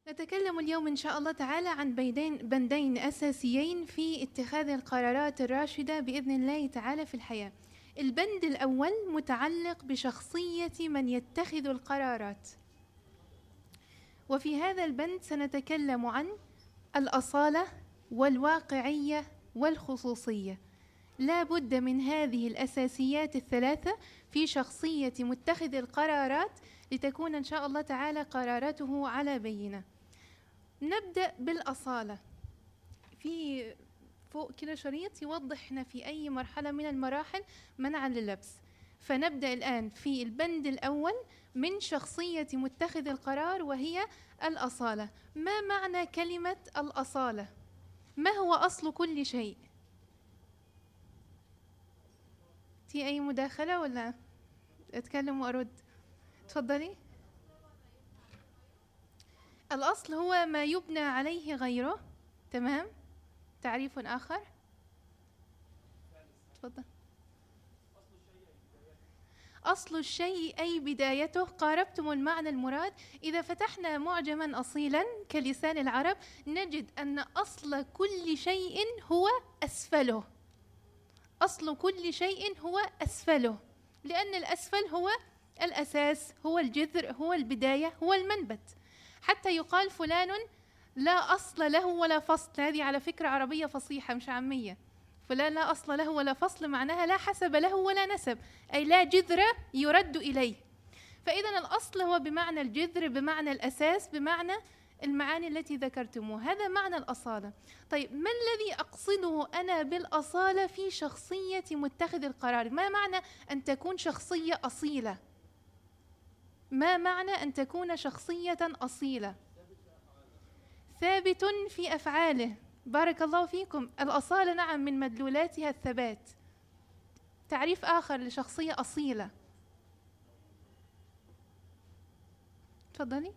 نتكلم اليوم إن شاء الله تعالى عن بيدين بندين أساسيين في اتخاذ القرارات الراشدة بإذن الله تعالى في الحياة. البند الأول متعلق بشخصية من يتخذ القرارات. وفي هذا البند سنتكلم عن الأصالة والواقعية والخصوصية. لا بد من هذه الأساسيات الثلاثة في شخصية متخذ القرارات لتكون إن شاء الله تعالى قراراته على بينة. نبدأ بالأصالة في فوق كده شريط يوضح احنا في أي مرحلة من المراحل منعا للبس فنبدأ الآن في البند الأول من شخصية متخذ القرار وهي الأصالة ما معنى كلمة الأصالة؟ ما هو أصل كل شيء؟ في أي مداخلة ولا أتكلم وأرد؟ تفضلي الأصل هو ما يبنى عليه غيره تمام تعريف آخر تفضل أصل الشيء أي بدايته قاربتم المعنى المراد إذا فتحنا معجما أصيلا كلسان العرب نجد أن أصل كل شيء هو أسفله أصل كل شيء هو أسفله لأن الأسفل هو الأساس هو الجذر هو البداية هو المنبت حتى يقال فلان لا أصل له ولا فصل هذه على فكرة عربية فصيحة مش عامية فلان لا أصل له ولا فصل معناها لا حسب له ولا نسب أي لا جذر يرد إليه فإذا الأصل هو بمعنى الجذر بمعنى الأساس بمعنى المعاني التي ذكرتموها هذا معنى الأصالة طيب ما الذي أقصده أنا بالأصالة في شخصية متخذ القرار ما معنى أن تكون شخصية أصيلة ما معنى أن تكون شخصية أصيلة ثابت في أفعاله بارك الله فيكم الأصالة نعم من مدلولاتها الثبات تعريف آخر لشخصية أصيلة تفضلي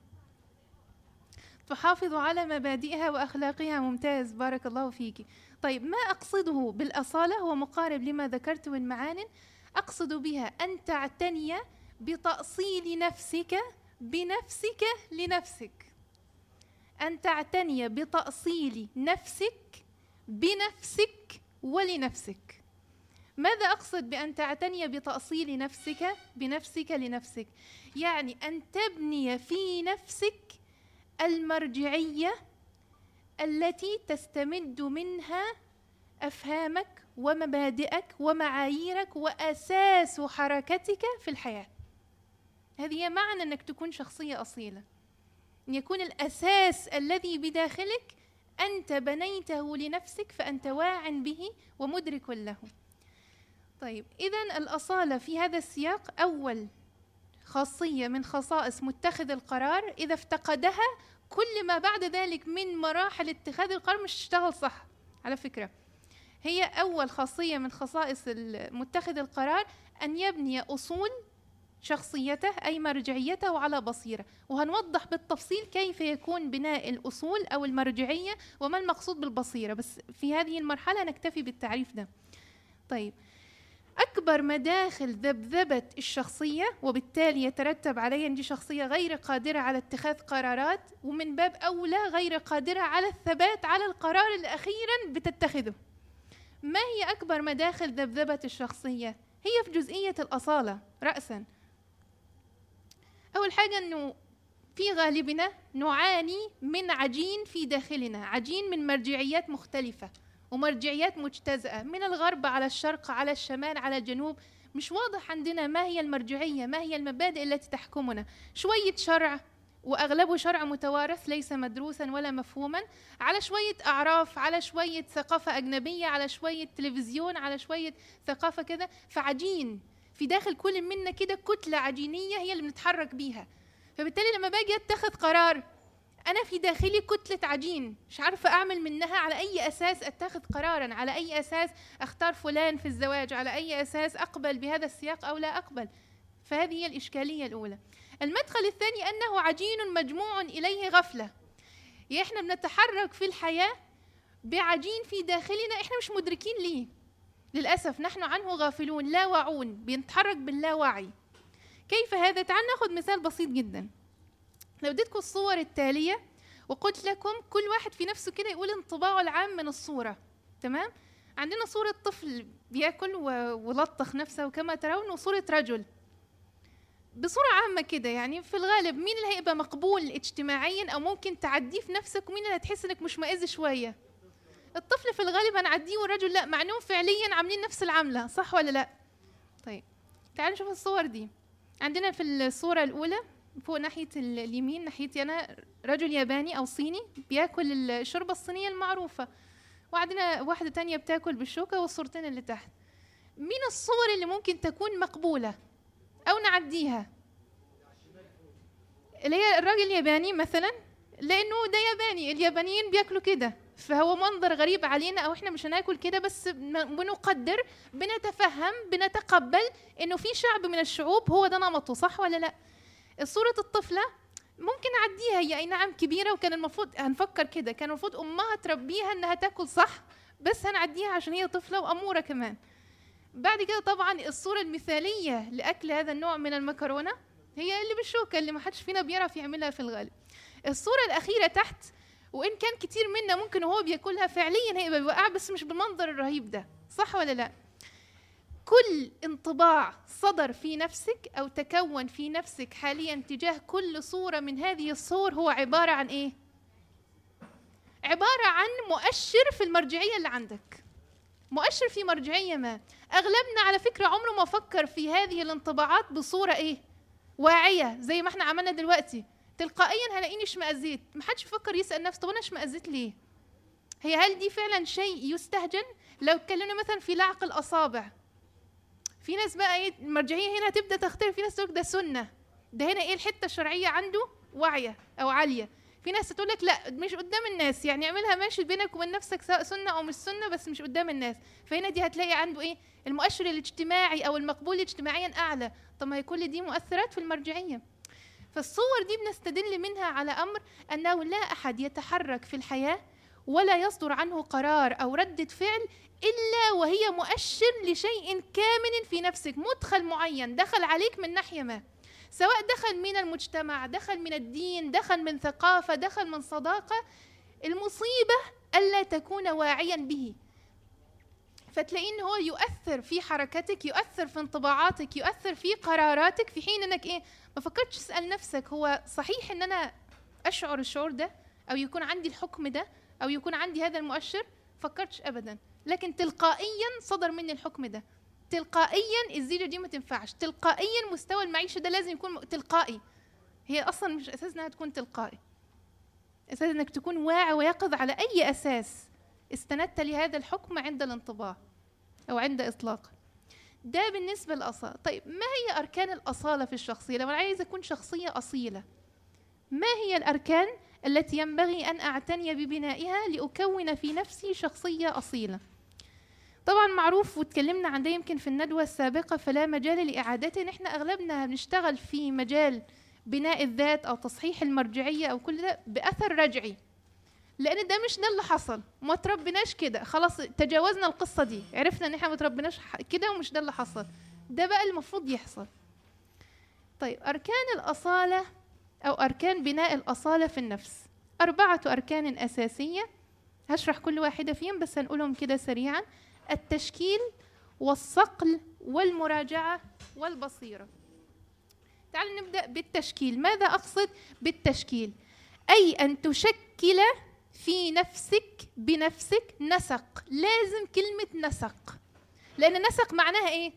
تحافظ على مبادئها وأخلاقها ممتاز بارك الله فيك طيب ما أقصده بالأصالة هو مقارب لما ذكرت من معان أقصد بها أن تعتني بتأصيل نفسك بنفسك لنفسك أن تعتني بتأصيل نفسك بنفسك ولنفسك ماذا أقصد بأن تعتني بتأصيل نفسك بنفسك لنفسك يعني أن تبني في نفسك المرجعية التي تستمد منها أفهامك ومبادئك ومعاييرك وأساس حركتك في الحياة هذه هي معنى أنك تكون شخصية أصيلة أن يكون الأساس الذي بداخلك أنت بنيته لنفسك فأنت واع به ومدرك له طيب إذا الأصالة في هذا السياق أول خاصية من خصائص متخذ القرار إذا افتقدها كل ما بعد ذلك من مراحل اتخاذ القرار مش تشتغل صح على فكرة هي أول خاصية من خصائص متخذ القرار أن يبني أصول شخصيته أي مرجعيته على بصيرة وهنوضح بالتفصيل كيف يكون بناء الأصول أو المرجعية وما المقصود بالبصيرة بس في هذه المرحلة نكتفي بالتعريف ده طيب أكبر مداخل ذبذبة الشخصية وبالتالي يترتب عليها أن دي شخصية غير قادرة على اتخاذ قرارات ومن باب أولى غير قادرة على الثبات على القرار اللي أخيرا بتتخذه ما هي أكبر مداخل ذبذبة الشخصية؟ هي في جزئية الأصالة رأسا أول حاجة أنه في غالبنا نعاني من عجين في داخلنا عجين من مرجعيات مختلفة ومرجعيات مجتزأة من الغرب على الشرق على الشمال على الجنوب مش واضح عندنا ما هي المرجعية ما هي المبادئ التي تحكمنا شوية شرع وأغلبه شرع متوارث ليس مدروسا ولا مفهوما على شوية أعراف على شوية ثقافة أجنبية على شوية تلفزيون على شوية ثقافة كذا فعجين في داخل كل منا كده كتلة عجينية هي اللي بنتحرك بيها فبالتالي لما باجي اتخذ قرار أنا في داخلي كتلة عجين مش عارفة أعمل منها على أي أساس أتخذ قرارا على أي أساس أختار فلان في الزواج على أي أساس أقبل بهذا السياق أو لا أقبل فهذه هي الإشكالية الأولى المدخل الثاني أنه عجين مجموع إليه غفلة يعني إحنا بنتحرك في الحياة بعجين في داخلنا إحنا مش مدركين ليه للأسف نحن عنه غافلون لا واعون بنتحرك باللاوعي كيف هذا؟ تعال ناخذ مثال بسيط جدا لو اديتكم الصور التاليه وقلت لكم كل واحد في نفسه كده يقول انطباعه العام من الصوره تمام عندنا صورة طفل بياكل ولطخ نفسه كما ترون وصورة رجل بصورة عامة كده يعني في الغالب مين اللي هيبقى مقبول اجتماعيا أو ممكن تعديه في نفسك ومين اللي هتحس إنك مش مائز شوية الطفل في الغالب هنعديه والرجل لا مع إنهم فعليا عاملين نفس العملة صح ولا لا طيب تعالوا نشوف الصور دي عندنا في الصورة الأولى فوق ناحية اليمين ناحيتي أنا رجل ياباني أو صيني بياكل الشوربة الصينية المعروفة وعندنا واحدة تانية بتاكل بالشوكة والصورتين اللي تحت مين الصور اللي ممكن تكون مقبولة أو نعديها اللي هي الراجل الياباني مثلا لأنه ده ياباني اليابانيين بياكلوا كده فهو منظر غريب علينا او احنا مش هناكل كده بس بنقدر بنتفهم بنتقبل انه في شعب من الشعوب هو ده نمطه صح ولا لا صورة الطفلة ممكن اعديها هي اي نعم كبيره وكان المفروض هنفكر كده كان المفروض امها تربيها انها تاكل صح بس هنعديها عشان هي طفله واموره كمان بعد كده طبعا الصوره المثاليه لاكل هذا النوع من المكرونه هي اللي بالشوكه اللي ما حدش فينا بيعرف يعملها في الغالب الصوره الاخيره تحت وان كان كتير منا ممكن وهو بياكلها فعليا هيبقى بيوقع بس مش بالمنظر الرهيب ده صح ولا لا كل انطباع صدر في نفسك او تكون في نفسك حاليا تجاه كل صوره من هذه الصور هو عباره عن ايه عباره عن مؤشر في المرجعيه اللي عندك مؤشر في مرجعيه ما اغلبنا على فكره عمره ما فكر في هذه الانطباعات بصوره ايه واعيه زي ما احنا عملنا دلوقتي تلقائيا هلاقيني اشمئزيت ما حدش فكر يسال نفسه طب انا اشمئزيت ليه هي هل دي فعلا شيء يستهجن لو اتكلمنا مثلا في لعق الاصابع في ناس بقى ايه المرجعيه هنا تبدا تختلف في ناس تقول ده سنه ده هنا ايه الحته الشرعيه عنده واعيه او عاليه في ناس تقول لك لا مش قدام الناس يعني اعملها ماشي بينك وبين نفسك سواء سنه او مش سنه بس مش قدام الناس فهنا دي هتلاقي عنده ايه المؤشر الاجتماعي او المقبول اجتماعيا اعلى طب ما هي كل دي مؤثرات في المرجعيه فالصور دي بنستدل منها على امر انه لا احد يتحرك في الحياه ولا يصدر عنه قرار او رده فعل إلا وهي مؤشر لشيء كامن في نفسك مدخل معين دخل عليك من ناحية ما سواء دخل من المجتمع دخل من الدين دخل من ثقافة دخل من صداقة المصيبة ألا تكون واعيا به فتلاقيه ان هو يؤثر في حركتك يؤثر في انطباعاتك يؤثر في قراراتك في حين انك ايه ما فكرتش تسال نفسك هو صحيح ان انا اشعر الشعور ده او يكون عندي الحكم ده او يكون عندي هذا المؤشر فكرتش ابدا لكن تلقائيا صدر مني الحكم ده تلقائيا الزيجه دي ما تنفعش تلقائيا مستوى المعيشه ده لازم يكون تلقائي هي اصلا مش اساس انها تكون تلقائي اساس انك تكون واعي ويقظ على اي اساس استندت لهذا الحكم عند الانطباع او عند اطلاقه ده بالنسبه للاصاله طيب ما هي اركان الاصاله في الشخصيه لو انا عايز اكون شخصيه اصيله ما هي الاركان التي ينبغي ان اعتني ببنائها لاكون في نفسي شخصيه اصيله طبعا معروف واتكلمنا عن ده يمكن في الندوة السابقة فلا مجال لإعادته نحن أغلبنا بنشتغل في مجال بناء الذات أو تصحيح المرجعية أو كل ده بأثر رجعي لأن ده مش ده اللي حصل ما تربناش كده خلاص تجاوزنا القصة دي عرفنا إن احنا ما تربناش كده ومش ده اللي حصل ده بقى المفروض يحصل طيب أركان الأصالة أو أركان بناء الأصالة في النفس أربعة أركان أساسية هشرح كل واحدة فيهم بس هنقولهم كده سريعا التشكيل والصقل والمراجعة والبصيرة تعالوا نبدأ بالتشكيل ماذا أقصد بالتشكيل أي أن تشكل في نفسك بنفسك نسق لازم كلمة نسق لأن نسق معناها إيه؟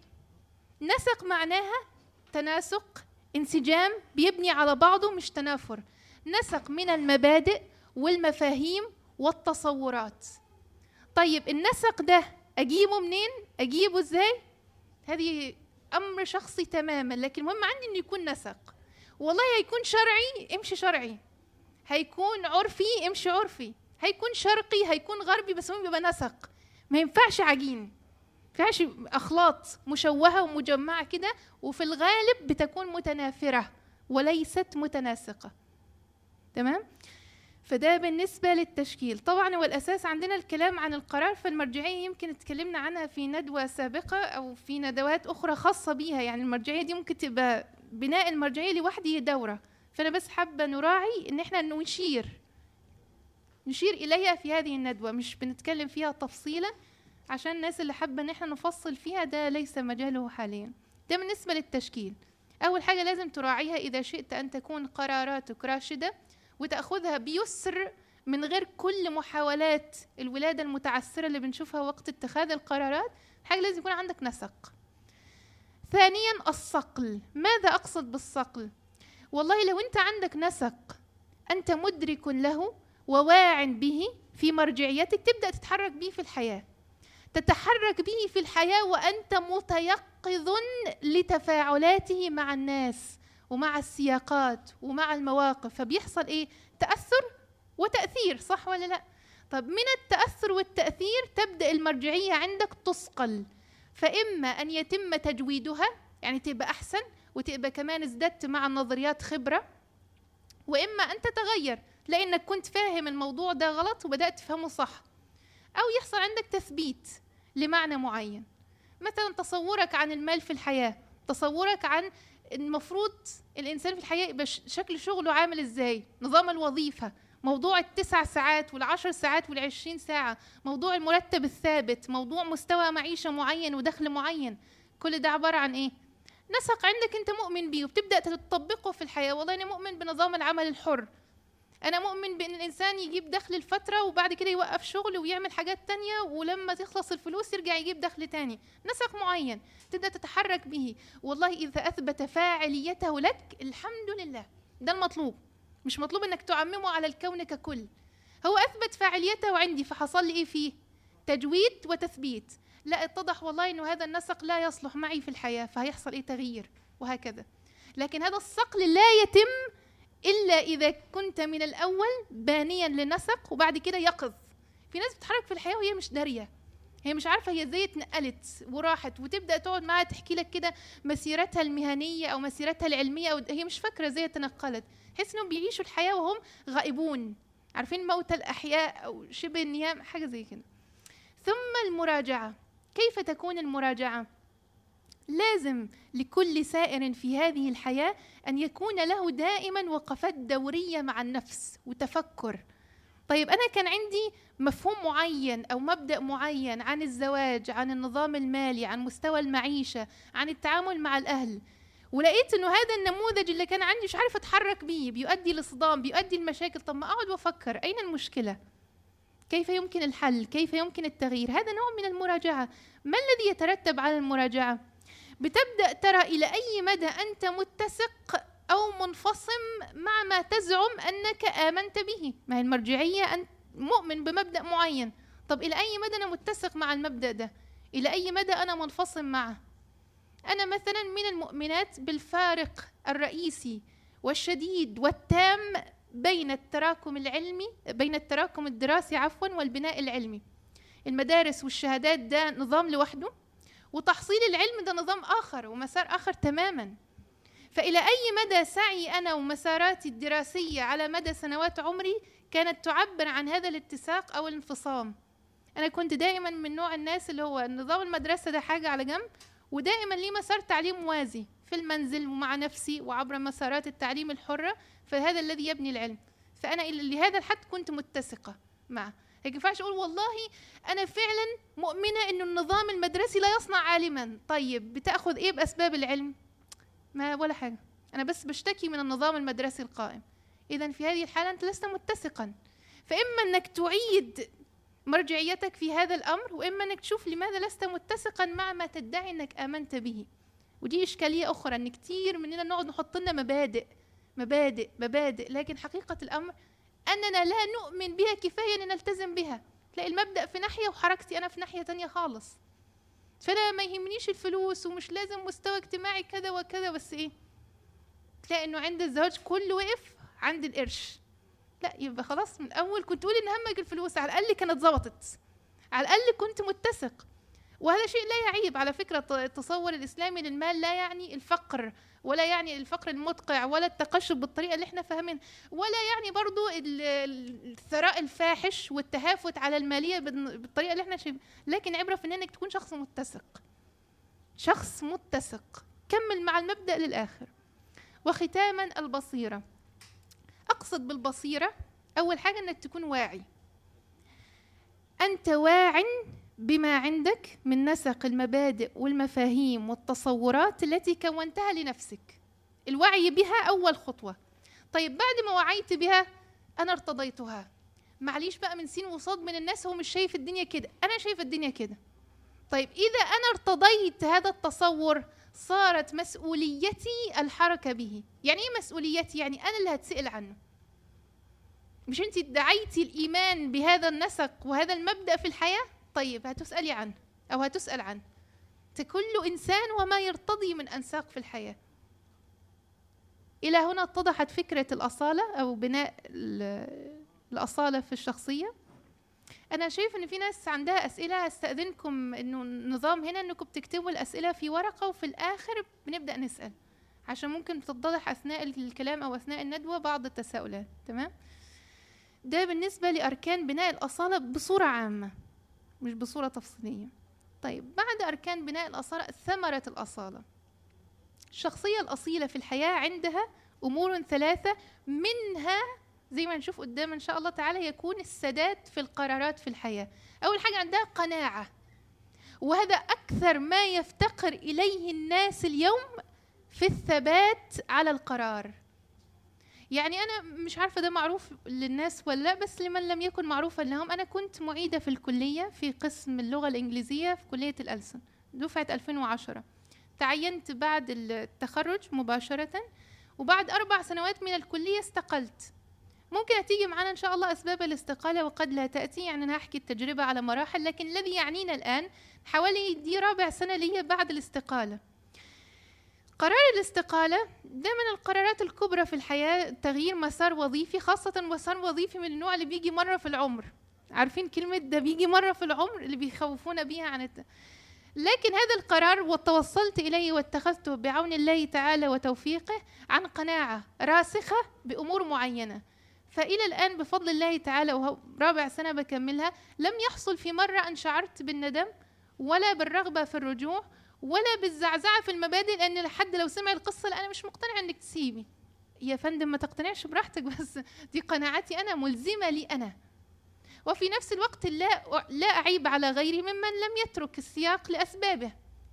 نسق معناها تناسق انسجام بيبني على بعضه مش تنافر نسق من المبادئ والمفاهيم والتصورات طيب النسق ده اجيبه منين اجيبه ازاي هذه امر شخصي تماما لكن المهم عندي انه يكون نسق والله هيكون شرعي امشي شرعي هيكون عرفي امشي عرفي هيكون شرقي هيكون غربي بس المهم يبقى نسق ما ينفعش عجين ما ينفعش اخلاط مشوهه ومجمعه كده وفي الغالب بتكون متنافره وليست متناسقه تمام فده بالنسبة للتشكيل طبعا هو الأساس عندنا الكلام عن القرار فالمرجعية يمكن اتكلمنا عنها في ندوة سابقة أو في ندوات أخرى خاصة بيها يعني المرجعية دي ممكن تبقى بناء المرجعية لوحده دورة فانا بس حابه نراعي ان احنا نشير نشير اليها في هذه الندوه مش بنتكلم فيها تفصيلا عشان الناس اللي حابه ان احنا نفصل فيها ده ليس مجاله حاليا ده بالنسبه للتشكيل اول حاجه لازم تراعيها اذا شئت ان تكون قراراتك راشده وتاخذها بيسر من غير كل محاولات الولاده المتعسره اللي بنشوفها وقت اتخاذ القرارات حاجه لازم يكون عندك نسق ثانيا الصقل ماذا اقصد بالصقل والله لو انت عندك نسق انت مدرك له وواع به في مرجعيتك تبدا تتحرك به في الحياه تتحرك به في الحياه وانت متيقظ لتفاعلاته مع الناس ومع السياقات ومع المواقف فبيحصل ايه تاثر وتاثير صح ولا لا طب من التاثر والتاثير تبدا المرجعيه عندك تصقل فاما ان يتم تجويدها يعني تبقى احسن وتبقى كمان ازددت مع النظريات خبره واما ان تتغير لانك كنت فاهم الموضوع ده غلط وبدات تفهمه صح او يحصل عندك تثبيت لمعنى معين مثلا تصورك عن المال في الحياه تصورك عن المفروض الانسان في الحياه يبقى شكل شغله عامل ازاي نظام الوظيفه موضوع التسع ساعات والعشر ساعات والعشرين ساعة موضوع المرتب الثابت موضوع مستوى معيشة معين ودخل معين كل ده عبارة عن ايه نسق عندك انت مؤمن بيه وبتبدأ تطبقه في الحياة والله انا مؤمن بنظام العمل الحر انا مؤمن بان الانسان يجيب دخل الفتره وبعد كده يوقف شغل ويعمل حاجات تانية ولما تخلص الفلوس يرجع يجيب دخل تاني نسق معين تبدا تتحرك به والله اذا اثبت فاعليته لك الحمد لله ده المطلوب مش مطلوب انك تعممه على الكون ككل هو اثبت فاعليته عندي فحصل لي ايه فيه تجويد وتثبيت لا اتضح والله انه هذا النسق لا يصلح معي في الحياه فهيحصل ايه تغيير وهكذا لكن هذا الصقل لا يتم الا اذا كنت من الاول بانيا لنسق وبعد كده يقظ في ناس بتتحرك في الحياه وهي مش داريه هي مش عارفه هي ازاي اتنقلت وراحت وتبدا تقعد معاها تحكي لك كده مسيرتها المهنيه او مسيرتها العلميه أو هي مش فاكره ازاي تنقلت تحس انهم بيعيشوا الحياه وهم غائبون عارفين موت الاحياء او شبه النيام حاجه زي كده ثم المراجعه كيف تكون المراجعه لازم لكل سائر في هذه الحياه ان يكون له دائما وقفات دوريه مع النفس وتفكر طيب انا كان عندي مفهوم معين او مبدا معين عن الزواج عن النظام المالي عن مستوى المعيشه عن التعامل مع الاهل ولقيت انه هذا النموذج اللي كان عندي مش عارف اتحرك بيه بيؤدي لصدام بيؤدي لمشاكل طب ما اقعد وافكر اين المشكله كيف يمكن الحل كيف يمكن التغيير هذا نوع من المراجعه ما الذي يترتب على المراجعه بتبدا ترى الى اي مدى انت متسق او منفصم مع ما تزعم انك امنت به ما هي المرجعيه انت مؤمن بمبدا معين طب الى اي مدى انا متسق مع المبدا ده الى اي مدى انا منفصم معه انا مثلا من المؤمنات بالفارق الرئيسي والشديد والتام بين التراكم العلمي بين التراكم الدراسي عفوا والبناء العلمي المدارس والشهادات ده نظام لوحده وتحصيل العلم ده نظام آخر ومسار آخر تماما فإلى أي مدى سعي أنا ومساراتي الدراسية على مدى سنوات عمري كانت تعبر عن هذا الاتساق أو الانفصام أنا كنت دائما من نوع الناس اللي هو نظام المدرسة ده حاجة على جنب ودائما لي مسار تعليم موازي في المنزل ومع نفسي وعبر مسارات التعليم الحرة فهذا الذي يبني العلم فأنا لهذا الحد كنت متسقة معه ما ينفعش اقول والله انا فعلا مؤمنه انه النظام المدرسي لا يصنع عالما طيب بتاخذ ايه باسباب العلم ما ولا حاجه انا بس بشتكي من النظام المدرسي القائم اذا في هذه الحاله انت لست متسقا فاما انك تعيد مرجعيتك في هذا الامر واما انك تشوف لماذا لست متسقا مع ما تدعي انك امنت به ودي اشكاليه اخرى ان كتير مننا نقعد نحط لنا مبادئ مبادئ مبادئ لكن حقيقه الامر أننا لا نؤمن بها كفاية أن نلتزم بها تلاقي المبدأ في ناحية وحركتي أنا في ناحية تانية خالص فأنا ما يهمنيش الفلوس ومش لازم مستوى اجتماعي كذا وكذا بس إيه تلاقي إنه عند الزواج كله وقف عند القرش لا يبقى خلاص من الأول كنت تقولي إن همك الفلوس على الأقل كانت ظبطت على الأقل كنت متسق وهذا شيء لا يعيب على فكرة التصور الإسلامي للمال لا يعني الفقر ولا يعني الفقر المدقع ولا التقشف بالطريقة اللي احنا فاهمين ولا يعني برضو الثراء الفاحش والتهافت على المالية بالطريقة اللي احنا شايفين لكن عبرة في انك تكون شخص متسق شخص متسق كمل مع المبدأ للآخر وختاما البصيرة أقصد بالبصيرة أول حاجة أنك تكون واعي أنت واع بما عندك من نسق المبادئ والمفاهيم والتصورات التي كونتها لنفسك الوعي بها أول خطوة طيب بعد ما وعيت بها أنا ارتضيتها معليش بقى من سين وصاد من الناس هو مش شايف الدنيا كده أنا شايف الدنيا كده طيب إذا أنا ارتضيت هذا التصور صارت مسؤوليتي الحركة به يعني إيه مسؤوليتي؟ يعني أنا اللي هتسأل عنه مش أنت ادعيتي الإيمان بهذا النسق وهذا المبدأ في الحياة طيب هتسألي عنه أو هتسأل عنه كل إنسان وما يرتضي من أنساق في الحياة إلى هنا اتضحت فكرة الأصالة أو بناء الأصالة في الشخصية أنا شايف إن في ناس عندها أسئلة أستأذنكم إنه النظام هنا إنكم بتكتبوا الأسئلة في ورقة وفي الآخر بنبدأ نسأل عشان ممكن تتضح أثناء الكلام أو أثناء الندوة بعض التساؤلات تمام ده بالنسبة لأركان بناء الأصالة بصورة عامة مش بصورة تفصيلية طيب بعد أركان بناء الأصالة ثمرة الأصالة الشخصية الأصيلة في الحياة عندها أمور ثلاثة منها زي ما نشوف قدام إن شاء الله تعالى يكون السداد في القرارات في الحياة أول حاجة عندها قناعة وهذا أكثر ما يفتقر إليه الناس اليوم في الثبات على القرار يعني أنا مش عارفة ده معروف للناس ولا لا بس لمن لم يكن معروفا لهم أنا كنت معيدة في الكلية في قسم اللغة الإنجليزية في كلية الألسن دفعة 2010 تعينت بعد التخرج مباشرة وبعد أربع سنوات من الكلية استقلت ممكن تيجي معنا إن شاء الله أسباب الاستقالة وقد لا تأتي يعني أنا هحكي التجربة على مراحل لكن الذي يعنينا الآن حوالي دي رابع سنة لي بعد الاستقالة قرار الاستقالة ده من القرارات الكبرى في الحياة تغيير مسار وظيفي خاصة مسار وظيفي من النوع اللي بيجي مرة في العمر عارفين كلمة ده بيجي مرة في العمر اللي بيخوفونا بيها عن الت... لكن هذا القرار وتوصلت إليه واتخذته بعون الله تعالى وتوفيقه عن قناعة راسخة بأمور معينة فإلى الآن بفضل الله تعالى وهو رابع سنة بكملها لم يحصل في مرة أن شعرت بالندم ولا بالرغبة في الرجوع ولا بالزعزعة في المبادئ لأن لحد لو سمع القصة لا أنا مش مقتنع إنك تسيبي يا فندم ما تقتنعش براحتك بس دي قناعتي أنا ملزمة لي أنا وفي نفس الوقت لا لا أعيب على غيري ممن لم يترك السياق لأسبابه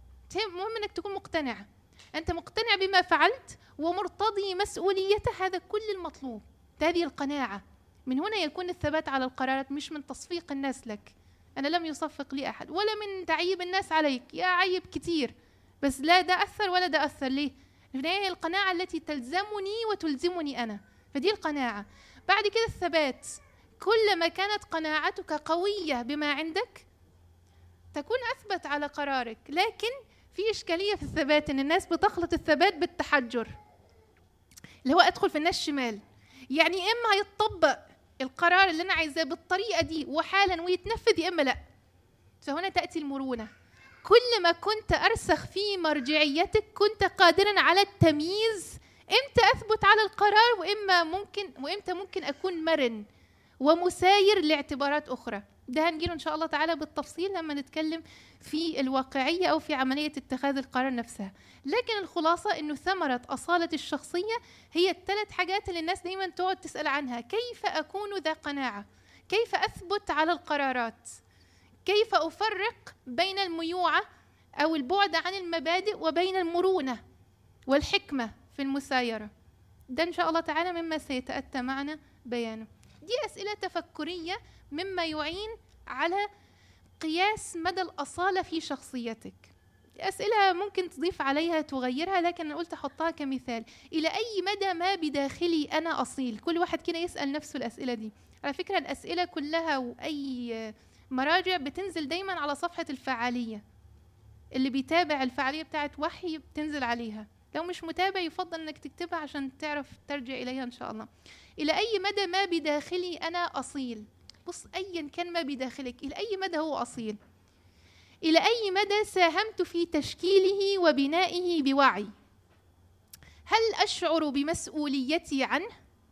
المهم أنك تكون مقتنع أنت مقتنع بما فعلت ومرتضي مسؤوليته هذا كل المطلوب هذه القناعة من هنا يكون الثبات على القرارات مش من تصفيق الناس لك أنا لم يصفق لي أحد ولا من تعيب الناس عليك يا عيب كتير بس لا ده أثر ولا ده أثر ليه هي القناعة التي تلزمني وتلزمني أنا فدي القناعة بعد كده الثبات كلما كانت قناعتك قوية بما عندك تكون أثبت على قرارك لكن في إشكالية في الثبات إن الناس بتخلط الثبات بالتحجر اللي هو أدخل في الناس شمال يعني إما هيتطبق القرار اللي أنا عايزاه بالطريقة دي وحالا ويتنفذ يا إما لأ فهنا تأتي المرونة كل ما كنت أرسخ في مرجعيتك كنت قادرا على التمييز إمتى أثبت على القرار وإما ممكن وإمتى ممكن أكون مرن ومساير لاعتبارات أخرى ده هنجيله إن شاء الله تعالى بالتفصيل لما نتكلم في الواقعية أو في عملية اتخاذ القرار نفسها لكن الخلاصة أنه ثمرة أصالة الشخصية هي الثلاث حاجات اللي الناس دايما تقعد تسأل عنها كيف أكون ذا قناعة كيف أثبت على القرارات كيف أفرق بين الميوعة أو البعد عن المبادئ وبين المرونة والحكمة في المسايرة ده إن شاء الله تعالى مما سيتأتى معنا بيانه دي أسئلة تفكرية مما يعين على قياس مدى الأصالة في شخصيتك أسئلة ممكن تضيف عليها تغيرها لكن أنا قلت أحطها كمثال إلى أي مدى ما بداخلي أنا أصيل كل واحد كده يسأل نفسه الأسئلة دي على فكرة الأسئلة كلها وأي مراجع بتنزل دايما على صفحة الفعالية اللي بيتابع الفعالية بتاعت وحي بتنزل عليها لو مش متابع يفضل انك تكتبها عشان تعرف ترجع اليها ان شاء الله الى اي مدى ما بداخلي انا اصيل بص ايا كان ما بداخلك الى اي مدى هو اصيل الى اي مدى ساهمت في تشكيله وبنائه بوعي هل اشعر بمسؤوليتي عنه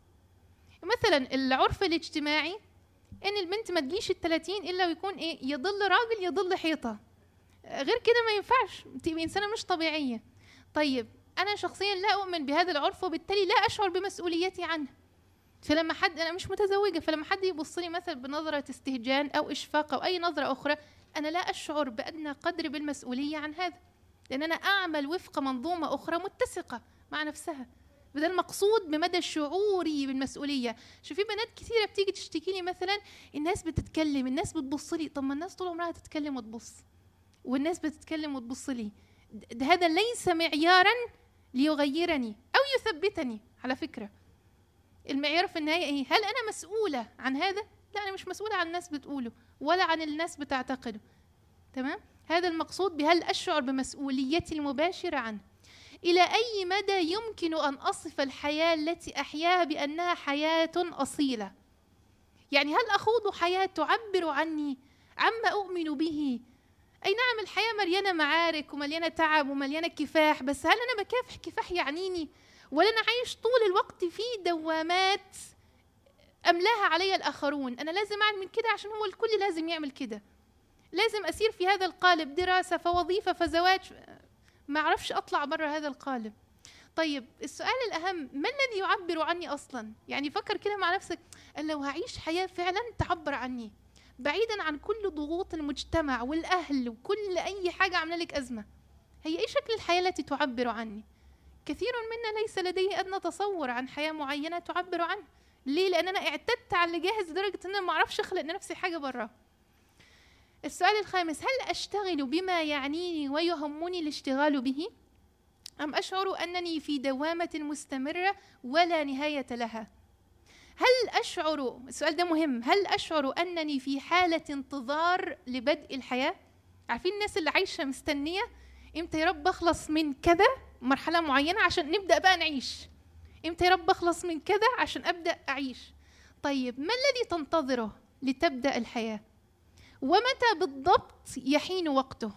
مثلا العرف الاجتماعي ان البنت ما تجيش الثلاثين الا ويكون ايه يضل راجل يضل حيطه غير كده ما ينفعش تبقي انسانه مش طبيعيه طيب انا شخصيا لا اؤمن بهذا العرف وبالتالي لا اشعر بمسؤوليتي عنه فلما حد انا مش متزوجه فلما حد يبص لي مثلا بنظره استهجان او اشفاق او اي نظره اخرى انا لا اشعر بادنى قدر بالمسؤوليه عن هذا لان انا اعمل وفق منظومه اخرى متسقه مع نفسها وده المقصود بمدى شعوري بالمسؤوليه شوف في بنات كثيره بتيجي تشتكي لي مثلا الناس بتتكلم الناس بتبص لي طب ما الناس طول عمرها تتكلم وتبص والناس بتتكلم وتبص لي د- هذا ليس معيارا ليغيرني او يثبتني على فكره المعيار في النهايه ايه هل انا مسؤوله عن هذا لا انا مش مسؤوله عن الناس بتقوله ولا عن الناس بتعتقده تمام هذا المقصود بهل اشعر بمسؤوليتي المباشره عنه الى اي مدى يمكن ان اصف الحياه التي احياها بانها حياه اصيله يعني هل اخوض حياه تعبر عني عما اؤمن به اي نعم الحياه مليانه معارك ومليانه تعب ومليانه كفاح بس هل انا بكافح كفاح يعنيني ولا انا عايش طول الوقت في دوامات املاها علي الاخرون انا لازم اعمل كده عشان هو الكل لازم يعمل كده لازم اسير في هذا القالب دراسه فوظيفه فزواج ما اعرفش اطلع بره هذا القالب طيب السؤال الاهم ما الذي يعبر عني اصلا يعني فكر كده مع نفسك أن لو هعيش حياه فعلا تعبر عني بعيدا عن كل ضغوط المجتمع والاهل وكل اي حاجه عامله لك ازمه هي ايه شكل الحياه التي تعبر عني كثير منا ليس لديه ادنى تصور عن حياه معينه تعبر عنه ليه لان انا اعتدت على اللي جاهز لدرجه ان انا ما اعرفش اخلق لنفسي حاجه براه السؤال الخامس هل اشتغل بما يعنيني ويهمني الاشتغال به ام اشعر انني في دوامه مستمره ولا نهايه لها هل اشعر السؤال ده مهم هل اشعر انني في حاله انتظار لبدء الحياه عارفين الناس اللي عايشه مستنيه امتى يا رب اخلص من كذا مرحله معينه عشان نبدا بقى نعيش امتى يا رب اخلص من كذا عشان ابدا اعيش طيب ما الذي تنتظره لتبدا الحياه ومتى بالضبط يحين وقته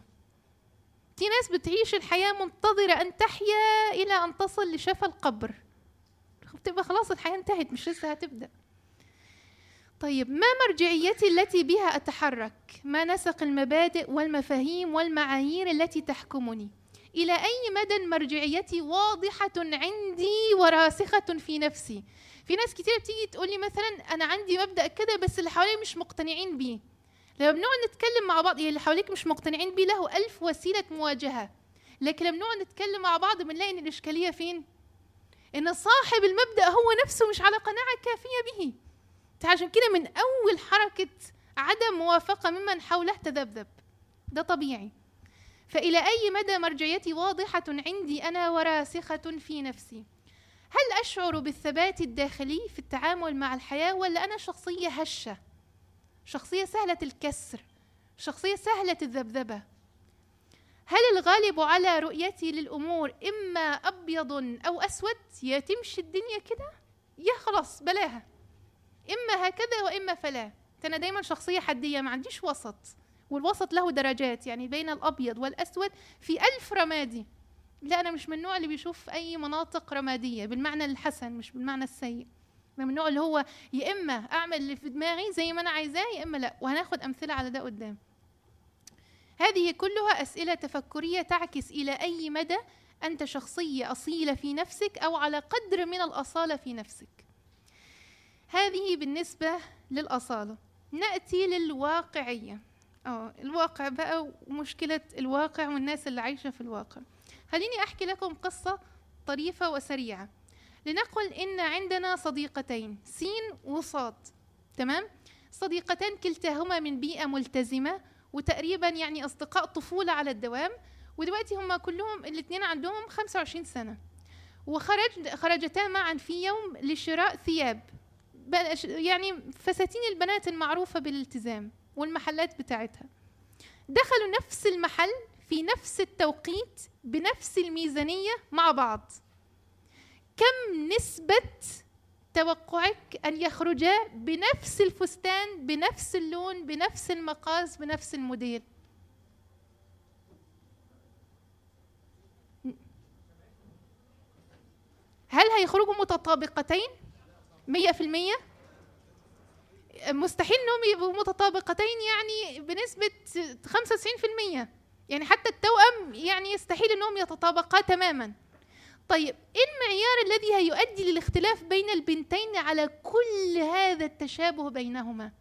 في ناس بتعيش الحياه منتظره ان تحيا الى ان تصل لشفا القبر بتبقى خلاص الحياه انتهت مش لسه هتبدا طيب ما مرجعيتي التي بها اتحرك ما نسق المبادئ والمفاهيم والمعايير التي تحكمني الى اي مدى مرجعيتي واضحه عندي وراسخه في نفسي في ناس كتير بتيجي تقول لي مثلا انا عندي مبدا كده بس اللي حواليا مش مقتنعين بيه لما بنقعد نتكلم مع بعض يعني اللي حواليك مش مقتنعين بيه له ألف وسيله مواجهه لكن لما بنقعد نتكلم مع بعض بنلاقي ان الاشكاليه فين ان صاحب المبدا هو نفسه مش على قناعه كافيه به عشان كده من اول حركه عدم موافقه ممن حوله تذبذب ده طبيعي فالى اي مدى مرجعيتي واضحه عندي انا وراسخه في نفسي هل اشعر بالثبات الداخلي في التعامل مع الحياه ولا انا شخصيه هشه شخصيه سهله الكسر شخصيه سهله الذبذبه هل الغالب على رؤيتي للامور اما ابيض او اسود يا تمشي الدنيا كده يا خلاص بلاها اما هكذا واما فلا انا دايما شخصيه حديه ما عنديش وسط والوسط له درجات يعني بين الابيض والاسود في الف رمادي لا انا مش من النوع اللي بيشوف اي مناطق رماديه بالمعنى الحسن مش بالمعنى السيء انا من النوع اللي هو يا اما اعمل اللي في دماغي زي ما انا عايزاه يا اما لا وهناخد امثله على ده قدام هذه كلها اسئله تفكريه تعكس الى اي مدى انت شخصيه اصيله في نفسك او على قدر من الاصاله في نفسك هذه بالنسبه للاصاله ناتي للواقعيه اه الواقع بقى ومشكله الواقع والناس اللي عايشه في الواقع خليني احكي لكم قصه طريفه وسريعه لنقل ان عندنا صديقتين سين وصاد تمام صديقتان كلتاهما من بيئه ملتزمه وتقريبا يعني اصدقاء طفوله على الدوام ودلوقتي هم كلهم الاثنين عندهم 25 سنه وخرج خرجتا معا في يوم لشراء ثياب يعني فساتين البنات المعروفه بالالتزام والمحلات بتاعتها دخلوا نفس المحل في نفس التوقيت بنفس الميزانيه مع بعض كم نسبه توقعك ان يخرجا بنفس الفستان بنفس اللون بنفس المقاس بنفس الموديل هل هيخرجوا متطابقتين مية في المية مستحيل انهم يبقوا متطابقتين يعني بنسبة 95% يعني حتى التوأم يعني يستحيل انهم يتطابقا تماما طيب ايه المعيار الذي هيؤدي للاختلاف بين البنتين على كل هذا التشابه بينهما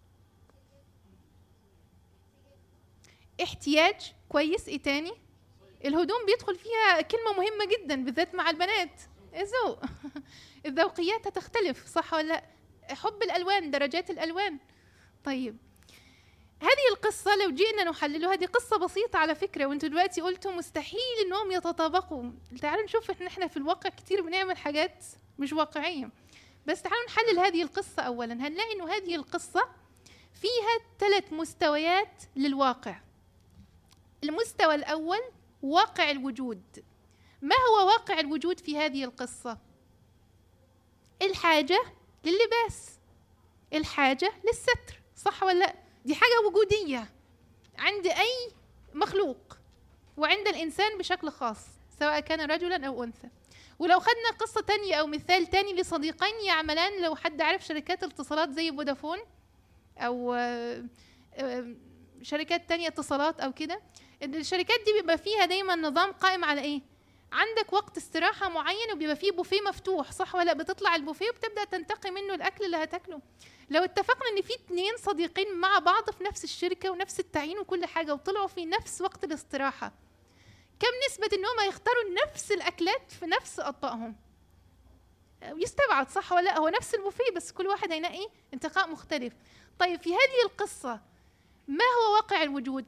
احتياج كويس ايه تاني الهدوم بيدخل فيها كلمة مهمة جدا بالذات مع البنات الذوق الذوقيات هتختلف صح ولا لا حب الألوان درجات الألوان طيب هذه القصة لو جئنا نحللها هذه قصة بسيطة على فكرة وانتوا دلوقتي قلتوا مستحيل انهم يتطابقوا تعالوا نشوف احنا احنا في الواقع كتير بنعمل حاجات مش واقعية بس تعالوا نحلل هذه القصة أولا هنلاقي انه هذه القصة فيها ثلاث مستويات للواقع المستوى الأول واقع الوجود ما هو واقع الوجود في هذه القصة؟ الحاجة لللباس الحاجة للستر صح ولا لا؟ دي حاجة وجودية عند أي مخلوق وعند الإنسان بشكل خاص سواء كان رجلا أو أنثى ولو خدنا قصة تانية أو مثال تاني لصديقين يعملان لو حد عارف شركات اتصالات زي فودافون أو آه، آه، شركات تانية اتصالات أو كده الشركات دي بيبقى فيها دايما نظام قائم على ايه عندك وقت استراحة معين وبيبقى فيه بوفيه مفتوح صح ولا بتطلع البوفيه وبتبدأ تنتقي منه الأكل اللي هتاكله لو اتفقنا ان في اتنين صديقين مع بعض في نفس الشركة ونفس التعيين وكل حاجة وطلعوا في نفس وقت الاستراحة كم نسبة انهم هيختاروا نفس الأكلات في نفس أطباقهم يستبعد صح ولا لا هو نفس البوفيه بس كل واحد هينقي انتقاء مختلف طيب في هذه القصة ما هو واقع الوجود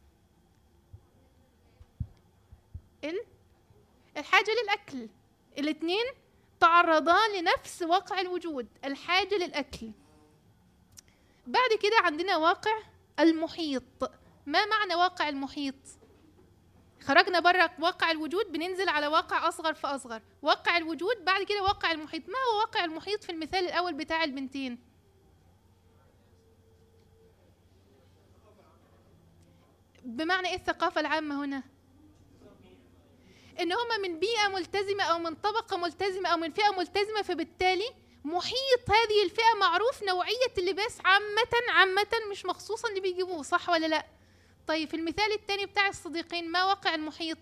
الحاجة للأكل الاثنين تعرضان لنفس واقع الوجود الحاجة للأكل بعد كده عندنا واقع المحيط ما معنى واقع المحيط خرجنا بره واقع الوجود بننزل على واقع اصغر فاصغر واقع الوجود بعد كده واقع المحيط ما هو واقع المحيط في المثال الاول بتاع البنتين بمعنى ايه الثقافه العامه هنا ان هم من بيئه ملتزمه او من طبقه ملتزمه او من فئه ملتزمه فبالتالي محيط هذه الفئه معروف نوعيه اللباس عامه عامه مش مخصوصا اللي بيجيبوه صح ولا لا طيب في المثال الثاني بتاع الصديقين ما واقع المحيط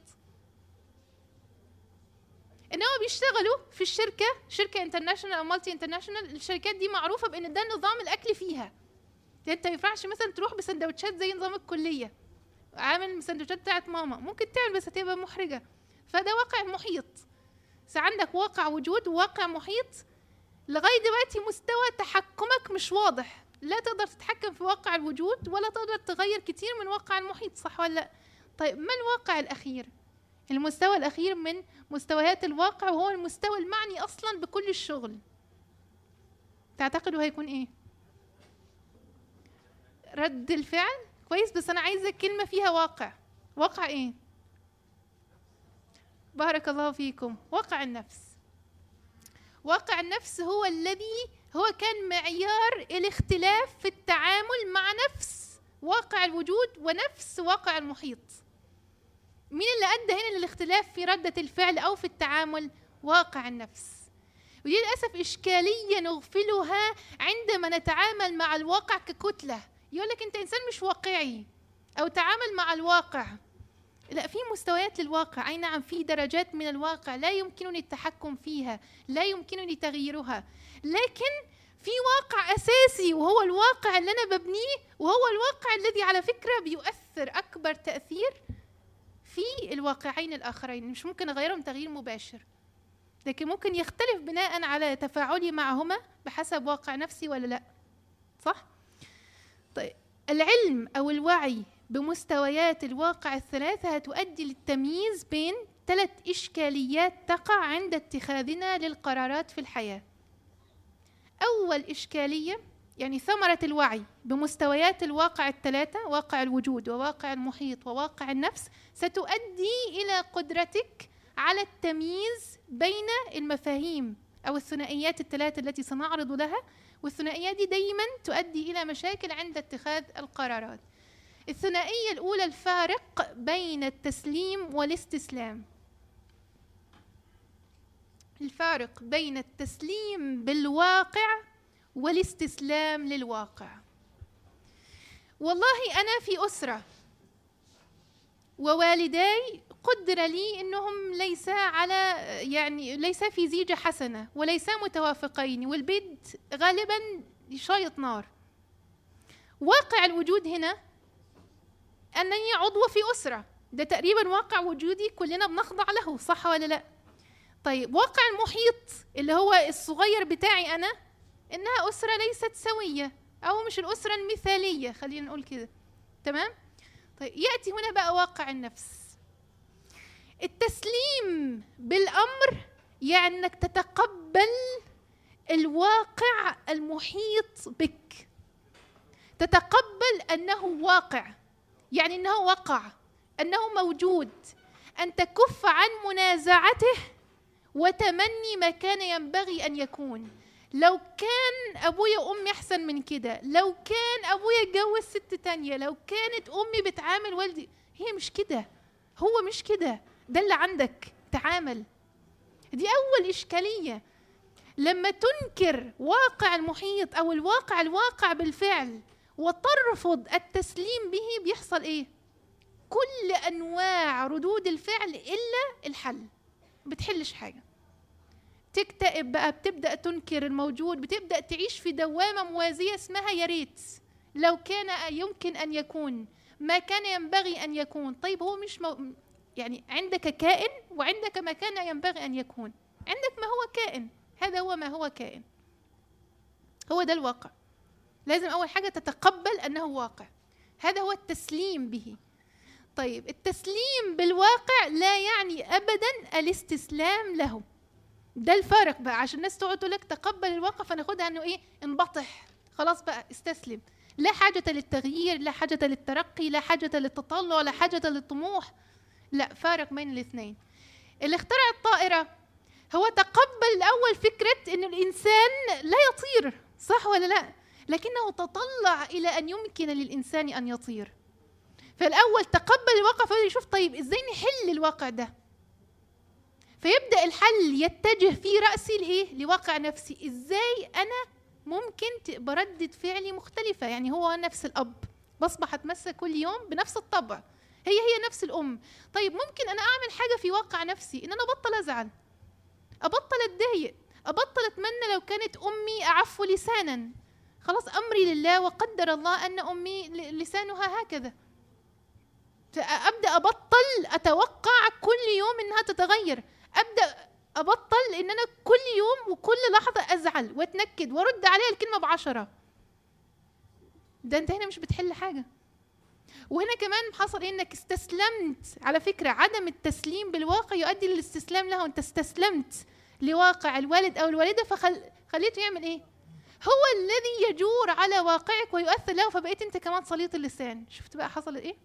ان هم بيشتغلوا في الشركه شركه انترناشونال او مالتي انترناشونال الشركات دي معروفه بان ده نظام الاكل فيها يعني انت ما ينفعش مثلا تروح بسندوتشات زي نظام الكليه عامل السندوتشات بتاعت ماما ممكن تعمل بس هتبقى محرجه فده واقع محيط عندك واقع وجود وواقع محيط لغايه دلوقتي مستوى تحكمك مش واضح لا تقدر تتحكم في واقع الوجود ولا تقدر تغير كتير من واقع المحيط صح ولا لا طيب ما الواقع الاخير المستوى الاخير من مستويات الواقع وهو المستوى المعني اصلا بكل الشغل تعتقدوا هيكون ايه رد الفعل كويس بس انا عايزه كلمه فيها واقع واقع ايه بارك الله فيكم واقع النفس واقع النفس هو الذي هو كان معيار الاختلاف في التعامل مع نفس واقع الوجود ونفس واقع المحيط مين اللي ادى هنا للاختلاف في رده الفعل او في التعامل واقع النفس ودي للاسف اشكاليه نغفلها عندما نتعامل مع الواقع ككتله يقول لك انت انسان مش واقعي او تعامل مع الواقع لا في مستويات للواقع اي نعم في درجات من الواقع لا يمكنني التحكم فيها لا يمكنني تغييرها لكن في واقع اساسي وهو الواقع اللي انا ببنيه وهو الواقع الذي على فكره بيؤثر اكبر تاثير في الواقعين الاخرين مش ممكن اغيرهم تغيير مباشر لكن ممكن يختلف بناء على تفاعلي معهما بحسب واقع نفسي ولا لا صح طيب العلم او الوعي بمستويات الواقع الثلاثة هتؤدي للتمييز بين ثلاث إشكاليات تقع عند اتخاذنا للقرارات في الحياة أول إشكالية يعني ثمرة الوعي بمستويات الواقع الثلاثة واقع الوجود وواقع المحيط وواقع النفس ستؤدي إلى قدرتك على التمييز بين المفاهيم أو الثنائيات الثلاثة التي سنعرض لها والثنائيات دي دايما تؤدي إلى مشاكل عند اتخاذ القرارات الثنائية الأولى الفارق بين التسليم والاستسلام الفارق بين التسليم بالواقع والاستسلام للواقع والله أنا في أسرة ووالداي قدر لي انهم ليس على يعني ليس في زيجة حسنة وليس متوافقين والبيت غالبا شايط نار واقع الوجود هنا انني عضو في اسره ده تقريبا واقع وجودي كلنا بنخضع له صح ولا لا طيب واقع المحيط اللي هو الصغير بتاعي انا انها اسره ليست سويه او مش الاسره المثاليه خلينا نقول كده تمام طيب ياتي هنا بقى واقع النفس التسليم بالامر يعني انك تتقبل الواقع المحيط بك تتقبل انه واقع يعني انه وقع انه موجود ان تكف عن منازعته وتمني ما كان ينبغي ان يكون لو كان ابويا وامي احسن من كده لو كان ابويا اتجوز ست تانية لو كانت امي بتعامل والدي هي مش كده هو مش كده ده اللي عندك تعامل دي اول اشكاليه لما تنكر واقع المحيط او الواقع الواقع بالفعل وترفض التسليم به بيحصل ايه كل انواع ردود الفعل الا الحل بتحلش حاجه تكتئب بقى بتبدا تنكر الموجود بتبدا تعيش في دوامه موازيه اسمها يا ريت لو كان يمكن ان يكون ما كان ينبغي ان يكون طيب هو مش مو يعني عندك كائن وعندك ما كان ينبغي ان يكون عندك ما هو كائن هذا هو ما هو كائن هو ده الواقع لازم اول حاجه تتقبل انه واقع هذا هو التسليم به طيب التسليم بالواقع لا يعني ابدا الاستسلام له ده الفارق بقى عشان الناس تقعد تقول لك تقبل الواقع فناخدها انه ايه انبطح خلاص بقى استسلم لا حاجة للتغيير لا حاجة للترقي لا حاجة للتطلع لا حاجة للطموح لا فارق بين الاثنين اللي اخترع الطائرة هو تقبل الأول فكرة أن الإنسان لا يطير صح ولا لا لكنه تطلع إلى أن يمكن للإنسان أن يطير فالأول تقبل الواقع فيقول يشوف طيب إزاي نحل الواقع ده فيبدأ الحل يتجه في رأسي لإيه؟ لواقع نفسي إزاي أنا ممكن تبقى ردة فعلي مختلفة يعني هو نفس الأب بصبح أتمسك كل يوم بنفس الطبع هي هي نفس الأم طيب ممكن أنا أعمل حاجة في واقع نفسي إن أنا أبطل أزعل أبطل أتضايق أبطل أتمنى لو كانت أمي أعف لسانا خلاص أمري لله وقدر الله أن أمي لسانها هكذا فأبدأ أبطل أتوقع كل يوم إنها تتغير أبدأ أبطل إن أنا كل يوم وكل لحظة أزعل وأتنكد وأرد عليها الكلمة بعشرة ده أنت هنا مش بتحل حاجة وهنا كمان حصل إيه انك استسلمت على فكره عدم التسليم بالواقع يؤدي للاستسلام له انت استسلمت لواقع الوالد او الوالده فخليته يعمل ايه هو الذي يجور على واقعك ويؤثر له فبقيت انت كمان سليط اللسان شفت بقى حصل ايه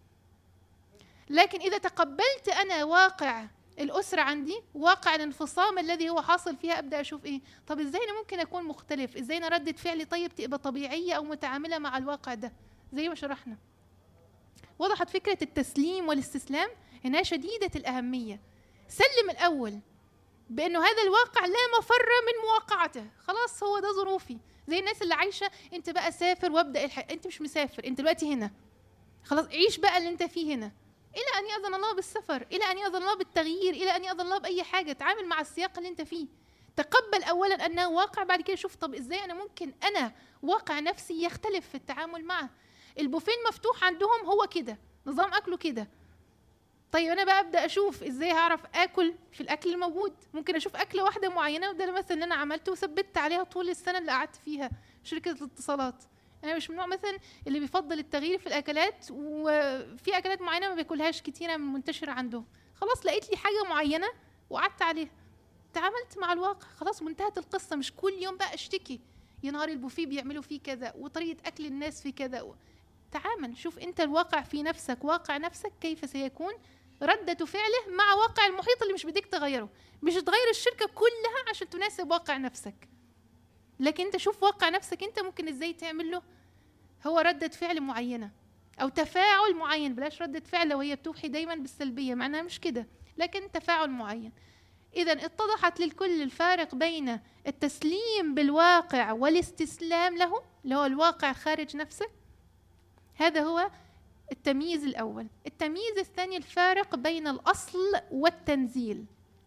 لكن اذا تقبلت انا واقع الأسرة عندي واقع الانفصام الذي هو حاصل فيها أبدأ أشوف إيه طب إزاي أنا ممكن أكون مختلف إزاي أنا ردة فعلي طيب تبقى طبيعية أو متعاملة مع الواقع ده زي ما شرحنا وضحت فكرة التسليم والاستسلام إنها شديدة الأهمية سلم الأول بأنه هذا الواقع لا مفر من مواقعته خلاص هو ده ظروفي زي الناس اللي عايشة أنت بقى سافر وابدأ الحياة أنت مش مسافر أنت دلوقتي هنا خلاص عيش بقى اللي أنت فيه هنا إلى أن يأذن الله بالسفر إلى أن يأذن الله بالتغيير إلى أن يأذن الله بأي حاجة تعامل مع السياق اللي أنت فيه تقبل أولا أنه واقع بعد كده شوف طب إزاي أنا ممكن أنا واقع نفسي يختلف في التعامل معه البوفيه المفتوح عندهم هو كده نظام اكله كده طيب انا بقى ابدا اشوف ازاي هعرف اكل في الاكل الموجود ممكن اشوف اكله واحده معينه وده مثلا اللي انا عملته وثبت عليها طول السنه اللي قعدت فيها شركه الاتصالات انا مش من النوع مثلا اللي بيفضل التغيير في الاكلات وفي اكلات معينه ما بياكلهاش كتيره من منتشره عندهم خلاص لقيت لي حاجه معينه وقعدت عليها تعاملت مع الواقع خلاص وانتهت القصه مش كل يوم بقى اشتكي يا نهار البوفيه بيعملوا فيه كذا وطريقه اكل الناس في كذا تعامل شوف انت الواقع في نفسك واقع نفسك كيف سيكون ردة فعله مع واقع المحيط اللي مش بديك تغيره مش تغير الشركة كلها عشان تناسب واقع نفسك لكن انت شوف واقع نفسك انت ممكن ازاي تعمل له هو ردة فعل معينة او تفاعل معين بلاش ردة فعل وهي بتوحي دايما بالسلبية معناها مش كده لكن تفاعل معين اذا اتضحت للكل الفارق بين التسليم بالواقع والاستسلام له اللي هو الواقع خارج نفسك هذا هو التمييز الأول التمييز الثاني الفارق بين الأصل والتنزيل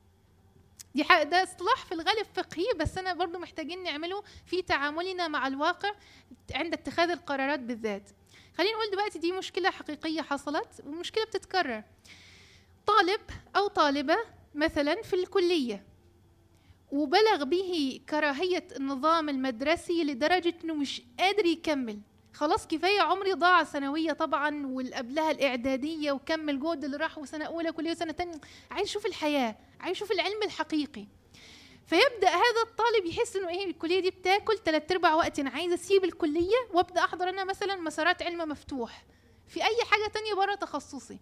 دي حق ده اصطلاح في الغالب فقهي بس انا برضو محتاجين نعمله في تعاملنا مع الواقع عند اتخاذ القرارات بالذات خلينا نقول دلوقتي دي مشكله حقيقيه حصلت ومشكله بتتكرر طالب او طالبه مثلا في الكليه وبلغ به كراهيه النظام المدرسي لدرجه انه مش قادر يكمل خلاص كفايه عمري ضاع ثانويه طبعا واللي قبلها الاعداديه وكم الجهد اللي راح وسنه اولى كليه وسنه ثانيه عايز اشوف الحياه عايز اشوف العلم الحقيقي فيبدا هذا الطالب يحس انه ايه الكليه دي بتاكل ثلاث ارباع وقتي انا عايز اسيب الكليه وابدا احضر انا مثلا مسارات علم مفتوح في اي حاجه تانية بره تخصصي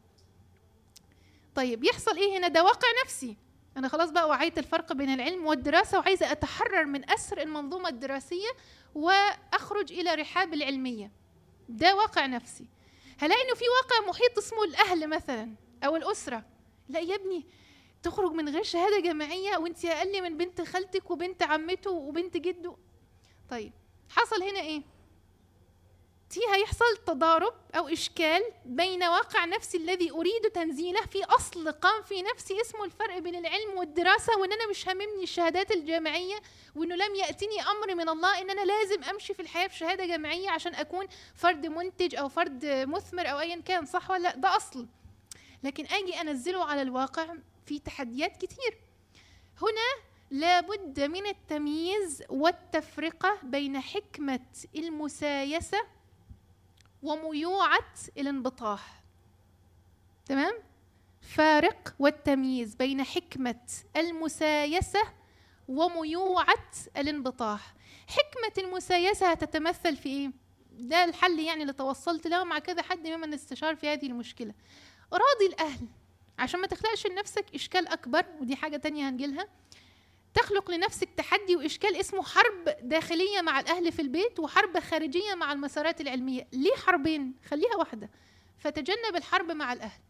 طيب يحصل ايه هنا ده واقع نفسي انا خلاص بقى وعيت الفرق بين العلم والدراسه وعايزه اتحرر من اسر المنظومه الدراسيه واخرج الى رحاب العلميه ده واقع نفسي هلاقي انه في واقع محيط اسمه الاهل مثلا او الاسره لا يا ابني تخرج من غير شهاده جامعيه وانت اقل من بنت خالتك وبنت عمته وبنت جده طيب حصل هنا ايه في هيحصل تضارب او اشكال بين واقع نفسي الذي اريد تنزيله في اصل قام في نفسي اسمه الفرق بين العلم والدراسه وان انا مش هاممني الشهادات الجامعيه وانه لم ياتني امر من الله ان انا لازم امشي في الحياه بشهاده جامعيه عشان اكون فرد منتج او فرد مثمر او ايا كان صح ولا لا ده اصل لكن اجي انزله على الواقع في تحديات كتير هنا لابد من التمييز والتفرقه بين حكمه المسايسه وميوعة الانبطاح تمام فارق والتمييز بين حكمة المسايسة وميوعة الانبطاح حكمة المسايسة تتمثل في إيه؟ ده الحل يعني اللي توصلت له مع كذا حد ممن استشار في هذه المشكلة راضي الأهل عشان ما تخلقش لنفسك إشكال أكبر ودي حاجة تانية هنجيلها تخلق لنفسك تحدي وإشكال اسمه حرب داخلية مع الأهل في البيت وحرب خارجية مع المسارات العلمية ليه حربين؟ خليها واحدة فتجنب الحرب مع الأهل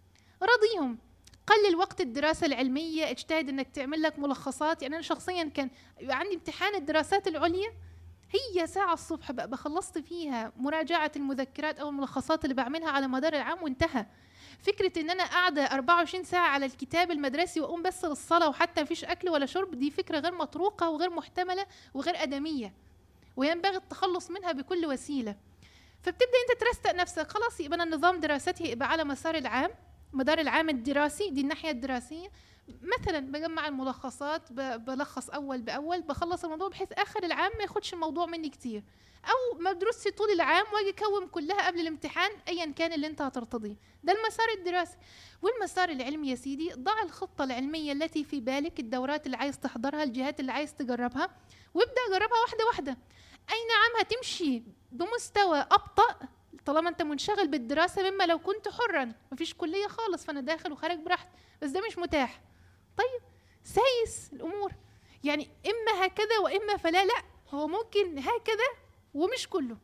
رضيهم قلل وقت الدراسة العلمية اجتهد انك تعمل لك ملخصات يعني انا شخصيا كان عندي امتحان الدراسات العليا هي ساعة الصبح بقى بخلصت فيها مراجعة المذكرات او الملخصات اللي بعملها على مدار العام وانتهى فكره ان انا قاعده 24 ساعه على الكتاب المدرسي واقوم بس للصلاه وحتى مفيش اكل ولا شرب دي فكره غير مطروقه وغير محتمله وغير ادميه وينبغي التخلص منها بكل وسيله فبتبدا انت ترستق نفسك خلاص يبقى انا النظام دراستي يبقى على مسار العام مدار العام الدراسي دي الناحيه الدراسيه مثلا بجمع الملخصات بلخص اول باول بخلص الموضوع بحيث اخر العام ما ياخدش الموضوع مني كتير او ما بدرسش طول العام واجي اكون كلها قبل الامتحان ايا كان اللي انت هترتضيه ده المسار الدراسي والمسار العلمي يا سيدي ضع الخطه العلميه التي في بالك الدورات اللي عايز تحضرها الجهات اللي عايز تجربها وابدا جربها واحده واحده اي نعم هتمشي بمستوى ابطا طالما انت منشغل بالدراسه مما لو كنت حرا مفيش كليه خالص فانا داخل وخارج براحتي بس ده مش متاح طيب سايس الامور يعني اما هكذا واما فلا لا هو ممكن هكذا ومش كله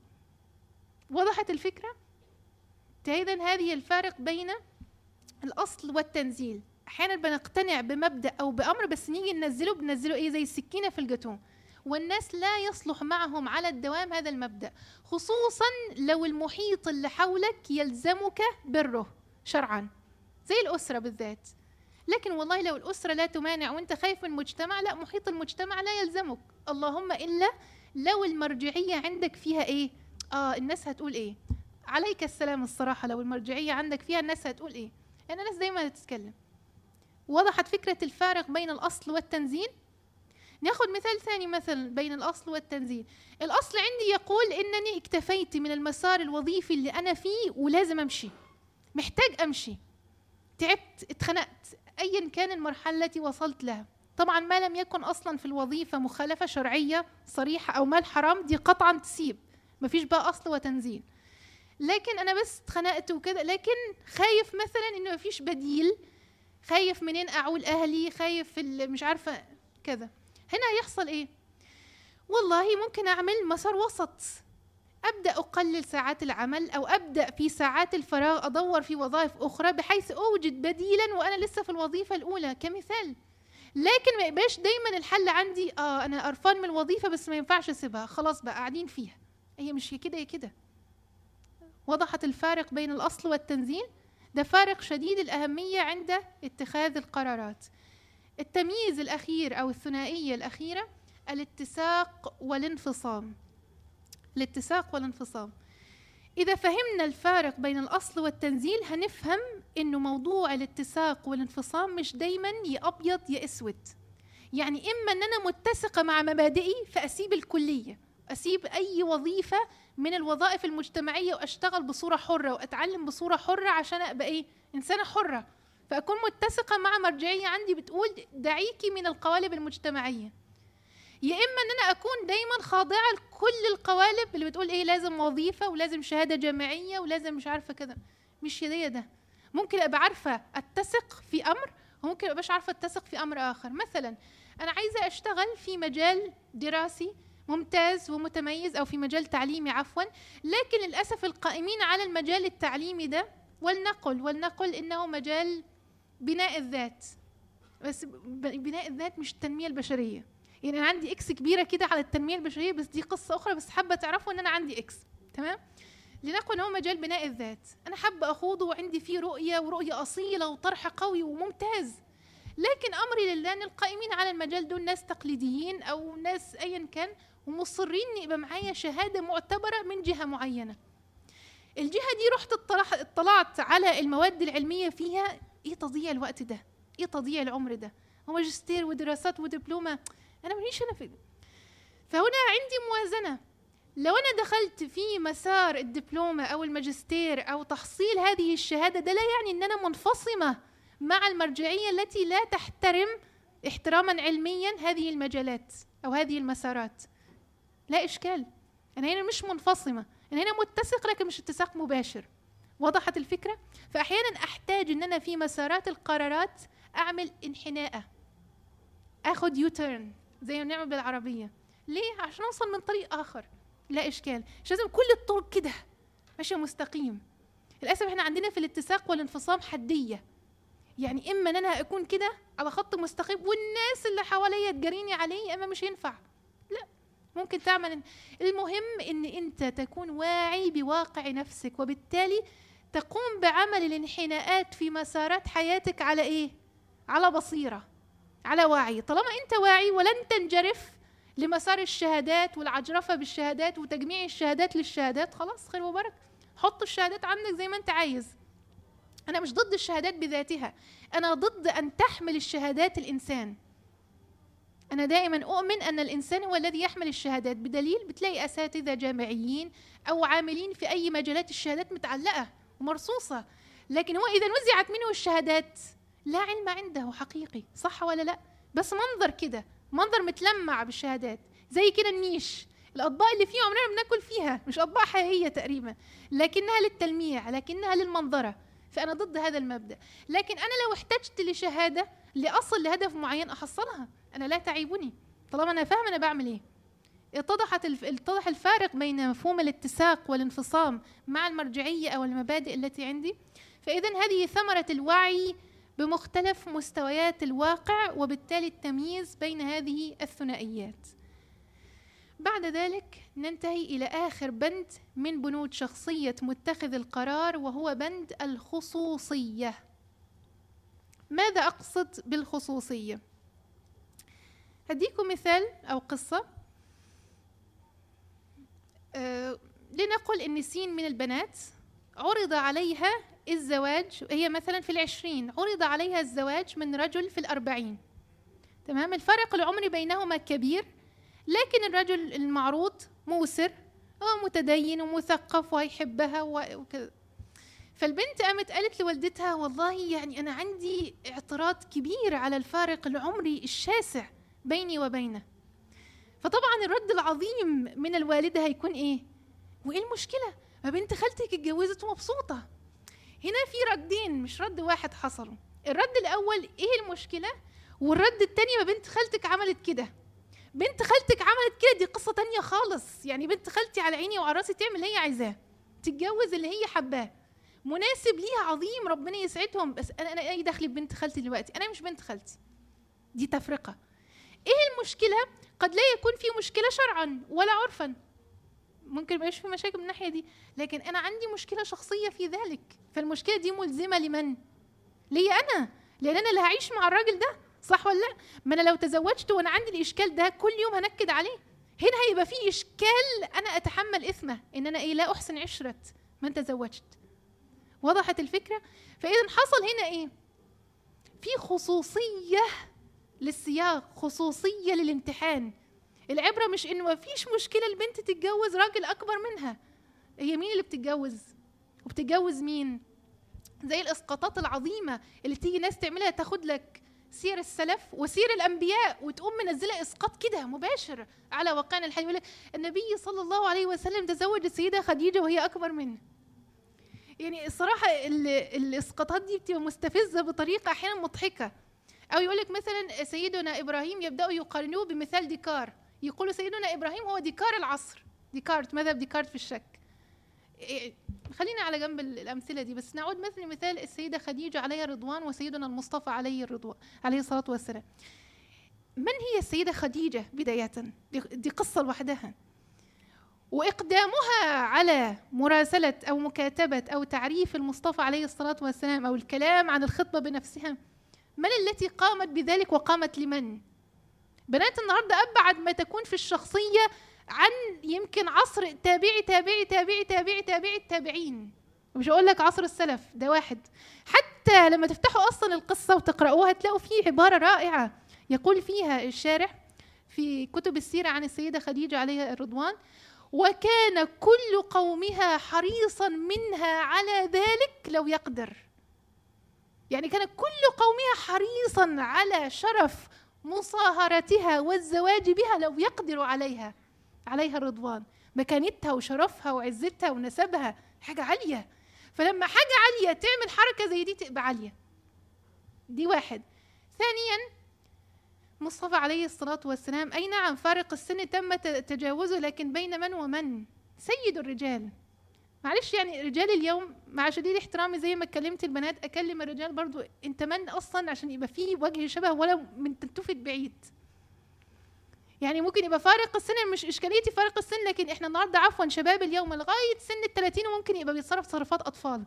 وضحت الفكرة؟ إذا هذه الفارق بين الأصل والتنزيل أحيانا بنقتنع بمبدأ أو بأمر بس نيجي ننزله بننزله إيه زي السكينة في الجاتون والناس لا يصلح معهم على الدوام هذا المبدأ خصوصا لو المحيط اللي حولك يلزمك بره شرعا زي الأسرة بالذات لكن والله لو الأسرة لا تمانع وأنت خايف من المجتمع لا محيط المجتمع لا يلزمك اللهم إلا لو المرجعيه عندك فيها ايه اه الناس هتقول ايه عليك السلام الصراحه لو المرجعيه عندك فيها الناس هتقول ايه يعني الناس دايما هتتكلم وضحت فكره الفارق بين الاصل والتنزيل ناخذ مثال ثاني مثلا بين الاصل والتنزيل الاصل عندي يقول انني اكتفيت من المسار الوظيفي اللي انا فيه ولازم امشي محتاج امشي تعبت اتخنقت ايا كان المرحله التي وصلت لها طبعا ما لم يكن اصلا في الوظيفه مخالفه شرعيه صريحه او مال حرام دي قطعا تسيب مفيش بقى اصل وتنزيل لكن انا بس اتخنقت وكده لكن خايف مثلا انه مفيش بديل خايف منين اعول اهلي خايف مش عارفه كذا هنا هيحصل ايه والله ممكن اعمل مسار وسط ابدا اقلل ساعات العمل او ابدا في ساعات الفراغ ادور في وظائف اخرى بحيث اوجد بديلا وانا لسه في الوظيفه الاولى كمثال لكن ما يبقاش دايما الحل عندي اه انا قرفان من الوظيفه بس ما ينفعش اسيبها خلاص بقى قاعدين فيها هي مش كده هي كده وضحت الفارق بين الأصل والتنزيل ده فارق شديد الأهمية عند اتخاذ القرارات التمييز الأخير أو الثنائية الأخيرة الاتساق والانفصام الاتساق والانفصام إذا فهمنا الفارق بين الأصل والتنزيل هنفهم إنه موضوع الاتساق والانفصام مش دايما يا أبيض يا أسود يعني إما إن أنا متسقة مع مبادئي فأسيب الكلية أسيب أي وظيفة من الوظائف المجتمعية وأشتغل بصورة حرة وأتعلم بصورة حرة عشان أبقى إيه إنسانة حرة فأكون متسقة مع مرجعية عندي بتقول دعيكي من القوالب المجتمعية يا اما ان انا اكون دايما خاضعه لكل القوالب اللي بتقول ايه لازم وظيفه ولازم شهاده جامعيه ولازم مش عارفه كده مش هي ده ممكن ابقى عارفه اتسق في امر وممكن ابقاش عارفه اتسق في امر اخر مثلا انا عايزه اشتغل في مجال دراسي ممتاز ومتميز او في مجال تعليمي عفوا لكن للاسف القائمين على المجال التعليمي ده ولنقل ولنقل انه مجال بناء الذات بس بناء الذات مش التنميه البشريه يعني انا عندي اكس كبيره كده على التنميه البشريه بس دي قصه اخرى بس حابه تعرفوا ان انا عندي اكس تمام لنقل هو مجال بناء الذات انا حابه اخوضه وعندي فيه رؤيه ورؤيه اصيله وطرح قوي وممتاز لكن امري لله ان القائمين على المجال دول ناس تقليديين او ناس ايا كان ومصرين ان يبقى معايا شهاده معتبره من جهه معينه الجهه دي رحت اطلعت على المواد العلميه فيها ايه تضييع الوقت ده ايه تضييع العمر ده وماجستير ودراسات ودبلومه انا ماليش انا في فهنا عندي موازنه لو انا دخلت في مسار الدبلومه او الماجستير او تحصيل هذه الشهاده ده لا يعني ان انا منفصمه مع المرجعيه التي لا تحترم احتراما علميا هذه المجالات او هذه المسارات لا اشكال انا هنا مش منفصمه انا هنا متسق لكن مش اتساق مباشر وضحت الفكره فاحيانا احتاج ان انا في مسارات القرارات اعمل انحناء اخد يو تيرن زي ما بنعمل بالعربيه ليه عشان اوصل من طريق اخر لا اشكال مش لازم كل الطرق كده ماشيه مستقيم للاسف احنا عندنا في الاتساق والانفصام حديه يعني اما ان انا اكون كده على خط مستقيم والناس اللي حواليا تجريني عليه اما مش ينفع لا ممكن تعمل المهم ان انت تكون واعي بواقع نفسك وبالتالي تقوم بعمل الانحناءات في مسارات حياتك على ايه على بصيره على وعي طالما انت واعي ولن تنجرف لمسار الشهادات والعجرفه بالشهادات وتجميع الشهادات للشهادات خلاص خير وبركه حط الشهادات عندك زي ما انت عايز انا مش ضد الشهادات بذاتها انا ضد ان تحمل الشهادات الانسان انا دائما اؤمن ان الانسان هو الذي يحمل الشهادات بدليل بتلاقي اساتذه جامعيين او عاملين في اي مجالات الشهادات متعلقه ومرصوصه لكن هو اذا نزعت منه الشهادات لا علم عنده حقيقي صح ولا لا بس منظر كده منظر متلمع بالشهادات زي كده النيش الاطباق اللي فيه عمرنا بناكل فيها مش اطباق حقيقيه تقريبا لكنها للتلميع لكنها للمنظره فانا ضد هذا المبدا لكن انا لو احتجت لشهاده لاصل لهدف معين احصلها انا لا تعيبني طالما انا فاهم انا بعمل ايه اتضحت اتضح الفارق بين مفهوم الاتساق والانفصام مع المرجعيه او المبادئ التي عندي فاذا هذه ثمره الوعي بمختلف مستويات الواقع وبالتالي التمييز بين هذه الثنائيات بعد ذلك ننتهي إلى آخر بند من بنود شخصية متخذ القرار وهو بند الخصوصية ماذا أقصد بالخصوصية؟ هديكم مثال أو قصة أه لنقل أن سين من البنات عرض عليها الزواج هي مثلا في العشرين عرض عليها الزواج من رجل في الأربعين تمام الفرق العمري بينهما كبير لكن الرجل المعروض موسر هو متدين ومثقف ويحبها وكذا فالبنت قامت قالت لوالدتها والله يعني أنا عندي اعتراض كبير على الفارق العمري الشاسع بيني وبينه فطبعا الرد العظيم من الوالدة هيكون إيه؟ وإيه المشكلة؟ ما بنت خالتك اتجوزت ومبسوطة هنا في ردين مش رد واحد حصلوا الرد الاول ايه المشكله والرد التاني ما بنت خالتك عملت كده بنت خالتك عملت كده دي قصه تانية خالص يعني بنت خالتي على عيني وعلى راسي تعمل اللي هي عايزاه تتجوز اللي هي حباه مناسب ليها عظيم ربنا يسعدهم بس انا انا ايه دخلي ببنت خالتي دلوقتي انا مش بنت خالتي دي تفرقه ايه المشكله قد لا يكون في مشكله شرعا ولا عرفا ممكن ما يبقاش في مشاكل من الناحيه دي لكن انا عندي مشكله شخصيه في ذلك فالمشكله دي ملزمه لمن ليا انا لان انا اللي هعيش مع الراجل ده صح ولا لا ما انا لو تزوجت وانا عندي الاشكال ده كل يوم هنكد عليه هنا هيبقى في اشكال انا اتحمل اثمه ان انا ايه لا احسن عشره من تزوجت وضحت الفكره فاذا حصل هنا ايه في خصوصيه للسياق خصوصيه للامتحان العبره مش انه ما فيش مشكله البنت تتجوز راجل اكبر منها هي مين اللي بتتجوز وبتتجوز مين زي الاسقاطات العظيمه اللي تيجي ناس تعملها تاخد لك سير السلف وسير الانبياء وتقوم منزله اسقاط كده مباشر على واقعنا الحي يقول لك النبي صلى الله عليه وسلم تزوج السيده خديجه وهي اكبر منه يعني الصراحه الاسقاطات دي بتبقى مستفزه بطريقه احيانا مضحكه او يقول لك مثلا سيدنا ابراهيم يبداوا يقارنوه بمثال ديكار يقول سيدنا ابراهيم هو ديكار العصر ديكارت مذهب ديكارت في الشك إيه، خلينا على جنب الامثله دي بس نعود مثل مثال السيده خديجه عليها الرضوان وسيدنا المصطفى عليه الرضوان عليه الصلاه والسلام من هي السيده خديجه بدايه دي قصه لوحدها واقدامها على مراسله او مكاتبه او تعريف المصطفى عليه الصلاه والسلام او الكلام عن الخطبه بنفسها من التي قامت بذلك وقامت لمن بنات النهارده ابعد ما تكون في الشخصيه عن يمكن عصر تابعي تابعي تابعي تابعي تابعي التابعين مش هقول لك عصر السلف ده واحد حتى لما تفتحوا اصلا القصه وتقراوها تلاقوا فيه عباره رائعه يقول فيها الشارح في كتب السيره عن السيده خديجه عليها الرضوان وكان كل قومها حريصا منها على ذلك لو يقدر يعني كان كل قومها حريصا على شرف مصاهرتها والزواج بها لو يقدروا عليها عليها الرضوان مكانتها وشرفها وعزتها ونسبها حاجة عالية فلما حاجة عالية تعمل حركة زي دي تبقى عالية دي واحد ثانيا مصطفى عليه الصلاة والسلام أي نعم فارق السن تم تجاوزه لكن بين من ومن سيد الرجال معلش يعني رجال اليوم مع شديد احترامي زي ما كلمت البنات اكلم الرجال برضو انت من اصلا عشان يبقى فيه وجه شبه ولا من تلتفت بعيد يعني ممكن يبقى فارق السن مش اشكاليتي فارق السن لكن احنا النهارده عفوا شباب اليوم لغايه سن ال 30 وممكن يبقى بيتصرف تصرفات اطفال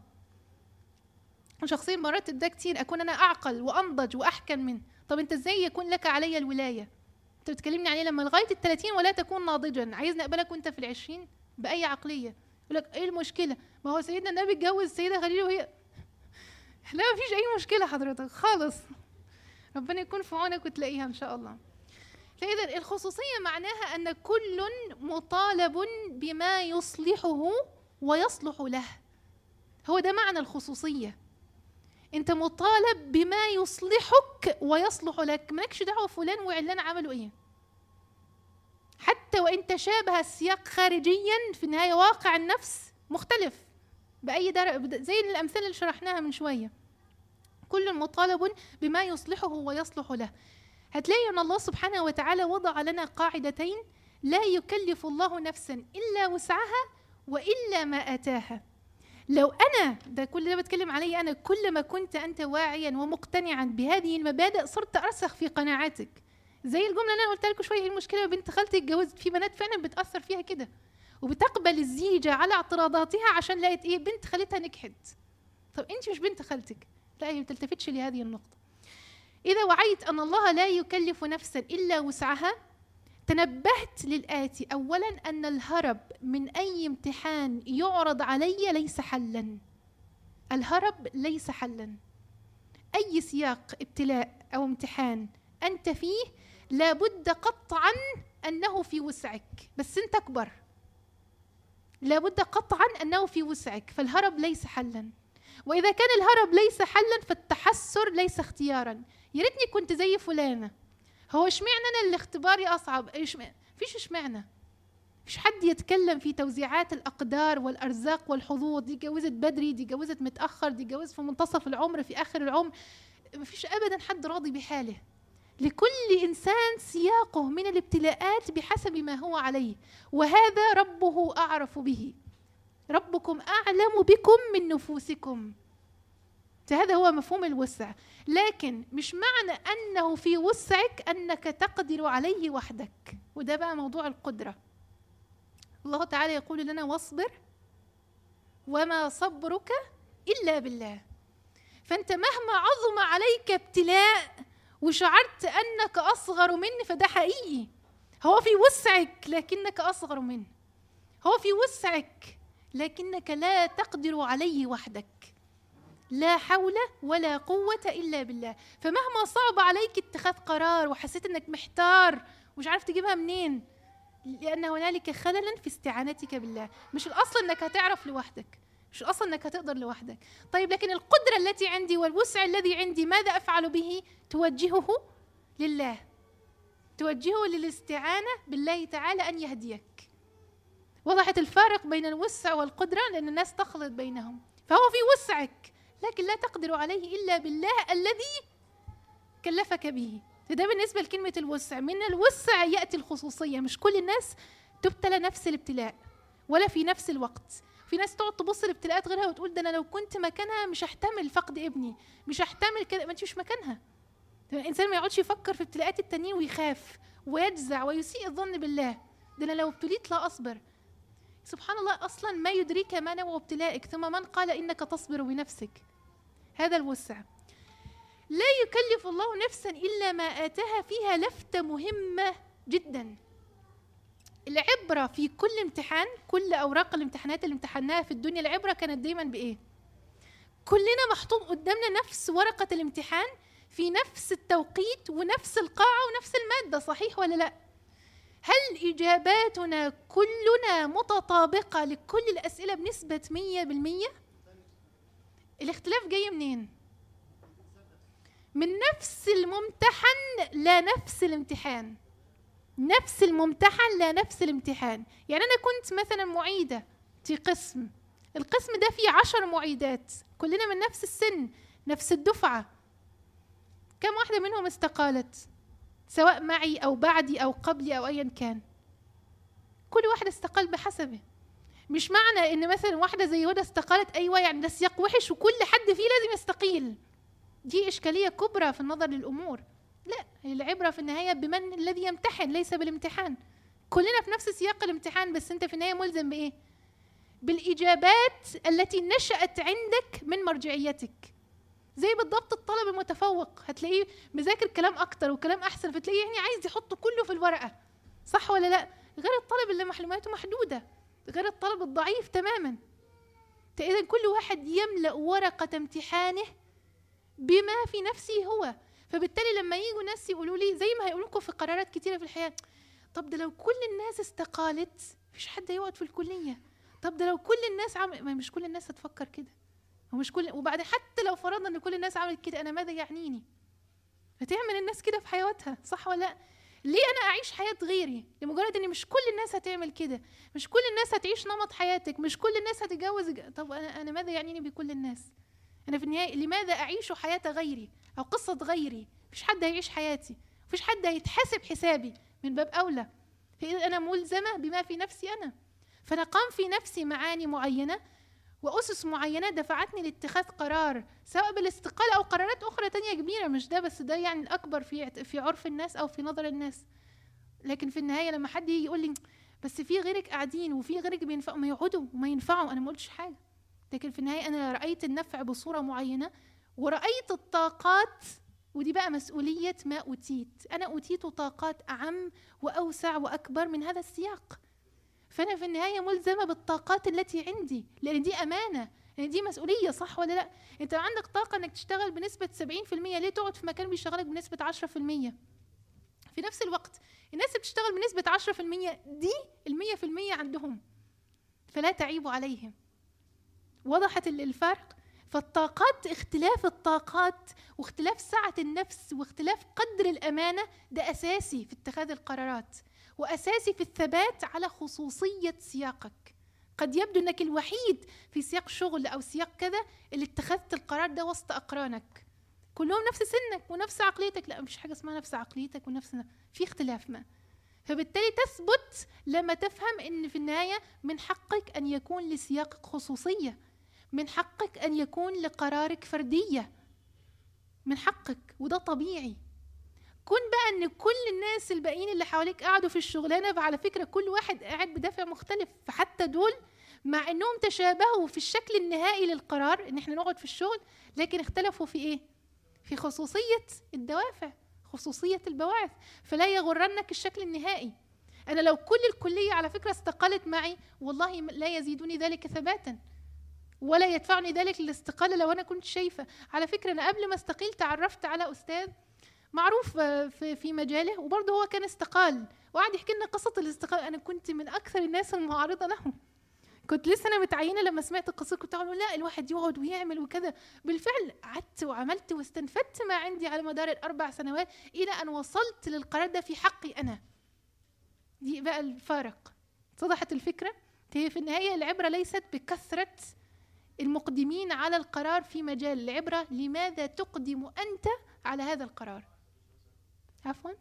شخصيا مرات ده كتير اكون انا اعقل وانضج واحكم منه طب انت ازاي يكون لك علي الولايه انت بتكلمني عليه لما لغايه ال 30 ولا تكون ناضجا عايزني اقبلك وانت في العشرين باي عقليه يقول لك ايه المشكله ما هو سيدنا النبي اتجوز السيده خديجه وهي لا مفيش اي مشكله حضرتك خالص ربنا يكون في عونك وتلاقيها ان شاء الله فإذا الخصوصية معناها أن كل مطالب بما يصلحه ويصلح له هو ده معنى الخصوصية أنت مطالب بما يصلحك ويصلح لك مالكش دعوة فلان وعلان عملوا إيه حتى وإن تشابه السياق خارجيا في النهاية واقع النفس مختلف بأي درجة زي الأمثلة اللي شرحناها من شوية كل مطالب بما يصلحه ويصلح له هتلاقي ان الله سبحانه وتعالى وضع لنا قاعدتين لا يكلف الله نفسا الا وسعها والا ما اتاها لو انا ده كل ده بتكلم علي انا كل ما كنت انت واعيا ومقتنعا بهذه المبادئ صرت ارسخ في قناعاتك زي الجمله اللي انا قلت لكم شويه المشكله بنت خالتي اتجوزت في بنات فعلا بتاثر فيها كده وبتقبل الزيجه على اعتراضاتها عشان لقيت ايه بنت خالتها نجحت طب انت مش بنت خالتك لا هي ما بتلتفتش لهذه النقطه إذا وعيت أن الله لا يكلف نفسا إلا وسعها تنبهت للآتي أولا أن الهرب من أي امتحان يعرض علي ليس حلا الهرب ليس حلا أي سياق ابتلاء أو امتحان أنت فيه لابد قطعا أنه في وسعك بس أنت أكبر لابد قطعا أنه في وسعك فالهرب ليس حلا وإذا كان الهرب ليس حلا فالتحسر ليس اختيارا يا ريتني كنت زي فلانه هو اشمعنى انا اللي اختباري اصعب ايش فيش اشمعنى فيش حد يتكلم في توزيعات الاقدار والارزاق والحظوظ دي جوزت بدري دي جوزت متاخر دي جوزت في منتصف العمر في اخر العمر مفيش ابدا حد راضي بحاله لكل انسان سياقه من الابتلاءات بحسب ما هو عليه وهذا ربه اعرف به ربكم اعلم بكم من نفوسكم فهذا هو مفهوم الوسع لكن مش معنى انه في وسعك انك تقدر عليه وحدك وده بقى موضوع القدره الله تعالى يقول لنا واصبر وما صبرك إلا بالله فأنت مهما عظم عليك ابتلاء وشعرت أنك أصغر منه فده حقيقي هو في وسعك لكنك أصغر منه هو في وسعك لكنك لا تقدر عليه وحدك لا حول ولا قوة إلا بالله فمهما صعب عليك اتخاذ قرار وحسيت أنك محتار ومش عارف تجيبها منين لأن هنالك خللا في استعانتك بالله مش الأصل أنك هتعرف لوحدك مش الأصل أنك هتقدر لوحدك طيب لكن القدرة التي عندي والوسع الذي عندي ماذا أفعل به توجهه لله توجهه للاستعانة بالله تعالى أن يهديك وضحت الفارق بين الوسع والقدرة لأن الناس تخلط بينهم فهو في وسعك لكن لا تقدر عليه إلا بالله الذي كلفك به ده بالنسبة لكلمة الوسع من الوسع يأتي الخصوصية مش كل الناس تبتلى نفس الابتلاء ولا في نفس الوقت في ناس تقعد تبص لابتلاءات غيرها وتقول ده انا لو كنت مكانها مش هحتمل فقد ابني مش هحتمل كده ما انت مش مكانها الانسان ما يقعدش يفكر في ابتلاءات التانيين ويخاف ويجزع ويسيء الظن بالله ده انا لو ابتليت لا اصبر سبحان الله اصلا ما يدريك ما نوع ابتلائك ثم من قال انك تصبر بنفسك هذا الوسع لا يكلف الله نفسا الا ما اتاها فيها لفته مهمه جدا العبره في كل امتحان كل اوراق الامتحانات اللي امتحناها في الدنيا العبره كانت دايما بايه كلنا محطوط قدامنا نفس ورقه الامتحان في نفس التوقيت ونفس القاعه ونفس الماده صحيح ولا لا هل إجاباتنا كلنا متطابقة لكل الأسئلة بنسبة مية بالمية؟ الاختلاف جاي منين؟ من نفس الممتحن لا نفس الامتحان نفس الممتحن لا نفس الامتحان يعني أنا كنت مثلا معيدة في قسم القسم ده فيه عشر معيدات كلنا من نفس السن نفس الدفعة كم واحدة منهم استقالت سواء معي أو بعدي أو قبلي أو أيا كان كل واحد استقال بحسبه مش معنى ان مثلا واحده زي هدى استقالت ايوه يعني ده سياق وحش وكل حد فيه لازم يستقيل دي اشكاليه كبرى في النظر للامور لا العبره في النهايه بمن الذي يمتحن ليس بالامتحان كلنا في نفس سياق الامتحان بس انت في النهايه ملزم بايه بالاجابات التي نشات عندك من مرجعيتك زي بالضبط الطالب المتفوق هتلاقيه مذاكر كلام اكتر وكلام احسن فتلاقيه يعني عايز يحط كله في الورقه صح ولا لا غير الطالب اللي معلوماته محدوده غير الطالب الضعيف تماما اذا كل واحد يملا ورقه امتحانه بما في نفسه هو فبالتالي لما يجوا ناس يقولوا لي زي ما هيقولوا لكم في قرارات كتيره في الحياه طب ده لو كل الناس استقالت مفيش حد هيقعد في الكليه طب ده لو كل الناس عمل ما مش كل الناس هتفكر كده ومش كل وبعدين حتى لو فرضنا ان كل الناس عملت كده انا ماذا يعنيني هتعمل الناس كده في حياتها صح ولا لا ليه انا اعيش حياه غيري لمجرد ان مش كل الناس هتعمل كده مش كل الناس هتعيش نمط حياتك مش كل الناس هتتجوز طب انا انا ماذا يعنيني بكل الناس انا في النهايه لماذا اعيش حياه غيري او قصه غيري مفيش حد هيعيش حياتي مفيش حد هيتحاسب حسابي من باب اولى فاذا انا ملزمه بما في نفسي انا فانا قام في نفسي معاني معينه وأسس معينة دفعتني لاتخاذ قرار سواء بالاستقالة أو قرارات أخرى تانية كبيرة مش ده بس ده يعني الأكبر في في عرف الناس أو في نظر الناس لكن في النهاية لما حد يجي يقول لي بس في غيرك قاعدين وفي غيرك بينفعوا ما يقعدوا وما ينفعوا أنا ما قلتش حاجة لكن في النهاية أنا رأيت النفع بصورة معينة ورأيت الطاقات ودي بقى مسؤولية ما أوتيت أنا أوتيت طاقات أعم وأوسع وأكبر من هذا السياق فانا في النهايه ملزمه بالطاقات التي عندي لان دي امانه لان دي مسؤوليه صح ولا لا انت عندك طاقه انك تشتغل بنسبه 70% ليه تقعد في مكان بيشغلك بنسبه 10% في نفس الوقت الناس اللي بتشتغل بنسبه 10% دي ال 100% عندهم فلا تعيبوا عليهم وضحت الفرق فالطاقات اختلاف الطاقات واختلاف سعة النفس واختلاف قدر الأمانة ده أساسي في اتخاذ القرارات وأساسي في الثبات على خصوصية سياقك قد يبدو أنك الوحيد في سياق شغل أو سياق كذا اللي اتخذت القرار ده وسط أقرانك كلهم نفس سنك ونفس عقليتك لا مفيش حاجة اسمها نفس عقليتك ونفس في اختلاف ما فبالتالي تثبت لما تفهم ان في النهايه من حقك ان يكون لسياقك خصوصيه من حقك ان يكون لقرارك فرديه من حقك وده طبيعي كون بقى ان كل الناس الباقيين اللي حواليك قعدوا في الشغلانه فعلى فكره كل واحد قاعد بدافع مختلف فحتى دول مع انهم تشابهوا في الشكل النهائي للقرار ان احنا نقعد في الشغل لكن اختلفوا في ايه في خصوصيه الدوافع خصوصيه البواعث فلا يغرنك الشكل النهائي انا لو كل الكليه على فكره استقالت معي والله لا يزيدني ذلك ثباتا ولا يدفعني ذلك للاستقاله لو انا كنت شايفه على فكره انا قبل ما استقيل تعرفت على استاذ معروف في في مجاله وبرضه هو كان استقال وقعد يحكي لنا قصه الاستقاله انا كنت من اكثر الناس المعارضه له كنت لسه انا متعينه لما سمعت القصه كنت اقول لا الواحد يقعد ويعمل وكذا بالفعل قعدت وعملت واستنفدت ما عندي على مدار الاربع سنوات الى ان وصلت للقرار ده في حقي انا دي بقى الفارق اتضحت الفكره هي في النهايه العبره ليست بكثره المقدمين على القرار في مجال العبره لماذا تقدم انت على هذا القرار عفوا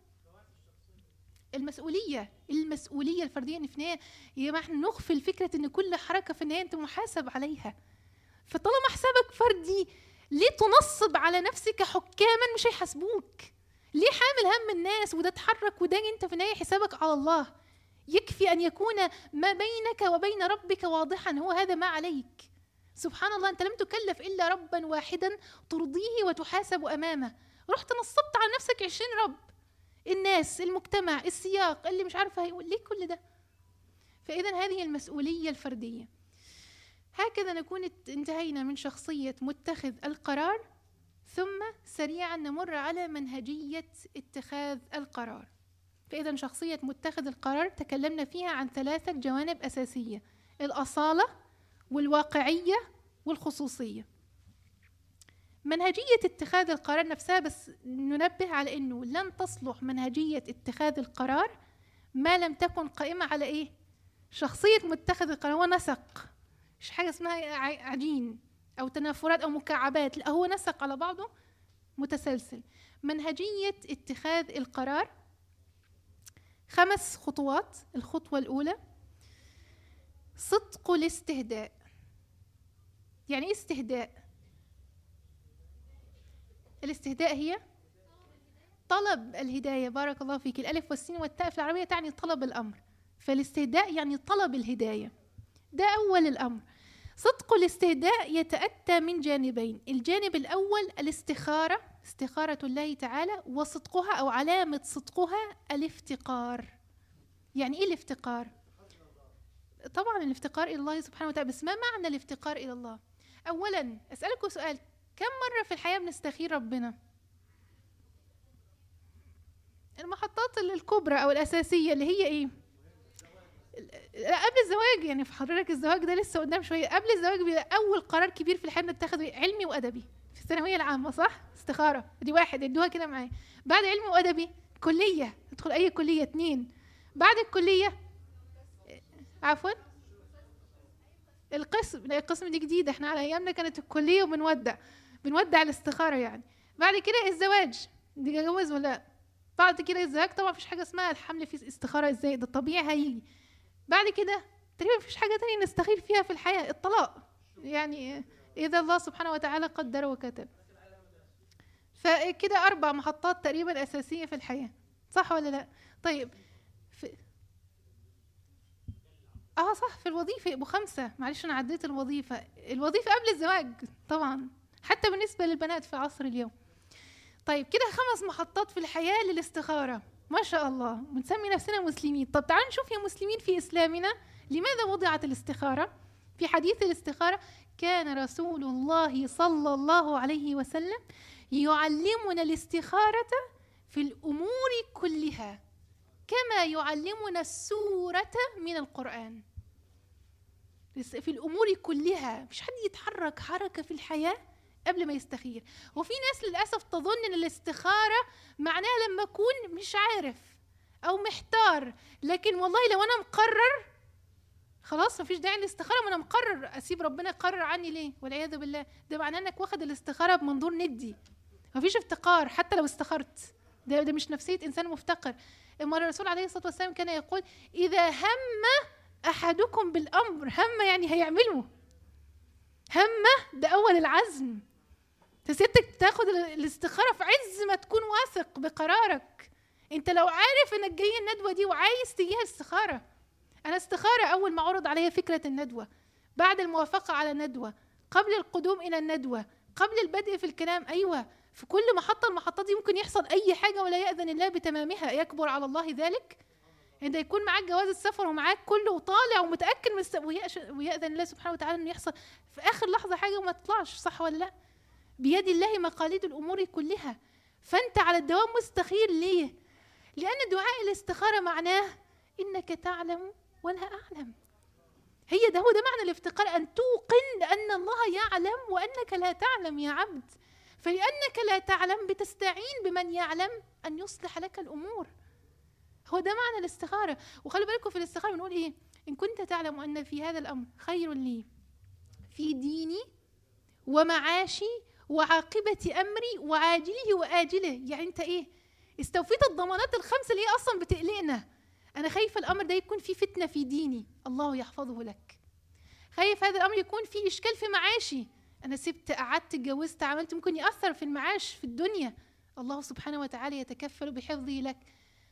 المسؤولية المسؤولية الفردية إن في النهاية يا احنا نغفل فكرة إن كل حركة في النهاية أنت محاسب عليها فطالما حسابك فردي ليه تنصب على نفسك حكاما مش هيحاسبوك ليه حامل هم الناس وده اتحرك وده انت في النهايه حسابك على الله يكفي ان يكون ما بينك وبين ربك واضحا هو هذا ما عليك سبحان الله انت لم تكلف الا ربا واحدا ترضيه وتحاسب امامه رحت نصبت على نفسك عشرين رب الناس المجتمع السياق اللي مش عارفه هيقول ليه كل ده فاذا هذه المسؤوليه الفرديه هكذا نكون انتهينا من شخصيه متخذ القرار ثم سريعا نمر على منهجيه اتخاذ القرار فاذا شخصيه متخذ القرار تكلمنا فيها عن ثلاثه جوانب اساسيه الاصاله والواقعيه والخصوصيه منهجية اتخاذ القرار نفسها بس ننبه على انه لن تصلح منهجية اتخاذ القرار ما لم تكن قائمة على ايه؟ شخصية متخذ القرار هو نسق مش حاجة اسمها عجين أو تنافرات أو مكعبات لا هو نسق على بعضه متسلسل منهجية اتخاذ القرار خمس خطوات الخطوة الأولى صدق الاستهداء يعني ايه استهداء الاستهداء هي طلب الهداية بارك الله فيك الألف والسين والتاء في العربية تعني طلب الأمر فالاستهداء يعني طلب الهداية ده أول الأمر صدق الاستهداء يتأتى من جانبين الجانب الأول الاستخارة استخارة الله تعالى وصدقها أو علامة صدقها الافتقار يعني إيه الافتقار؟ طبعا الافتقار إلى الله سبحانه وتعالى بس ما معنى الافتقار إلى الله؟ أولا أسألكم سؤال كم مرة في الحياة بنستخير ربنا المحطات الكبرى أو الأساسية اللي هي إيه لا قبل الزواج يعني في حضرتك الزواج ده لسه قدام شوية قبل الزواج بيبقى أول قرار كبير في الحياة بنتخذه علمي وأدبي في الثانوية العامة صح؟ استخارة دي واحد ادوها كده معايا بعد علمي وأدبي كلية تدخل أي كلية اتنين بعد الكلية عفوا القسم لا القسم دي جديدة احنا على أيامنا كانت الكلية وبنودع بنودع الاستخاره يعني بعد كده الزواج دي جواز ولا بعد كده الزواج طبعا مفيش حاجه اسمها الحمل في استخاره ازاي ده طبيعي هيجي بعد كده تقريبا مفيش حاجه تانية نستخير فيها في الحياه الطلاق يعني اذا الله سبحانه وتعالى قدر وكتب فكده اربع محطات تقريبا اساسيه في الحياه صح ولا لا طيب في اه صح في الوظيفه يبقوا خمسه معلش انا عديت الوظيفه الوظيفه قبل الزواج طبعا حتى بالنسبة للبنات في عصر اليوم طيب كده خمس محطات في الحياة للاستخارة ما شاء الله بنسمي نفسنا مسلمين طب تعالوا نشوف يا مسلمين في إسلامنا لماذا وضعت الاستخارة في حديث الاستخارة كان رسول الله صلى الله عليه وسلم يعلمنا الاستخارة في الأمور كلها كما يعلمنا السورة من القرآن في الأمور كلها مش حد يتحرك حركة في الحياة قبل ما يستخير وفي ناس للاسف تظن ان الاستخاره معناها لما اكون مش عارف او محتار لكن والله لو انا مقرر خلاص مفيش داعي للاستخاره ما انا مقرر اسيب ربنا يقرر عني ليه والعياذ بالله ده معناه انك واخد الاستخاره بمنظور ندي مفيش افتقار حتى لو استخرت ده, ده مش نفسيه انسان مفتقر اما الرسول عليه الصلاه والسلام كان يقول اذا هم احدكم بالامر هم يعني هيعمله همه ده اول العزم فسيادتك تاخد الاستخاره في عز ما تكون واثق بقرارك انت لو عارف انك جاي الندوه دي وعايز تجيها استخاره انا استخاره اول ما عرض عليا فكره الندوه بعد الموافقه على الندوه قبل القدوم الى الندوه قبل البدء في الكلام ايوه في كل محطه المحطات دي ممكن يحصل اي حاجه ولا ياذن الله بتمامها يكبر على الله ذلك انت يكون معاك جواز السفر ومعاك كله وطالع ومتاكد من ويأذن الله سبحانه وتعالى انه يحصل في اخر لحظه حاجه وما تطلعش صح ولا لا بيد الله مقاليد الامور كلها فانت على الدوام مستخير ليه لان دعاء الاستخاره معناه انك تعلم ولا اعلم هي ده هو ده معنى الافتقار ان توقن ان الله يعلم وانك لا تعلم يا عبد فلانك لا تعلم بتستعين بمن يعلم ان يصلح لك الامور هو ده معنى الاستخاره وخلوا بالكم في الاستخاره بنقول ايه ان كنت تعلم ان في هذا الامر خير لي في ديني ومعاشي وعاقبة أمري وعاجله وآجله يعني أنت إيه استوفيت الضمانات الخمسة اللي هي أصلا بتقلقنا أنا خايفة الأمر ده يكون فيه فتنة في ديني الله يحفظه لك خايف هذا الأمر يكون فيه إشكال في معاشي أنا سبت قعدت اتجوزت عملت ممكن يأثر في المعاش في الدنيا الله سبحانه وتعالى يتكفل بحفظه لك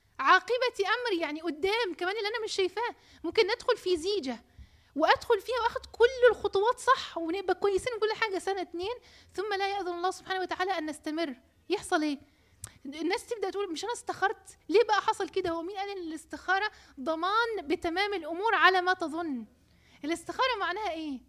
عاقبة أمري يعني قدام كمان اللي أنا مش شايفاه ممكن ندخل في زيجة وادخل فيها واخد كل الخطوات صح ونبقى كويسين كل حاجه سنه اتنين ثم لا ياذن الله سبحانه وتعالى ان نستمر يحصل ايه الناس تبدا تقول مش انا استخرت ليه بقى حصل كده هو مين قال ان الاستخاره ضمان بتمام الامور على ما تظن الاستخاره معناها ايه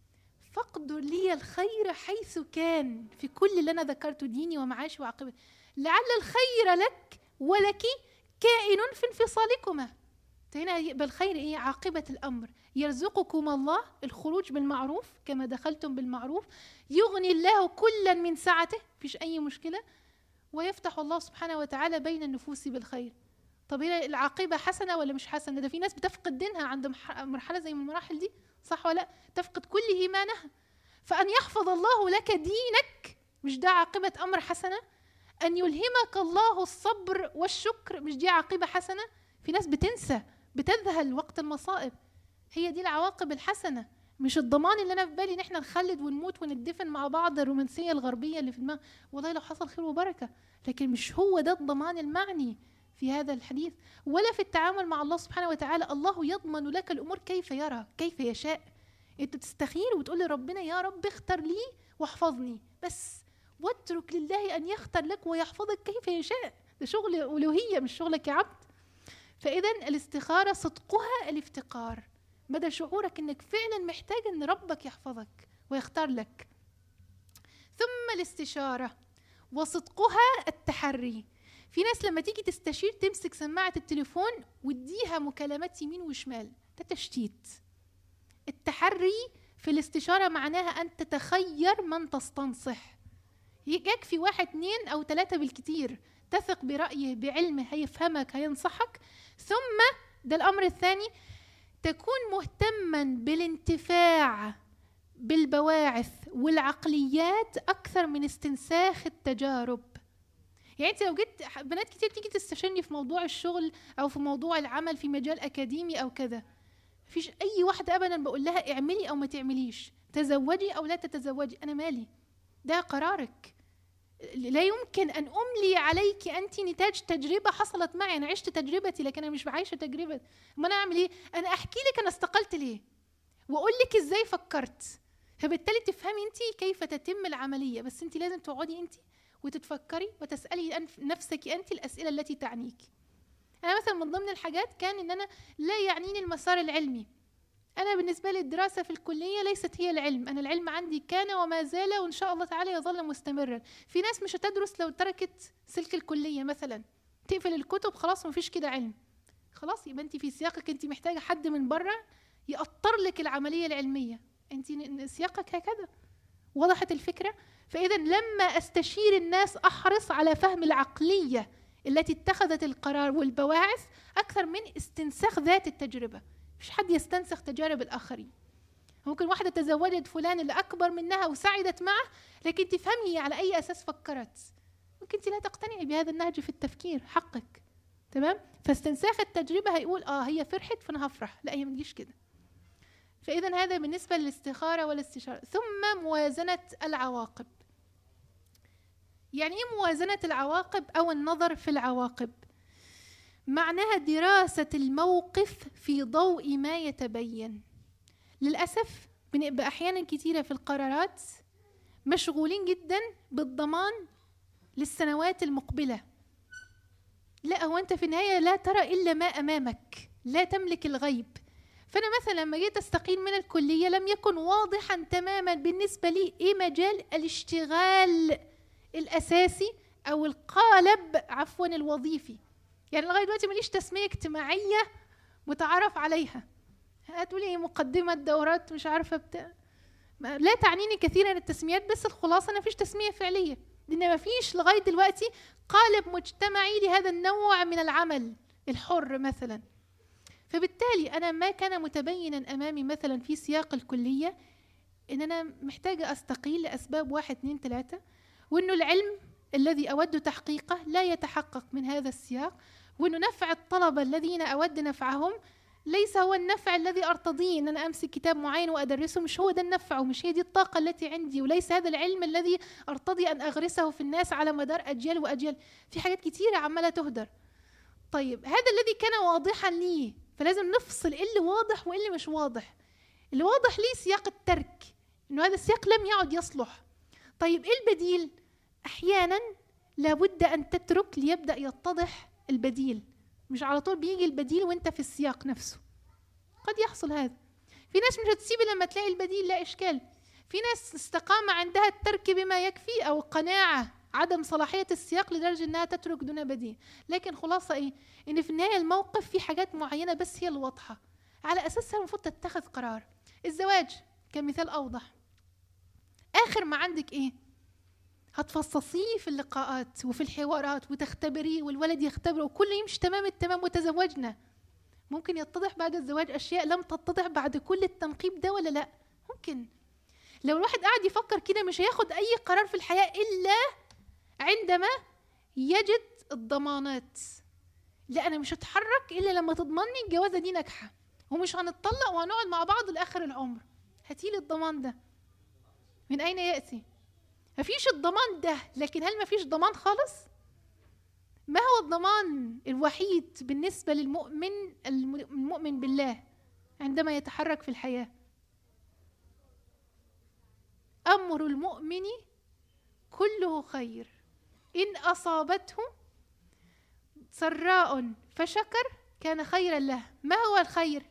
فاقدر لي الخير حيث كان في كل اللي انا ذكرته ديني ومعاشي وعاقبتي لعل الخير لك ولك كائن في انفصالكما هنا يبقى الخير ايه عاقبه الامر يرزقكم الله الخروج بالمعروف كما دخلتم بالمعروف يغني الله كلا من سعته فيش اي مشكله ويفتح الله سبحانه وتعالى بين النفوس بالخير طب العاقبه حسنه ولا مش حسنه ده في ناس بتفقد دينها عند مرحله زي من المراحل دي صح ولا لا تفقد كل ايمانها فان يحفظ الله لك دينك مش ده عاقبه امر حسنه ان يلهمك الله الصبر والشكر مش دي عاقبه حسنه في ناس بتنسى بتذهل وقت المصائب هي دي العواقب الحسنه مش الضمان اللي انا في بالي ان احنا نخلد ونموت وندفن مع بعض الرومانسيه الغربيه اللي في دماغ والله لو حصل خير وبركه لكن مش هو ده الضمان المعني في هذا الحديث ولا في التعامل مع الله سبحانه وتعالى الله يضمن لك الامور كيف يرى كيف يشاء انت تستخير وتقول لربنا يا رب اختر لي واحفظني بس واترك لله ان يختار لك ويحفظك كيف يشاء ده شغل الوهيه مش شغلك يا عبد فاذا الاستخاره صدقها الافتقار مدى شعورك انك فعلا محتاج ان ربك يحفظك ويختار لك ثم الاستشاره وصدقها التحري في ناس لما تيجي تستشير تمسك سماعه التليفون وتديها مكالمات يمين وشمال ده تشتيت التحري في الاستشاره معناها ان تتخير من تستنصح يكفي واحد اتنين او ثلاثه بالكتير تثق برايه بعلمه هيفهمك هينصحك ثم ده الامر الثاني تكون مهتما بالانتفاع بالبواعث والعقليات اكثر من استنساخ التجارب يعني انت لو جيت بنات كتير تيجي تستشيرني في موضوع الشغل او في موضوع العمل في مجال اكاديمي او كذا مفيش اي واحده ابدا بقول لها اعملي او ما تعمليش تزوجي او لا تتزوجي انا مالي ده قرارك لا يمكن ان املي عليك انت نتاج تجربه حصلت معي انا عشت تجربتي لكن انا مش بعيشه تجربه ما انا اعمل ايه انا احكي لك انا استقلت ليه واقول لك ازاي فكرت فبالتالي تفهمي انت كيف تتم العمليه بس انت لازم تقعدي انت وتتفكري وتسالي نفسك انت الاسئله التي تعنيك انا مثلا من ضمن الحاجات كان ان انا لا يعنيني المسار العلمي أنا بالنسبة لي الدراسة في الكلية ليست هي العلم أنا العلم عندي كان وما زال وإن شاء الله تعالى يظل مستمرا في ناس مش هتدرس لو تركت سلك الكلية مثلا تقفل الكتب خلاص مفيش كده علم خلاص يبقى أنت في سياقك أنت محتاجة حد من بره يأطر لك العملية العلمية أنت سياقك هكذا وضحت الفكرة فإذا لما أستشير الناس أحرص على فهم العقلية التي اتخذت القرار والبواعث أكثر من استنساخ ذات التجربة مش حد يستنسخ تجارب الآخرين ممكن واحدة تزوجت فلان اللي أكبر منها وسعدت معه لكن تفهمي على أي أساس فكرت ممكن أنت لا تقتنعي بهذا النهج في التفكير حقك تمام فاستنساخ التجربة هيقول آه هي فرحت فأنا هفرح لا هي ما تجيش كده فإذا هذا بالنسبة للاستخارة والاستشارة ثم موازنة العواقب يعني إيه موازنة العواقب أو النظر في العواقب معناها دراسة الموقف في ضوء ما يتبين للأسف بنبقى أحيانا كثيرة في القرارات مشغولين جدا بالضمان للسنوات المقبلة لا هو أنت في النهاية لا ترى إلا ما أمامك لا تملك الغيب فأنا مثلا لما جيت أستقيل من الكلية لم يكن واضحا تماما بالنسبة لي إيه مجال الاشتغال الأساسي أو القالب عفوا الوظيفي يعني لغاية دلوقتي ماليش تسمية اجتماعية متعارف عليها هتقولي مقدمة دورات مش عارفة بتاع لا تعنيني كثيرا التسميات بس الخلاصة أنا فيش تسمية فعلية لأن ما فيش لغاية دلوقتي قالب مجتمعي لهذا النوع من العمل الحر مثلا فبالتالي أنا ما كان متبينا أمامي مثلا في سياق الكلية إن أنا محتاجة أستقيل لأسباب واحد اثنين ثلاثة وإنه العلم الذي أود تحقيقه لا يتحقق من هذا السياق وإنه نفع الطلبة الذين أود نفعهم ليس هو النفع الذي ارتضيه ان انا امسك كتاب معين وادرسه مش هو ده النفع ومش هي دي الطاقه التي عندي وليس هذا العلم الذي ارتضي ان اغرسه في الناس على مدار اجيال واجيال في حاجات كتيره عماله تهدر طيب هذا الذي كان واضحا لي فلازم نفصل ايه اللي واضح وايه اللي مش واضح اللي واضح لي سياق الترك انه هذا السياق لم يعد يصلح طيب ايه البديل احيانا لابد ان تترك ليبدا يتضح البديل مش على طول بيجي البديل وانت في السياق نفسه قد يحصل هذا في ناس مش هتسيب لما تلاقي البديل لا اشكال في ناس استقامة عندها الترك بما يكفي او قناعة عدم صلاحية السياق لدرجة انها تترك دون بديل لكن خلاصة ايه ان في النهاية الموقف في حاجات معينة بس هي الواضحة على اساسها المفروض تتخذ قرار الزواج كمثال اوضح اخر ما عندك ايه هتفصصيه في اللقاءات وفي الحوارات وتختبريه والولد يختبره وكله يمشي تمام التمام وتزوجنا ممكن يتضح بعد الزواج اشياء لم تتضح بعد كل التنقيب ده ولا لا ممكن لو الواحد قاعد يفكر كده مش هياخد اي قرار في الحياه الا عندما يجد الضمانات لا انا مش هتحرك الا لما تضمني الجوازه دي ناجحه ومش هنتطلق وهنقعد مع بعض لاخر العمر هاتيلي الضمان ده من اين ياتي مفيش الضمان ده لكن هل مفيش ضمان خالص ما هو الضمان الوحيد بالنسبة للمؤمن المؤمن بالله عندما يتحرك في الحياة أمر المؤمن كله خير إن أصابته سراء فشكر كان خيرا له ما هو الخير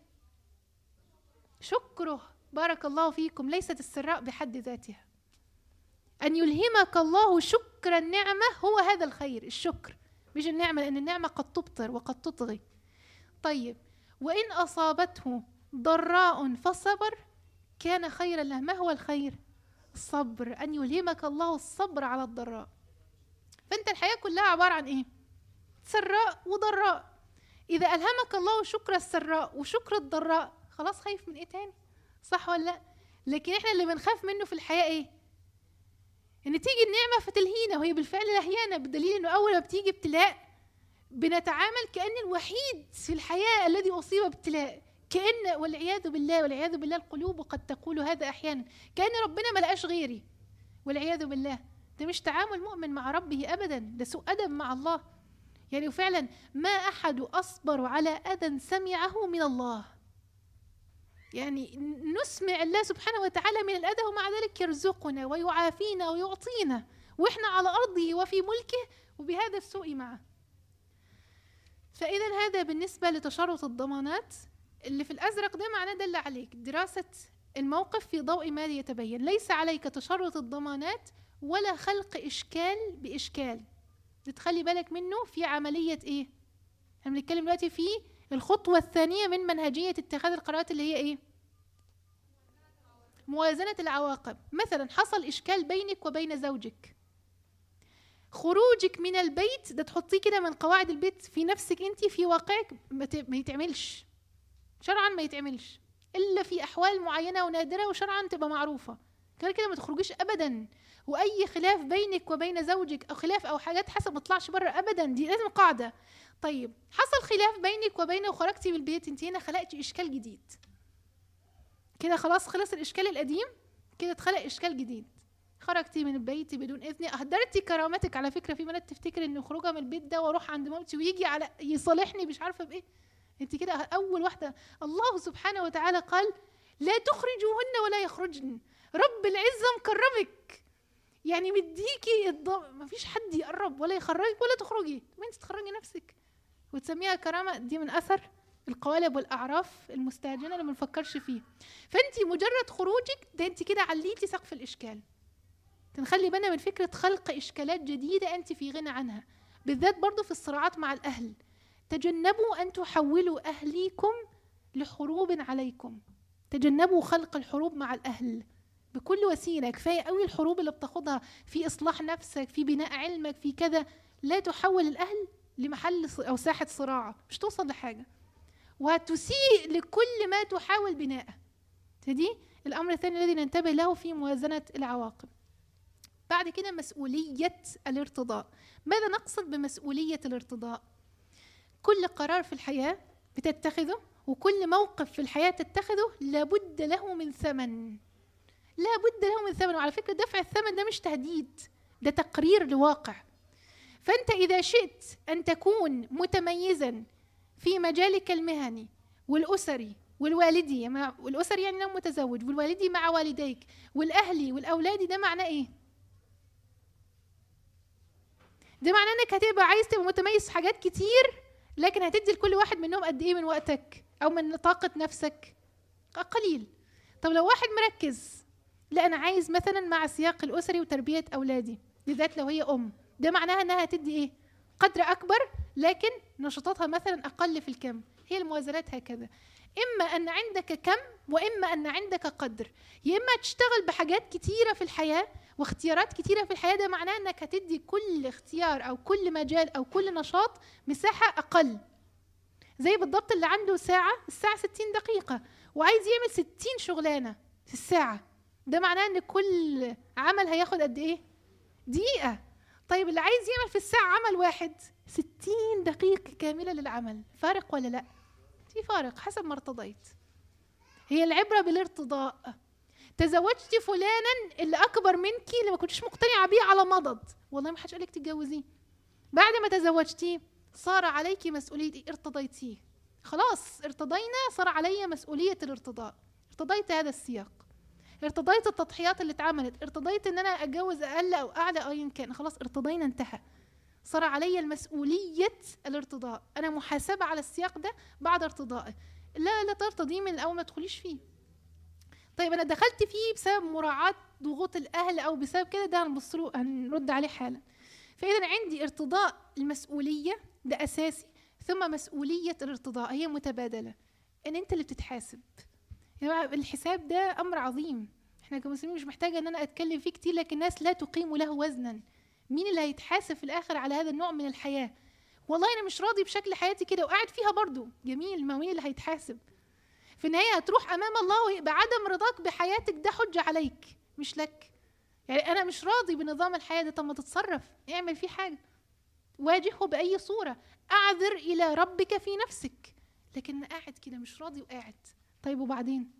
شكره بارك الله فيكم ليست السراء بحد ذاتها أن يلهمك الله شكر النعمة هو هذا الخير الشكر مش النعمة لأن النعمة قد تبطر وقد تطغي طيب وإن أصابته ضراء فصبر كان خيرا له ما هو الخير الصبر أن يلهمك الله الصبر على الضراء فأنت الحياة كلها عبارة عن إيه سراء وضراء إذا ألهمك الله شكر السراء وشكر الضراء خلاص خايف من إيه تاني صح ولا لا لكن إحنا اللي بنخاف منه في الحياة إيه ان تيجي النعمه فتلهينا وهي بالفعل لهيانا بدليل انه اول ما بتيجي ابتلاء بنتعامل كان الوحيد في الحياه الذي اصيب بابتلاء كان والعياذ بالله والعياذ بالله القلوب قد تقول هذا احيانا كان ربنا ما لقاش غيري والعياذ بالله ده مش تعامل مؤمن مع ربه ابدا ده سوء ادب مع الله يعني فعلا ما احد اصبر على اذى سمعه من الله يعني نسمع الله سبحانه وتعالى من الأذى ومع ذلك يرزقنا ويعافينا ويعطينا وإحنا على أرضه وفي ملكه وبهذا السوء معه فإذا هذا بالنسبة لتشرط الضمانات اللي في الأزرق ده معناه دل عليك دراسة الموقف في ضوء ما يتبين ليس عليك تشرط الضمانات ولا خلق إشكال بإشكال تخلي بالك منه في عملية إيه؟ احنا بنتكلم دلوقتي في الخطوة الثانية من منهجية اتخاذ القرارات اللي هي ايه موازنة العواقب مثلا حصل إشكال بينك وبين زوجك خروجك من البيت ده تحطيه كده من قواعد البيت في نفسك انت في واقعك ما يتعملش شرعا ما يتعملش الا في احوال معينه ونادره وشرعا تبقى معروفه غير كده ما تخرجيش ابدا واي خلاف بينك وبين زوجك او خلاف او حاجات حسب ما تطلعش بره ابدا دي لازم قاعده طيب حصل خلاف بينك وبينه وخرجتي من البيت انت هنا خلقتي اشكال جديد كده خلاص خلص الاشكال القديم كده اتخلق اشكال جديد خرجتي من البيت بدون اذني اهدرتي كرامتك على فكره في بنات تفتكر ان خروجها من البيت ده واروح عند مامتي ويجي على يصالحني مش عارفه بايه انت كده اول واحده الله سبحانه وتعالى قال لا تخرجوهن ولا يخرجن رب العزه مكرمك يعني مديكي الضم مفيش حد يقرب ولا يخرجك ولا تخرجي وانت تخرجي نفسك وتسميها كرامه دي من اثر القوالب والاعراف المستهجنه اللي ما نفكرش فيه فانت مجرد خروجك ده انت كده عليتي سقف الاشكال تنخلي بالنا من فكره خلق اشكالات جديده انت في غنى عنها بالذات برضو في الصراعات مع الاهل تجنبوا ان تحولوا اهليكم لحروب عليكم تجنبوا خلق الحروب مع الاهل بكل وسيله كفايه قوي الحروب اللي بتاخدها في اصلاح نفسك في بناء علمك في كذا لا تحول الاهل لمحل او ساحه صراع مش توصل لحاجه وتسيء لكل ما تحاول بناءه فدي الامر الثاني الذي ننتبه له في موازنه العواقب بعد كده مسؤوليه الارتضاء ماذا نقصد بمسؤوليه الارتضاء كل قرار في الحياه بتتخذه وكل موقف في الحياه تتخذه لابد له من ثمن لا بد له من ثمن وعلى فكرة دفع الثمن ده مش تهديد ده تقرير لواقع فأنت إذا شئت أن تكون متميزا في مجالك المهني والأسري والوالدي مع والأسري يعني لو متزوج والوالدي مع والديك والأهلي والأولادي ده معناه إيه؟ ده معناه إنك هتبقى عايز تبقى متميز في حاجات كتير لكن هتدي لكل واحد منهم قد إيه من وقتك أو من طاقة نفسك قليل طب لو واحد مركز لا انا عايز مثلا مع السياق الاسري وتربيه اولادي بالذات لو هي ام ده معناها انها هتدي ايه قدر اكبر لكن نشاطاتها مثلا اقل في الكم هي الموازنات هكذا اما ان عندك كم واما ان عندك قدر يا اما تشتغل بحاجات كتيره في الحياه واختيارات كتيره في الحياه ده معناه انك هتدي كل اختيار او كل مجال او كل نشاط مساحه اقل زي بالضبط اللي عنده ساعه الساعه 60 دقيقه وعايز يعمل 60 شغلانه في الساعه ده معناه ان كل عمل هياخد قد ايه دقيقه طيب اللي عايز يعمل في الساعه عمل واحد ستين دقيقه كامله للعمل فارق ولا لا في فارق حسب ما ارتضيت هي العبره بالارتضاء تزوجتي فلانا اللي اكبر منك اللي ما كنتش مقتنعه بيه على مضض والله ما حدش قالك تتجوزيه بعد ما تزوجتيه صار عليك مسؤوليه ارتضيتيه خلاص ارتضينا صار علي مسؤوليه الارتضاء ارتضيت هذا السياق ارتضيت التضحيات اللي اتعملت ارتضيت ان انا اتجوز اقل او اعلى ايا كان خلاص ارتضينا انتهى صار علي المسؤولية الارتضاء أنا محاسبة على السياق ده بعد ارتضائه لا لا ترتضي من الأول ما تدخليش فيه طيب أنا دخلت فيه بسبب مراعاة ضغوط الأهل أو بسبب كده ده هنبص له هنرد عليه حالا فإذا عندي ارتضاء المسؤولية ده أساسي ثم مسؤولية الارتضاء هي متبادلة إن أنت اللي بتتحاسب يعني الحساب ده امر عظيم احنا كمسلمين مش محتاجه ان انا اتكلم فيه كتير لكن الناس لا تقيم له وزنا مين اللي هيتحاسب في الاخر على هذا النوع من الحياه والله انا مش راضي بشكل حياتي كده وقاعد فيها برضو جميل ما مين اللي هيتحاسب في النهايه هتروح امام الله ويبقى عدم رضاك بحياتك ده حجه عليك مش لك يعني انا مش راضي بنظام الحياه ده طب ما تتصرف اعمل فيه حاجه واجهه باي صوره اعذر الى ربك في نفسك لكن قاعد كده مش راضي وقاعد طيب وبعدين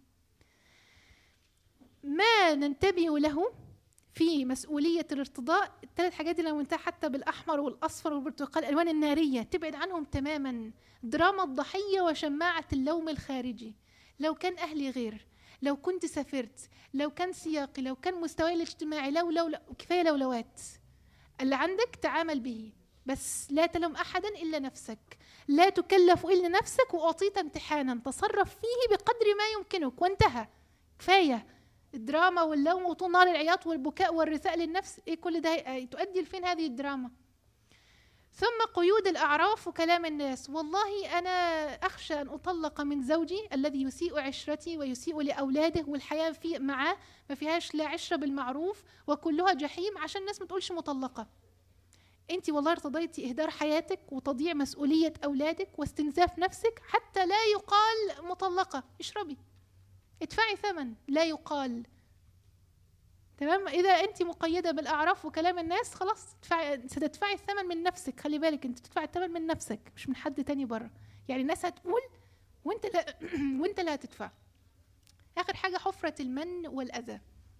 ما ننتبه له في مسؤولية الارتضاء الثلاث حاجات دي لو انتهى حتى بالأحمر والأصفر والبرتقال الألوان النارية تبعد عنهم تماما دراما الضحية وشماعة اللوم الخارجي لو كان أهلي غير لو كنت سافرت لو كان سياقي لو كان مستواي الاجتماعي لو لو, لو كفاية لولوات اللي عندك تعامل به بس لا تلوم أحدا إلا نفسك لا تكلف إلا نفسك وأعطيت امتحانا تصرف فيه بقدر ما يمكنك وانتهى كفاية الدراما واللوم وطول نهار العياط والبكاء والرثاء للنفس ايه كل ده تؤدي لفين هذه الدراما ثم قيود الأعراف وكلام الناس والله أنا أخشى أن أطلق من زوجي الذي يسيء عشرتي ويسيء لأولاده والحياة في معاه ما فيهاش لا عشرة بالمعروف وكلها جحيم عشان الناس ما تقولش مطلقة انت والله ارتضيتي اهدار حياتك وتضييع مسؤوليه اولادك واستنزاف نفسك حتى لا يقال مطلقه اشربي ادفعي ثمن لا يقال تمام اذا انت مقيده بالاعراف وكلام الناس خلاص تدفعي ستدفعي الثمن من نفسك خلي بالك انت تدفعي الثمن من نفسك مش من حد تاني بره يعني الناس هتقول وانت لا وانت لا هتدفع اخر حاجه حفره المن والاذى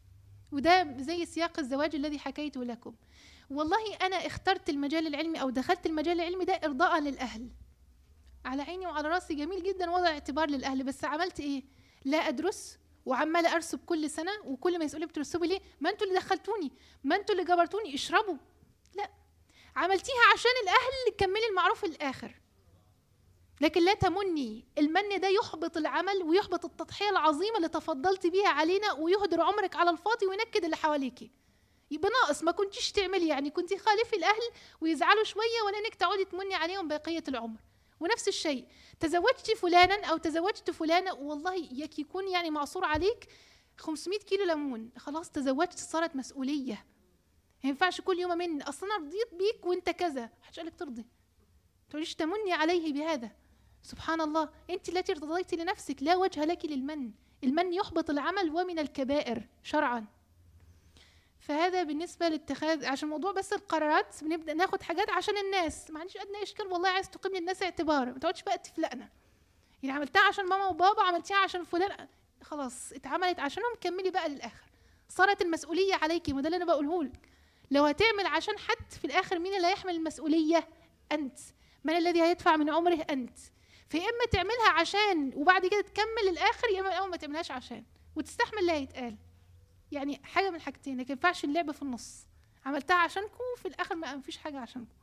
وده زي سياق الزواج الذي حكيته لكم والله أنا اخترت المجال العلمي أو دخلت المجال العلمي ده إرضاء للأهل على عيني وعلى راسي جميل جدا وضع اعتبار للأهل بس عملت إيه لا أدرس وعمالة أرسب كل سنة وكل ما يسألوني بترسبوا ليه ما أنتوا اللي دخلتوني ما أنتوا اللي جبرتوني اشربوا لا عملتيها عشان الأهل كملي المعروف الآخر لكن لا تمني المن ده يحبط العمل ويحبط التضحية العظيمة اللي تفضلت بيها علينا ويهدر عمرك على الفاضي وينكد اللي حواليكي يبقى ناقص ما كنتيش تعملي يعني كنتي خالفي الأهل ويزعلوا شوية ولا إنك تقعدي تمني عليهم بقية العمر ونفس الشيء تزوجتي فلانا أو تزوجت فلانة والله يك يكون يعني معصور عليك 500 كيلو ليمون خلاص تزوجت صارت مسؤولية ما ينفعش كل يوم مني أصل أنا رضيت بيك وأنت كذا محدش قالك ترضي تقوليش تمني عليه بهذا سبحان الله انت التي ارتضيت لنفسك لا وجه لك للمن المن يحبط العمل ومن الكبائر شرعا فهذا بالنسبه لاتخاذ عشان موضوع بس القرارات بنبدا ناخد حاجات عشان الناس ما عنديش ادنى اشكال والله عايز تقيم للناس اعتبار ما تقعدش بقى تفلقنا يعني عملتها عشان ماما وبابا عملتيها عشان فلان خلاص اتعملت عشانهم كملي بقى للاخر صارت المسؤوليه عليكي وده اللي انا بقوله لك لو هتعمل عشان حد في الاخر مين اللي هيحمل المسؤوليه انت من الذي هيدفع من عمره انت فيا اما تعملها عشان وبعد كده تكمل الاخر يا اما ما تعملهاش عشان وتستحمل اللي هيتقال يعني حاجه من الحاجتين لكن ينفعش اللعب في النص عملتها عشانكم وفي الاخر ما فيش حاجه عشانكم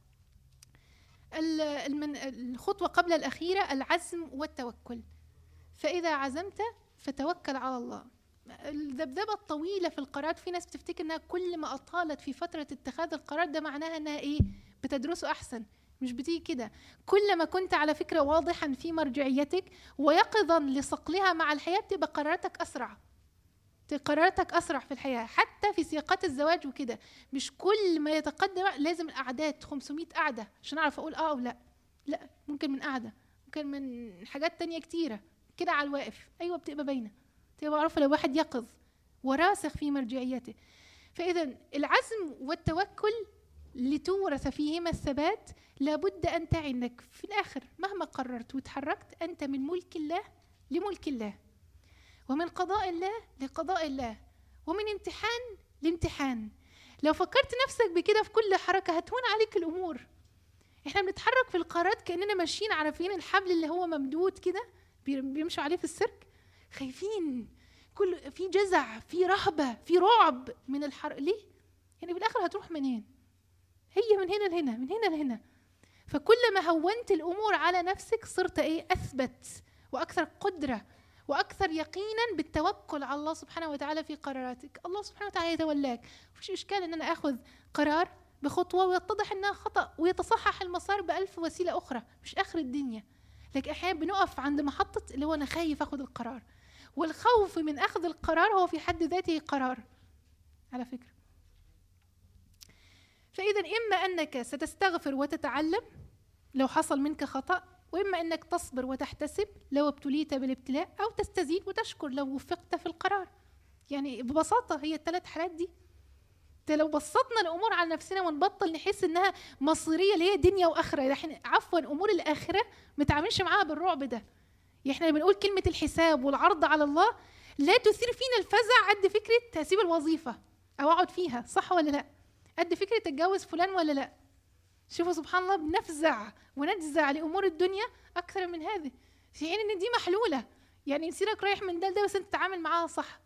الخطوه قبل الاخيره العزم والتوكل فاذا عزمت فتوكل على الله الذبذبة الطويلة في القرارات في ناس بتفتكر انها كل ما اطالت في فترة اتخاذ القرار ده معناها انها ايه بتدرسه احسن مش بتيجي كده كلما كنت على فكرة واضحا في مرجعيتك ويقظا لصقلها مع الحياة تبقى قراراتك أسرع قراراتك أسرع في الحياة حتى في سياقات الزواج وكده مش كل ما يتقدم لازم الأعداد 500 قعدة عشان أعرف أقول آه أو لا لا ممكن من قعدة ممكن من حاجات تانية كتيرة كده على الواقف أيوة بتبقى باينة تبقى معروفة لو واحد يقظ وراسخ في مرجعيته فإذا العزم والتوكل لتورث فيهما الثبات لابد أن تعي أنك في الآخر مهما قررت وتحركت أنت من ملك الله لملك الله ومن قضاء الله لقضاء الله ومن امتحان لامتحان لو فكرت نفسك بكده في كل حركة هتهون عليك الأمور احنا بنتحرك في القارات كأننا ماشيين عارفين الحبل اللي هو ممدود كده بيمشوا عليه في السيرك خايفين كل في جزع في رهبة في رعب من الحرق ليه؟ يعني في الآخر هتروح منين؟ هي من هنا لهنا من هنا لهنا فكلما هونت الامور على نفسك صرت ايه اثبت واكثر قدره واكثر يقينا بالتوكل على الله سبحانه وتعالى في قراراتك الله سبحانه وتعالى يتولاك مفيش اشكال ان انا اخذ قرار بخطوه ويتضح انها خطا ويتصحح المسار بألف وسيله اخرى مش اخر الدنيا لكن احيانا بنقف عند محطه اللي هو انا خايف اخذ القرار والخوف من اخذ القرار هو في حد ذاته قرار على فكره فإذا إما أنك ستستغفر وتتعلم لو حصل منك خطأ وإما أنك تصبر وتحتسب لو ابتليت بالابتلاء أو تستزيد وتشكر لو وفقت في القرار يعني ببساطة هي الثلاث حالات دي لو بسطنا الامور على نفسنا ونبطل نحس انها مصيريه اللي هي دنيا واخره احنا عفوا امور الاخره ما تعاملش معاها بالرعب ده احنا بنقول كلمه الحساب والعرض على الله لا تثير فينا الفزع قد فكره تسيب الوظيفه او اقعد فيها صح ولا لا قد فكرة اتجوز فلان ولا لا شوفوا سبحان الله بنفزع ونجزع لأمور الدنيا أكثر من هذه في حين إن دي محلولة يعني يصيرك رايح من ده لده بس أنت تتعامل معاها صح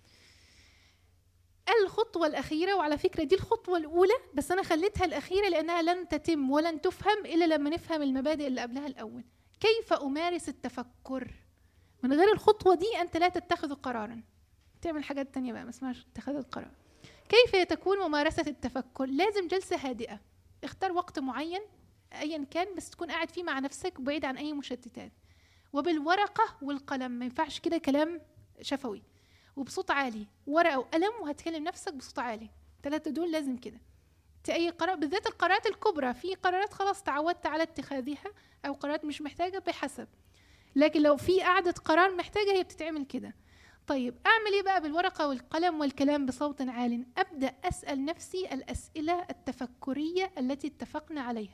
الخطوة الأخيرة وعلى فكرة دي الخطوة الأولى بس أنا خليتها الأخيرة لأنها لن تتم ولن تفهم إلا لما نفهم المبادئ اللي قبلها الأول كيف أمارس التفكر من غير الخطوة دي أنت لا تتخذ قرارا تعمل حاجات تانية بقى ما اسمهاش اتخاذ القرار كيف تكون ممارسة التفكر لازم جلسة هادئة اختار وقت معين ايا كان بس تكون قاعد فيه مع نفسك بعيد عن اي مشتتات وبالورقة والقلم ما ينفعش كده كلام شفوي وبصوت عالي ورقة وقلم وهتكلم نفسك بصوت عالي ثلاثة دول لازم كده أي قرار بالذات القرارات الكبرى في قرارات خلاص تعودت على اتخاذها أو قرارات مش محتاجة بحسب لكن لو في قعدة قرار محتاجة هي بتتعمل كده طيب أعمل إيه بقى بالورقة والقلم والكلام بصوت عال أبدأ أسأل نفسي الأسئلة التفكرية التي اتفقنا عليها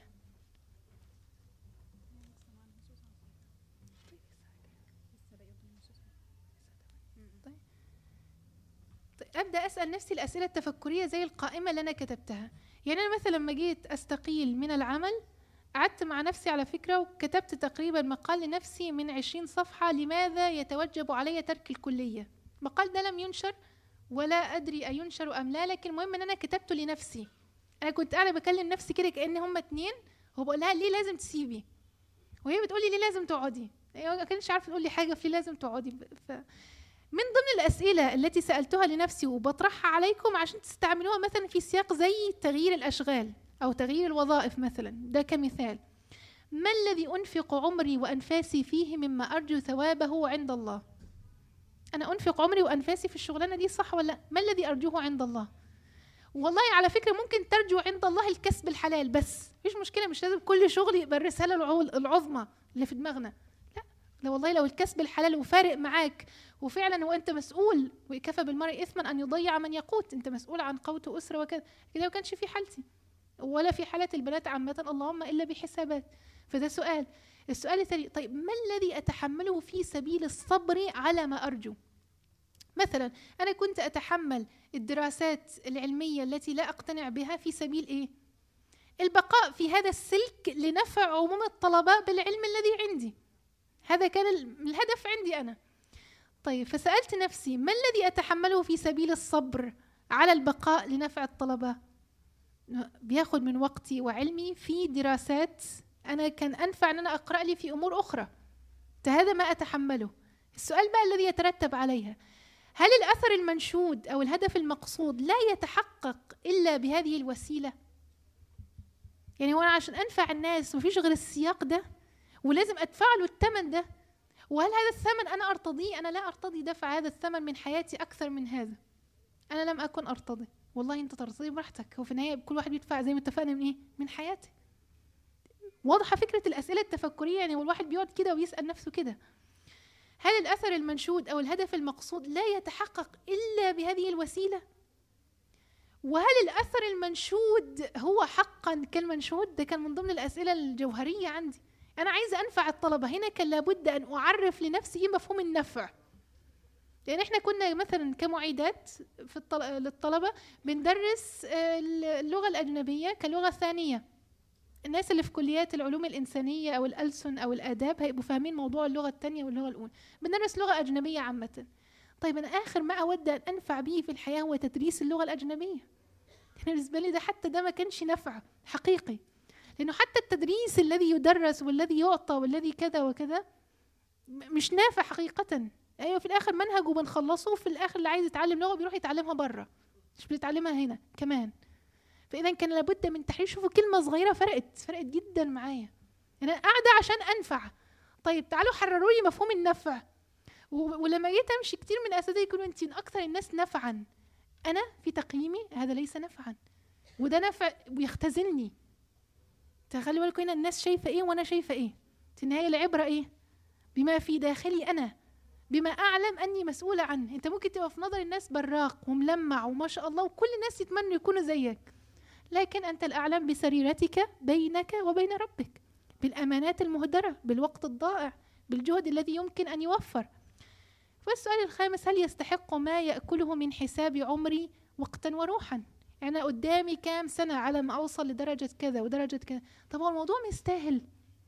ابدا اسال نفسي الاسئله التفكريه زي القائمه اللي انا كتبتها يعني انا مثلا لما جيت استقيل من العمل قعدت مع نفسي على فكرة وكتبت تقريبا مقال لنفسي من عشرين صفحة لماذا يتوجب علي ترك الكلية المقال ده لم ينشر ولا أدري أينشر أم لا لكن المهم إن أنا كتبته لنفسي أنا كنت قاعدة بكلم نفسي كده كأن هما اتنين وبقول لها ليه لازم تسيبي وهي بتقول لي ليه لازم تقعدي هي ما كانتش عارفة تقول لي حاجة في لازم تقعدي ف... من ضمن الأسئلة التي سألتها لنفسي وبطرحها عليكم عشان تستعملوها مثلا في سياق زي تغيير الأشغال أو تغيير الوظائف مثلا ده كمثال ما الذي أنفق عمري وأنفاسي فيه مما أرجو ثوابه عند الله أنا أنفق عمري وأنفاسي في الشغلانة دي صح ولا ما الذي أرجوه عند الله والله على فكرة ممكن ترجو عند الله الكسب الحلال بس مفيش مشكلة مش لازم كل شغل يبقى الرسالة العظمى اللي في دماغنا لا لا والله لو الكسب الحلال وفارق معاك وفعلا هو انت مسؤول وكفى بالمرء اثما ان يضيع من يقوت انت مسؤول عن قوت اسره وكذا كده ما كانش في حالتي ولا في حالة البنات عامة اللهم إلا بحسابات فده سؤال السؤال الثاني طيب ما الذي أتحمله في سبيل الصبر على ما أرجو مثلا أنا كنت أتحمل الدراسات العلمية التي لا أقتنع بها في سبيل إيه البقاء في هذا السلك لنفع عموم الطلبة بالعلم الذي عندي هذا كان الهدف عندي أنا طيب فسألت نفسي ما الذي أتحمله في سبيل الصبر على البقاء لنفع الطلبة بياخد من وقتي وعلمي في دراسات انا كان انفع ان انا اقرا لي في امور اخرى فهذا ما اتحمله السؤال بقى الذي يترتب عليها هل الاثر المنشود او الهدف المقصود لا يتحقق الا بهذه الوسيله يعني هو انا عشان انفع الناس مفيش غير السياق ده ولازم ادفع له الثمن ده وهل هذا الثمن انا ارتضيه انا لا ارتضي دفع هذا الثمن من حياتي اكثر من هذا انا لم اكن ارتضي والله انت ترتضي براحتك وفي النهايه كل واحد بيدفع زي ما اتفقنا من ايه من حياته واضحه فكره الاسئله التفكريه يعني والواحد بيقعد كده ويسال نفسه كده هل الاثر المنشود او الهدف المقصود لا يتحقق الا بهذه الوسيله وهل الاثر المنشود هو حقا كالمنشود ده كان من ضمن الاسئله الجوهريه عندي انا عايزه انفع الطلبه هنا كان لابد ان اعرف لنفسي ايه مفهوم النفع لان احنا كنا مثلا كمعيدات في للطلبه بندرس آه، اللغه الاجنبيه كلغه ثانيه الناس اللي في كليات العلوم الإنسانية أو الألسن أو الآداب هيبقوا فاهمين موضوع اللغة الثانية واللغة الأولى بندرس لغة أجنبية عامة طيب أنا آخر ما أود أن أنفع به في الحياة هو تدريس اللغة الأجنبية يعني بالنسبة لي ده حتى ده ما كانش نفع حقيقي لأنه حتى التدريس الذي يدرس والذي يعطى والذي كذا وكذا مش نافع حقيقة ايوه في الاخر منهج وبنخلصه وفي الاخر اللي عايز يتعلم لغه بيروح يتعلمها بره مش بيتعلمها هنا كمان فاذا كان لابد من تحرير شوفوا كلمه صغيره فرقت فرقت جدا معايا انا قاعده عشان انفع طيب تعالوا حرروا لي مفهوم النفع ولما جيت امشي كتير من الاساتذه يقولوا انت من اكثر الناس نفعا انا في تقييمي هذا ليس نفعا وده نفع ويختزلني تخلي بالكم هنا الناس شايفه ايه وانا شايفه ايه في النهايه العبره ايه بما في داخلي انا بما اعلم اني مسؤوله عنه انت ممكن تبقى في نظر الناس براق وملمع وما شاء الله وكل الناس يتمنوا يكونوا زيك لكن انت الاعلم بسريرتك بينك وبين ربك بالامانات المهدره بالوقت الضائع بالجهد الذي يمكن ان يوفر والسؤال الخامس هل يستحق ما ياكله من حساب عمري وقتا وروحا يعني قدامي كام سنه على ما اوصل لدرجه كذا ودرجه كذا طب هو الموضوع مستاهل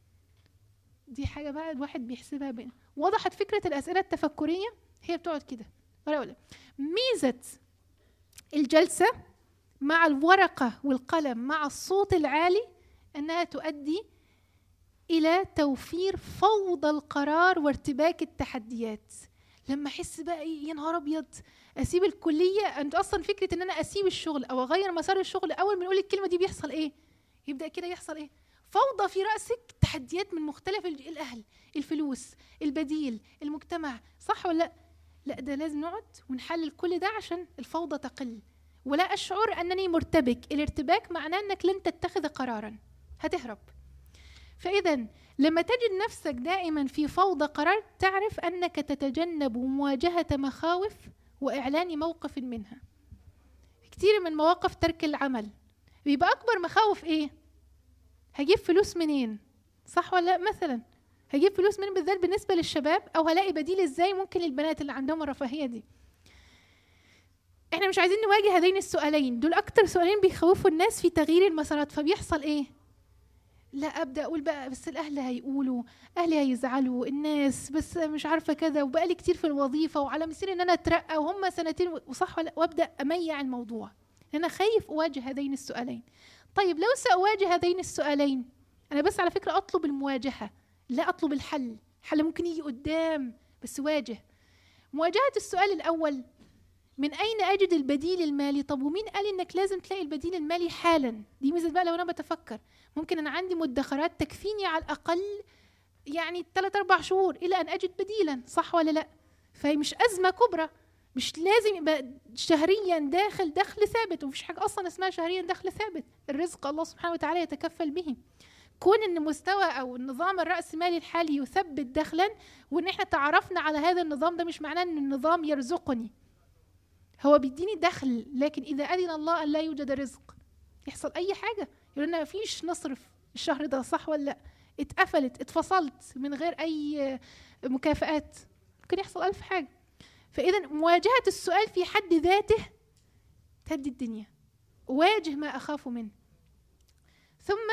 دي حاجه بقى الواحد بيحسبها بين وضحت فكره الاسئله التفكريه هي بتقعد كده ولا ميزه الجلسه مع الورقه والقلم مع الصوت العالي انها تؤدي الى توفير فوضى القرار وارتباك التحديات لما احس بقى ايه يا نهار ابيض اسيب الكليه انت اصلا فكره ان انا اسيب الشغل او اغير مسار الشغل اول ما نقول الكلمه دي بيحصل ايه يبدا كده يحصل ايه فوضى في راسك تحديات من مختلف الاهل الفلوس البديل المجتمع صح ولا لا لا ده لازم نقعد ونحلل كل ده عشان الفوضى تقل ولا اشعر انني مرتبك الارتباك معناه انك لن تتخذ قرارا هتهرب فاذا لما تجد نفسك دائما في فوضى قرار تعرف انك تتجنب مواجهه مخاوف واعلان موقف منها كثير من مواقف ترك العمل بيبقى اكبر مخاوف ايه هجيب فلوس منين صح ولا لا مثلا هجيب فلوس منين بالذات بالنسبه للشباب او هلاقي بديل ازاي ممكن للبنات اللي عندهم الرفاهيه دي احنا مش عايزين نواجه هذين السؤالين دول اكتر سؤالين بيخوفوا الناس في تغيير المسارات فبيحصل ايه لا ابدا اقول بقى بس الاهل هيقولوا اهلي هيزعلوا الناس بس مش عارفه كذا وبقالي كتير في الوظيفه وعلى مسير ان انا اترقى وهم سنتين وصح ولا وابدا اميع الموضوع انا خايف اواجه هذين السؤالين طيب لو ساواجه هذين السؤالين انا بس على فكره اطلب المواجهه لا اطلب الحل الحل ممكن يجي قدام بس واجه مواجهه السؤال الاول من اين اجد البديل المالي طب ومين قال انك لازم تلاقي البديل المالي حالا دي ميزه بقى لو انا بتفكر ممكن انا عندي مدخرات تكفيني على الاقل يعني ثلاث اربع شهور الى ان اجد بديلا صح ولا لا فهي مش ازمه كبرى مش لازم يبقى شهريا داخل دخل ثابت ومفيش حاجه اصلا اسمها شهريا دخل ثابت الرزق الله سبحانه وتعالى يتكفل به كون ان مستوى او النظام الراسمالي الحالي يثبت دخلا وان احنا تعرفنا على هذا النظام ده مش معناه ان النظام يرزقني هو بيديني دخل لكن اذا اذن الله ان لا يوجد رزق يحصل اي حاجه يقول لنا مفيش نصرف الشهر ده صح ولا لا اتقفلت اتفصلت من غير اي مكافآت ممكن يحصل ألف حاجة فإذا مواجهة السؤال في حد ذاته تهدي الدنيا واجه ما أخاف منه ثم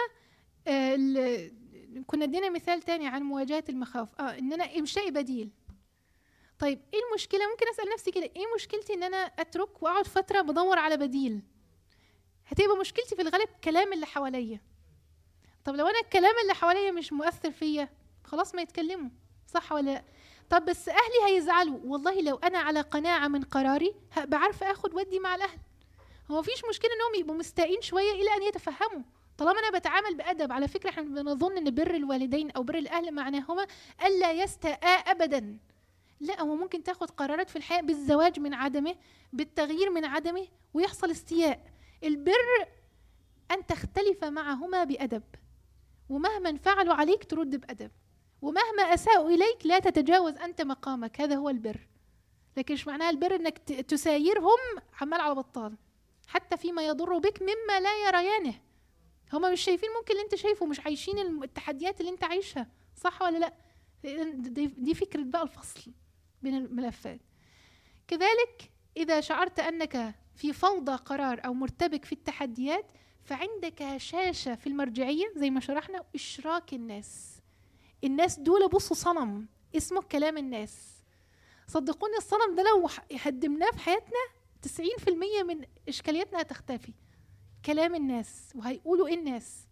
آه كنا ادينا مثال تاني عن مواجهة المخاوف اه ان انا مش لاقي بديل طيب ايه المشكلة ممكن اسأل نفسي كده ايه مشكلتي ان انا اترك واقعد فترة بدور على بديل هتبقى مشكلتي في الغالب كلام اللي حواليا طب لو انا الكلام اللي حواليا مش مؤثر فيا خلاص ما يتكلموا صح ولا لا طب بس اهلي هيزعلوا والله لو انا على قناعه من قراري هبقى عارفه اخد ودي مع الاهل هو مفيش مشكله انهم يبقوا مستائين شويه الى ان يتفهموا طالما انا بتعامل بادب على فكره احنا بنظن ان بر الوالدين او بر الاهل معناهما الا يستاء ابدا لا هو ممكن تاخد قرارات في الحياه بالزواج من عدمه بالتغيير من عدمه ويحصل استياء البر ان تختلف معهما بادب ومهما فعلوا عليك ترد بادب ومهما اساءوا اليك لا تتجاوز انت مقامك هذا هو البر لكن مش معناها البر انك تسايرهم عمال على بطال حتى فيما يضر بك مما لا يريانه هما مش شايفين ممكن اللي انت شايفه مش عايشين التحديات اللي انت عايشها صح ولا لا دي فكرة بقى الفصل بين الملفات كذلك إذا شعرت أنك في فوضى قرار أو مرتبك في التحديات فعندك هشاشة في المرجعية زي ما شرحنا إشراك الناس الناس دول بصوا صنم اسمه كلام الناس صدقوني الصنم ده لو هدمناه في حياتنا 90% من إشكالياتنا هتختفي كلام الناس وهيقولوا إيه الناس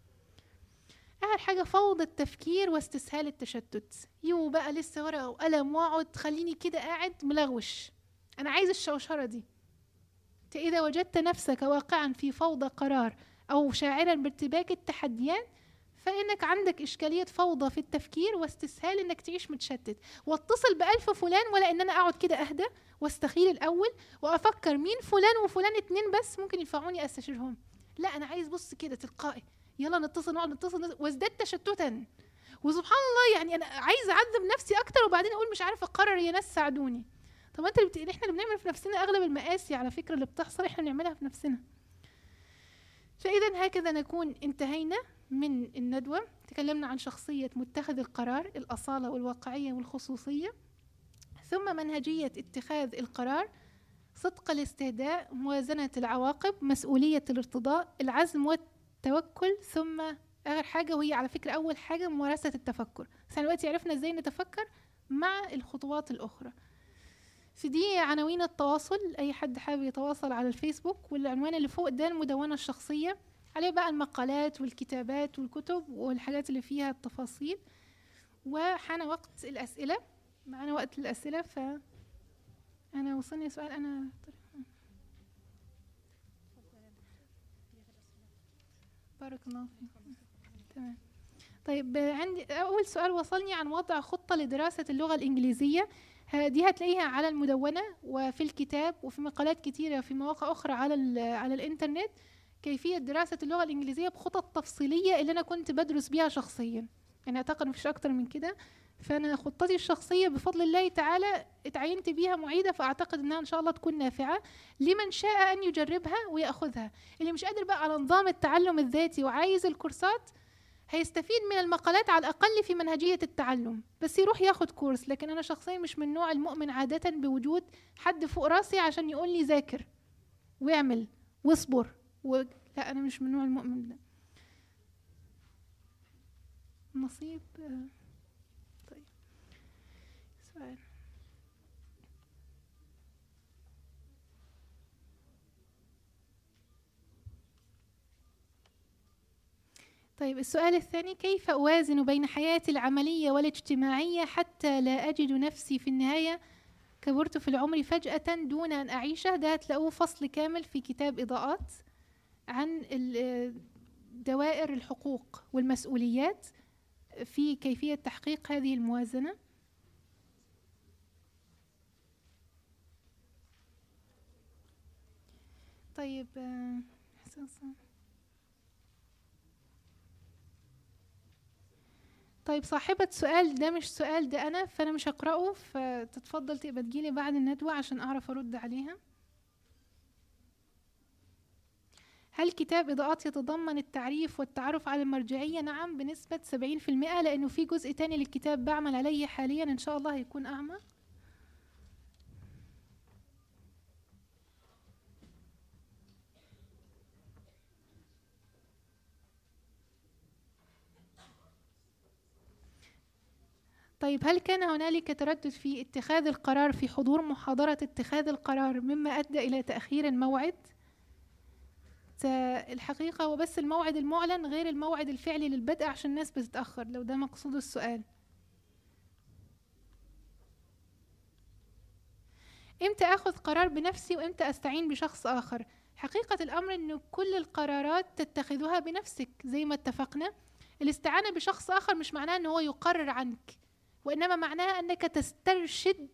أول حاجة فوضى التفكير واستسهال التشتت يو بقى لسه ورقة وقلم واقعد خليني كده قاعد ملغوش أنا عايز الشوشرة دي إذا وجدت نفسك واقعا في فوضى قرار أو شاعرا بارتباك التحديات فإنك عندك إشكالية فوضى في التفكير واستسهال إنك تعيش متشتت واتصل بألف فلان ولا إن أنا أقعد كده أهدى واستخير الأول وأفكر مين فلان وفلان اتنين بس ممكن ينفعوني أستشيرهم لا أنا عايز بص كده تلقائي يلا نتصل نقعد نتصل وازداد تشتتا وسبحان الله يعني أنا عايزة أعذب نفسي أكتر وبعدين أقول مش عارفة أقرر يا ناس ساعدوني طب انت اللي بت... احنا اللي بنعمل في نفسنا اغلب المآسي على فكره اللي بتحصل احنا بنعملها في نفسنا فاذا هكذا نكون انتهينا من الندوه تكلمنا عن شخصيه متخذ القرار الاصاله والواقعيه والخصوصيه ثم منهجيه اتخاذ القرار صدق الاستهداء موازنه العواقب مسؤوليه الارتضاء العزم والتوكل ثم اخر حاجه وهي على فكره اول حاجه ممارسه التفكر بس دلوقتي عرفنا ازاي نتفكر مع الخطوات الاخرى في دي عناوين التواصل اي حد حابب يتواصل على الفيسبوك والعنوان اللي فوق ده المدونه الشخصيه عليه بقى المقالات والكتابات والكتب والحاجات اللي فيها التفاصيل وحان وقت الاسئله معانا وقت الاسئله ف انا وصلني سؤال انا بارك الله فيك تمام طيب عندي اول سؤال وصلني عن وضع خطه لدراسه اللغه الانجليزيه دي هتلاقيها على المدونة وفي الكتاب وفي مقالات كتيرة في مواقع أخرى على على الإنترنت كيفية دراسة اللغة الإنجليزية بخطط تفصيلية اللي أنا كنت بدرس بيها شخصيا يعني أعتقد مفيش أكتر من كده فأنا خطتي الشخصية بفضل الله تعالى اتعينت بيها معيدة فأعتقد إنها إن شاء الله تكون نافعة لمن شاء أن يجربها ويأخذها اللي مش قادر بقى على نظام التعلم الذاتي وعايز الكورسات هيستفيد من المقالات على الأقل في منهجية التعلم بس يروح ياخد كورس لكن أنا شخصيا مش من نوع المؤمن عادة بوجود حد فوق راسي عشان يقول لي ذاكر واعمل واصبر و... لا أنا مش من نوع المؤمن ده نصيب طيب سؤال طيب السؤال الثاني كيف أوازن بين حياتي العملية والاجتماعية حتى لا أجد نفسي في النهاية كبرت في العمر فجأة دون أن أعيشه ده هتلاقوه فصل كامل في كتاب إضاءات عن دوائر الحقوق والمسؤوليات في كيفية تحقيق هذه الموازنة طيب طيب صاحبة سؤال ده مش سؤال ده أنا فأنا مش هقرأه فتتفضل تبقى تجيلي بعد الندوة عشان أعرف أرد عليها هل كتاب إضاءات يتضمن التعريف والتعرف على المرجعية؟ نعم بنسبة 70% لأنه في جزء تاني للكتاب بعمل عليه حاليا إن شاء الله هيكون أعمى طيب هل كان هنالك تردد في اتخاذ القرار في حضور محاضرة اتخاذ القرار مما أدى إلى تأخير الموعد؟ الحقيقة هو بس الموعد المعلن غير الموعد الفعلي للبدء عشان الناس بتتأخر لو ده مقصود السؤال امتى اخذ قرار بنفسي وامتى استعين بشخص اخر حقيقة الامر ان كل القرارات تتخذها بنفسك زي ما اتفقنا الاستعانة بشخص اخر مش معناه ان هو يقرر عنك وانما معناها انك تسترشد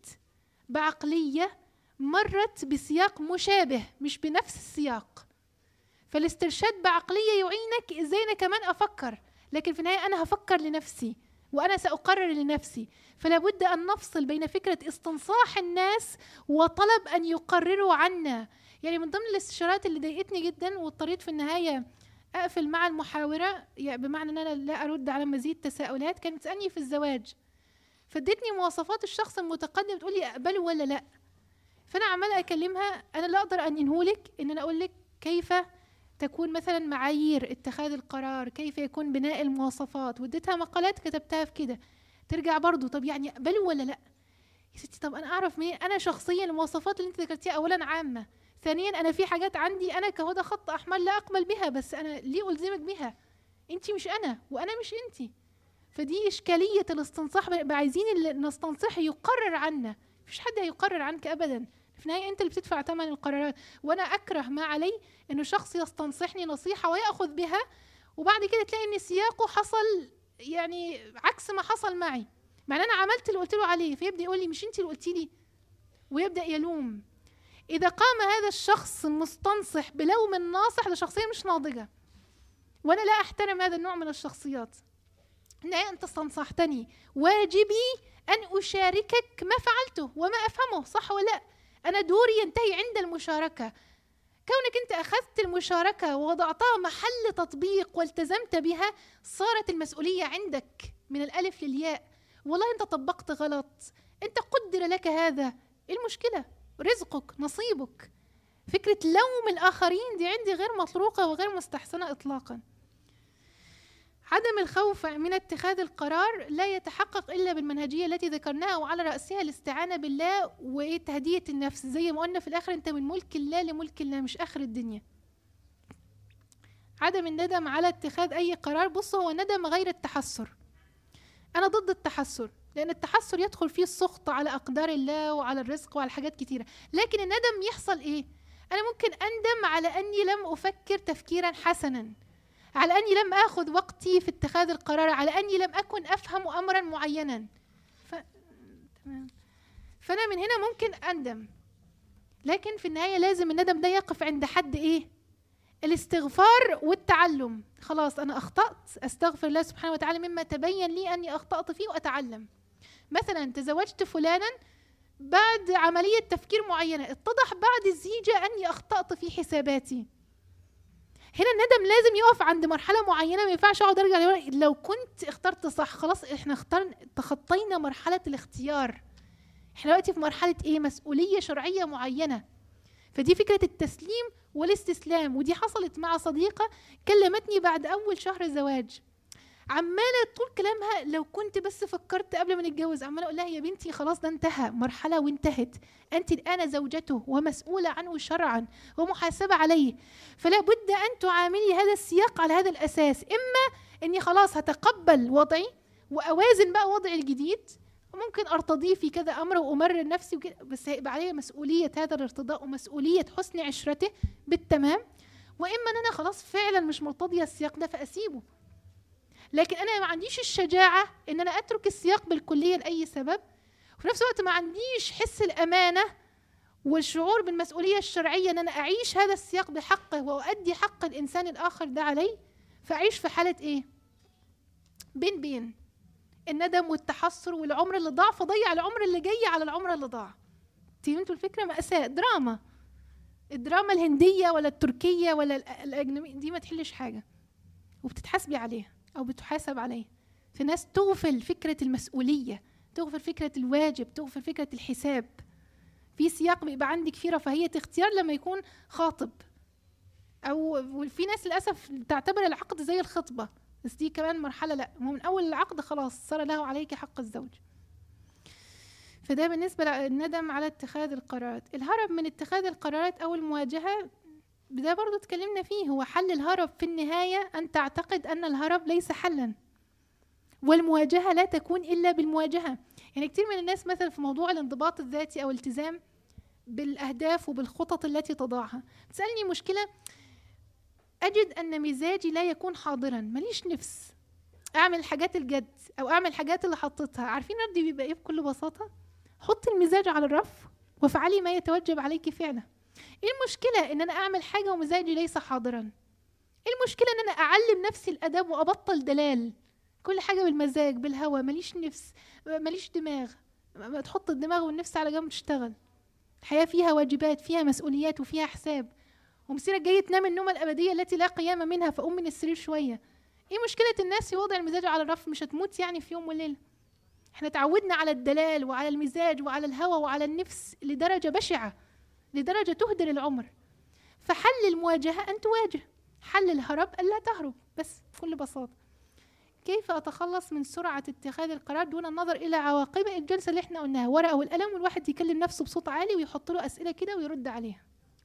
بعقلية مرت بسياق مشابه مش بنفس السياق فالاسترشاد بعقلية يعينك ازاي انا كمان افكر لكن في النهاية انا هفكر لنفسي وانا ساقرر لنفسي فلا بد ان نفصل بين فكرة استنصاح الناس وطلب ان يقرروا عنا يعني من ضمن الاستشارات اللي ضايقتني جدا واضطريت في النهاية اقفل مع المحاورة يعني بمعنى ان انا لا ارد على مزيد تساؤلات كانت تسالني في الزواج فادتني مواصفات الشخص المتقدم تقول لي اقبله ولا لا فانا عماله اكلمها انا لا اقدر ان انهولك ان انا اقول لك كيف تكون مثلا معايير اتخاذ القرار كيف يكون بناء المواصفات وديتها مقالات كتبتها في كده ترجع برضو طب يعني اقبله ولا لا يا ستي طب انا اعرف مين انا شخصيا المواصفات اللي انت ذكرتيها اولا عامه ثانيا انا في حاجات عندي انا كهدى خط احمر لا اقبل بها بس انا ليه الزمك بها انت مش انا وانا مش انت فدي اشكاليه الاستنصاح عايزين اللي نستنصح يقرر عنا مفيش حد هيقرر عنك ابدا في النهايه انت اللي بتدفع ثمن القرارات وانا اكره ما علي انه شخص يستنصحني نصيحه وياخذ بها وبعد كده تلاقي ان سياقه حصل يعني عكس ما حصل معي مع انا عملت اللي قلت له عليه فيبدا يقول لي مش انت اللي قلتي لي ويبدا يلوم اذا قام هذا الشخص المستنصح بلوم الناصح ده شخصيه مش ناضجه وانا لا احترم هذا النوع من الشخصيات النهايه انت استنصحتني واجبي ان اشاركك ما فعلته وما افهمه صح ولا لا أنا دوري ينتهي عند المشاركة كونك أنت أخذت المشاركة ووضعتها محل تطبيق والتزمت بها صارت المسؤولية عندك من الألف للياء والله أنت طبقت غلط أنت قدر لك هذا إيه المشكلة رزقك نصيبك فكرة لوم الآخرين دي عندي غير مطروقة وغير مستحسنة إطلاقاً عدم الخوف من اتخاذ القرار لا يتحقق الا بالمنهجيه التي ذكرناها وعلى راسها الاستعانه بالله وتهديه النفس زي ما قلنا في الاخر انت من ملك الله لملك الله مش اخر الدنيا عدم الندم على اتخاذ اي قرار بص هو ندم غير التحسر انا ضد التحسر لان التحسر يدخل فيه السخط على اقدار الله وعلى الرزق وعلى حاجات كتيره لكن الندم يحصل ايه انا ممكن اندم على اني لم افكر تفكيرا حسنا على أني لم آخذ وقتي في اتخاذ القرار على أني لم أكن أفهم أمرا معينا ف... تمام. فأنا من هنا ممكن أندم لكن في النهاية لازم الندم ده يقف عند حد إيه الاستغفار والتعلم خلاص أنا أخطأت أستغفر الله سبحانه وتعالى مما تبين لي أني أخطأت فيه وأتعلم مثلا تزوجت فلانا بعد عملية تفكير معينة اتضح بعد الزيجة أني أخطأت في حساباتي هنا الندم لازم يقف عند مرحله معينه ما ينفعش اقعد ارجع لورا لو كنت اخترت صح خلاص احنا اخترنا تخطينا مرحله الاختيار احنا دلوقتي في مرحله ايه مسؤوليه شرعيه معينه فدي فكره التسليم والاستسلام ودي حصلت مع صديقه كلمتني بعد اول شهر زواج عماله طول كلامها لو كنت بس فكرت قبل ما نتجوز عماله اقول لها يا بنتي خلاص ده انتهى مرحله وانتهت انت الان زوجته ومسؤوله عنه شرعا ومحاسبه عليه فلا بد ان تعاملي هذا السياق على هذا الاساس اما اني خلاص هتقبل وضعي واوازن بقى وضعي الجديد ممكن ارتضيه في كذا امر وامرر نفسي وكده بس هيبقى عليا مسؤوليه هذا الارتضاء ومسؤوليه حسن عشرته بالتمام واما ان انا خلاص فعلا مش مرتضيه السياق ده فاسيبه لكن انا ما عنديش الشجاعه ان انا اترك السياق بالكليه لاي سبب وفي نفس الوقت ما عنديش حس الامانه والشعور بالمسؤوليه الشرعيه ان انا اعيش هذا السياق بحقه واؤدي حق الانسان الاخر ده علي فاعيش في حاله ايه بين بين الندم والتحسر والعمر اللي ضاع فضيع العمر اللي جاي على العمر اللي ضاع فهمتوا الفكره ماساه دراما الدراما الهنديه ولا التركيه ولا الاجنبيه دي ما تحلش حاجه وبتتحاسبي عليها أو بتحاسب عليه في ناس تغفل فكرة المسؤولية تغفل فكرة الواجب تغفل فكرة الحساب في سياق بيبقى عندك فيه رفاهية اختيار لما يكون خاطب أو في ناس للأسف تعتبر العقد زي الخطبة بس دي كمان مرحلة لا هو من أول العقد خلاص صار له عليك حق الزوج فده بالنسبة للندم على اتخاذ القرارات الهرب من اتخاذ القرارات أو المواجهة ده برضو اتكلمنا فيه هو حل الهرب في النهاية أن تعتقد أن الهرب ليس حلا والمواجهة لا تكون إلا بالمواجهة يعني كتير من الناس مثلا في موضوع الانضباط الذاتي أو الالتزام بالأهداف وبالخطط التي تضعها تسألني مشكلة أجد أن مزاجي لا يكون حاضرا ماليش نفس أعمل الحاجات الجد أو أعمل الحاجات اللي حطيتها عارفين ردي بيبقى إيه بكل بساطة حط المزاج على الرف وافعلي ما يتوجب عليك فعله ايه المشكله ان انا اعمل حاجه ومزاجي ليس حاضرا ايه المشكله ان انا اعلم نفسي الادب وابطل دلال كل حاجه بالمزاج بالهوى ماليش نفس ماليش دماغ ما تحط الدماغ والنفس على جنب تشتغل الحياه فيها واجبات فيها مسؤوليات وفيها حساب ومسيرك جاي تنام النومه الابديه التي لا قيام منها فقوم من السرير شويه ايه مشكله الناس في وضع المزاج على الرف مش هتموت يعني في يوم وليله احنا تعودنا على الدلال وعلى المزاج وعلى الهوى وعلى النفس لدرجه بشعه لدرجة تهدر العمر فحل المواجهة أن تواجه حل الهرب ألا تهرب بس بكل بساطة كيف أتخلص من سرعة اتخاذ القرار دون النظر إلى عواقبه الجلسة اللي احنا قلناها ورقة والقلم والواحد يكلم نفسه بصوت عالي ويحط له أسئلة كده ويرد عليها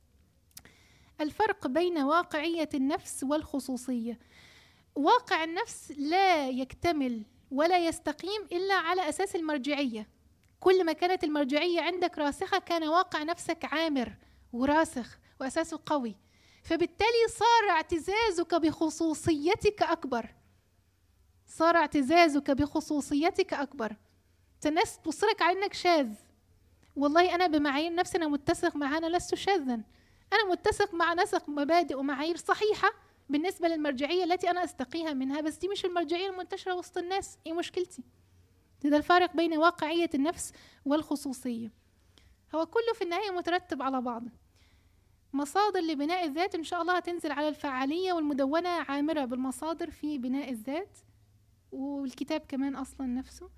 الفرق بين واقعية النفس والخصوصية واقع النفس لا يكتمل ولا يستقيم إلا على أساس المرجعية كل ما كانت المرجعية عندك راسخة كان واقع نفسك عامر وراسخ وأساسه قوي فبالتالي صار اعتزازك بخصوصيتك أكبر صار اعتزازك بخصوصيتك أكبر الناس تبصلك على إنك شاذ والله أنا بمعايير نفسي أنا متسق مع أنا لست شاذا أنا متسق مع نسق مبادئ ومعايير صحيحة بالنسبة للمرجعية التي أنا أستقيها منها بس دي مش المرجعية المنتشرة وسط الناس إيه مشكلتي ده الفارق بين واقعية النفس والخصوصية هو كله في النهاية مترتب على بعضه مصادر لبناء الذات إن شاء الله هتنزل على الفعالية والمدونة عامرة بالمصادر في بناء الذات والكتاب كمان أصلا نفسه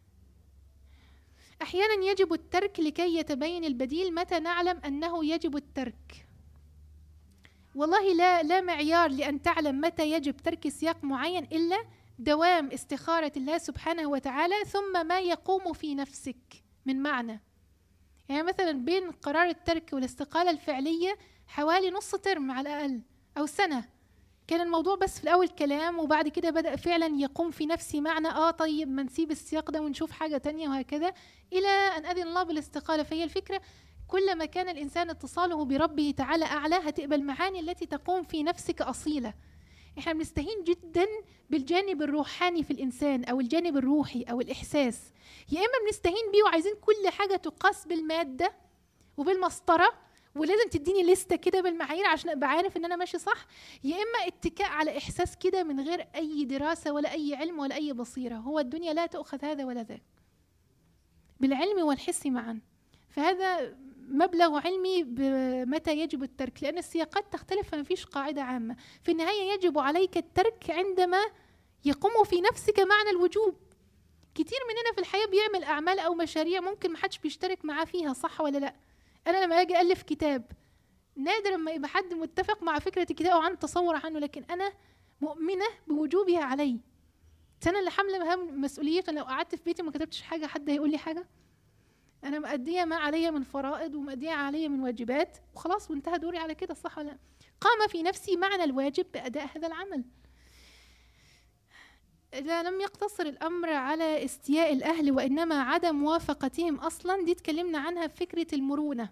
أحيانا يجب الترك لكي يتبين البديل متى نعلم أنه يجب الترك والله لا لا معيار لأن تعلم متى يجب ترك سياق معين إلا دوام استخارة الله سبحانه وتعالى ثم ما يقوم في نفسك من معنى يعني مثلا بين قرار الترك والاستقالة الفعلية حوالي نص ترم على الأقل أو سنة كان الموضوع بس في الأول كلام وبعد كده بدأ فعلا يقوم في نفسي معنى آه طيب ما نسيب السياق ده ونشوف حاجة تانية وهكذا إلى أن أذن الله بالاستقالة فهي الفكرة كلما كان الإنسان اتصاله بربه تعالى أعلى هتقبل المعاني التي تقوم في نفسك أصيلة احنا بنستهين جدا بالجانب الروحاني في الانسان او الجانب الروحي او الاحساس يا اما بنستهين بيه وعايزين كل حاجه تقاس بالماده وبالمسطره ولازم تديني لستة كده بالمعايير عشان ابقى عارف ان انا ماشي صح يا اما اتكاء على احساس كده من غير اي دراسه ولا اي علم ولا اي بصيره هو الدنيا لا تؤخذ هذا ولا ذاك بالعلم والحس معا فهذا مبلغ علمي بمتى يجب الترك لأن السياقات تختلف فما فيش قاعدة عامة في النهاية يجب عليك الترك عندما يقوم في نفسك معنى الوجوب كتير مننا في الحياة بيعمل أعمال أو مشاريع ممكن محدش بيشترك معاه فيها صح ولا لأ أنا لما أجي ألف كتاب نادر ما يبقى حد متفق مع فكرة الكتاب أو عن تصور عنه لكن أنا مؤمنة بوجوبها علي أنا اللي حاملة مهام مسؤوليته لو قعدت في بيتي ما كتبتش حاجة حد هيقول لي حاجة أنا مأدية ما علي من فرائض ومأدية علي من واجبات وخلاص وانتهى دوري على كده صح ولا قام في نفسي معنى الواجب بأداء هذا العمل إذا لم يقتصر الأمر على استياء الأهل وإنما عدم موافقتهم أصلا دي تكلمنا عنها في فكرة المرونة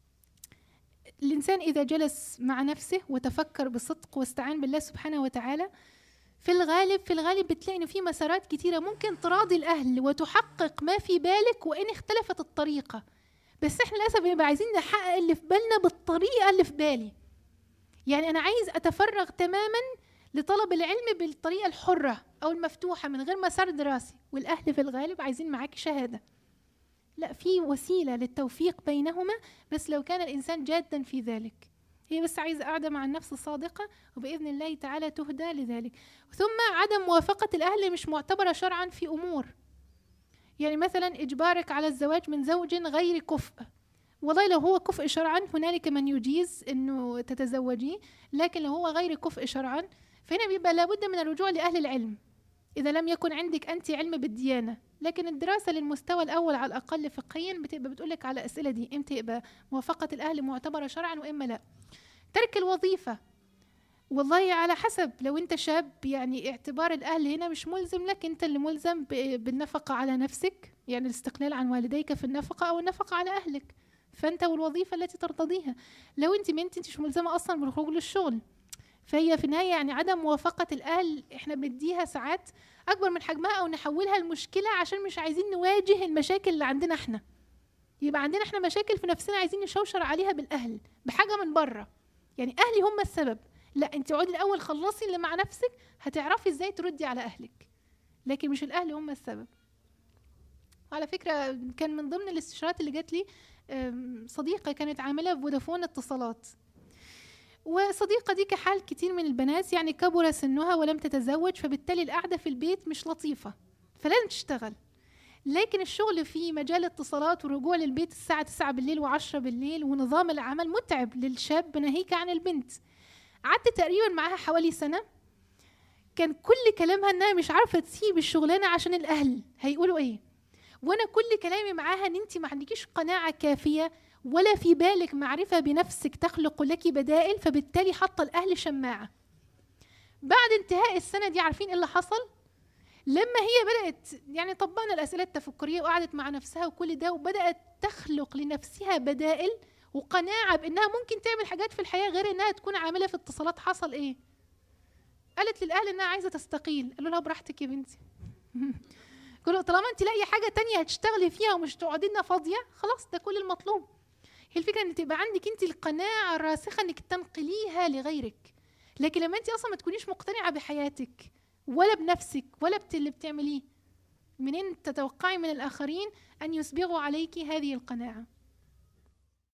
الإنسان إذا جلس مع نفسه وتفكر بصدق واستعان بالله سبحانه وتعالى في الغالب في الغالب بتلاقي إن في مسارات كتيرة ممكن تراضي الأهل وتحقق ما في بالك وإن اختلفت الطريقة بس إحنا للأسف بنبقى عايزين نحقق اللي في بالنا بالطريقة اللي في بالي يعني أنا عايز أتفرغ تماما لطلب العلم بالطريقة الحرة أو المفتوحة من غير مسار دراسي والأهل في الغالب عايزين معاك شهادة لا في وسيلة للتوفيق بينهما بس لو كان الإنسان جادا في ذلك هي بس عايزة قاعدة مع النفس الصادقة وبإذن الله تعالى تهدى لذلك ثم عدم موافقة الأهل مش معتبرة شرعا في أمور يعني مثلا إجبارك على الزواج من زوج غير كفء والله لو هو كفء شرعا هنالك من يجيز انه تتزوجيه لكن لو هو غير كفء شرعا فهنا بيبقى لابد من الرجوع لأهل العلم إذا لم يكن عندك أنت علم بالديانة لكن الدراسة للمستوى الأول على الأقل فقهيا بتبقى بتقولك على الأسئلة دي إمتى يبقى موافقة الأهل معتبرة شرعا وإما لا ترك الوظيفة والله على حسب لو انت شاب يعني اعتبار الاهل هنا مش ملزم لك انت اللي ملزم بالنفقه على نفسك يعني الاستقلال عن والديك في النفقه او النفقه على اهلك فانت والوظيفه التي ترتضيها لو انت بنت انت مش ملزمه اصلا بالخروج للشغل فهي في النهايه يعني عدم موافقه الاهل احنا بنديها ساعات اكبر من حجمها او نحولها لمشكله عشان مش عايزين نواجه المشاكل اللي عندنا احنا يبقى عندنا احنا مشاكل في نفسنا عايزين نشوشر عليها بالاهل بحاجه من بره يعني اهلي هم السبب لا انت اقعدي الاول خلصي اللي مع نفسك هتعرفي ازاي تردي على اهلك لكن مش الاهل هم السبب على فكره كان من ضمن الاستشارات اللي جات لي صديقه كانت عامله في فودافون اتصالات وصديقة دي كحال كتير من البنات يعني كبر سنها ولم تتزوج فبالتالي القعدة في البيت مش لطيفة فلازم تشتغل لكن الشغل في مجال الاتصالات والرجوع للبيت الساعة 9 بالليل و10 بالليل ونظام العمل متعب للشاب ناهيك عن البنت قعدت تقريبا معاها حوالي سنة كان كل كلامها انها مش عارفة تسيب الشغلانة عشان الاهل هيقولوا ايه وانا كل كلامي معاها ان انت ما عندكيش قناعة كافية ولا في بالك معرفة بنفسك تخلق لك بدائل فبالتالي حاطة الأهل شماعة بعد انتهاء السنة دي عارفين ايه اللي حصل لما هي بدأت يعني طبقنا الأسئلة التفكرية وقعدت مع نفسها وكل ده وبدأت تخلق لنفسها بدائل وقناعة بأنها ممكن تعمل حاجات في الحياة غير أنها تكون عاملة في اتصالات حصل إيه قالت للأهل إنها عايزة تستقيل قالوا لها براحتك يا بنتي قالوا طالما انت لاقي حاجة تانية هتشتغلي فيها ومش تقعدي لنا فاضية خلاص ده كل المطلوب هي الفكره ان تبقى عندك انت القناعه الراسخه انك تنقليها لغيرك لكن لما انت اصلا ما تكونيش مقتنعه بحياتك ولا بنفسك ولا باللي بتعمليه منين تتوقعي من الاخرين ان يسبغوا عليك هذه القناعه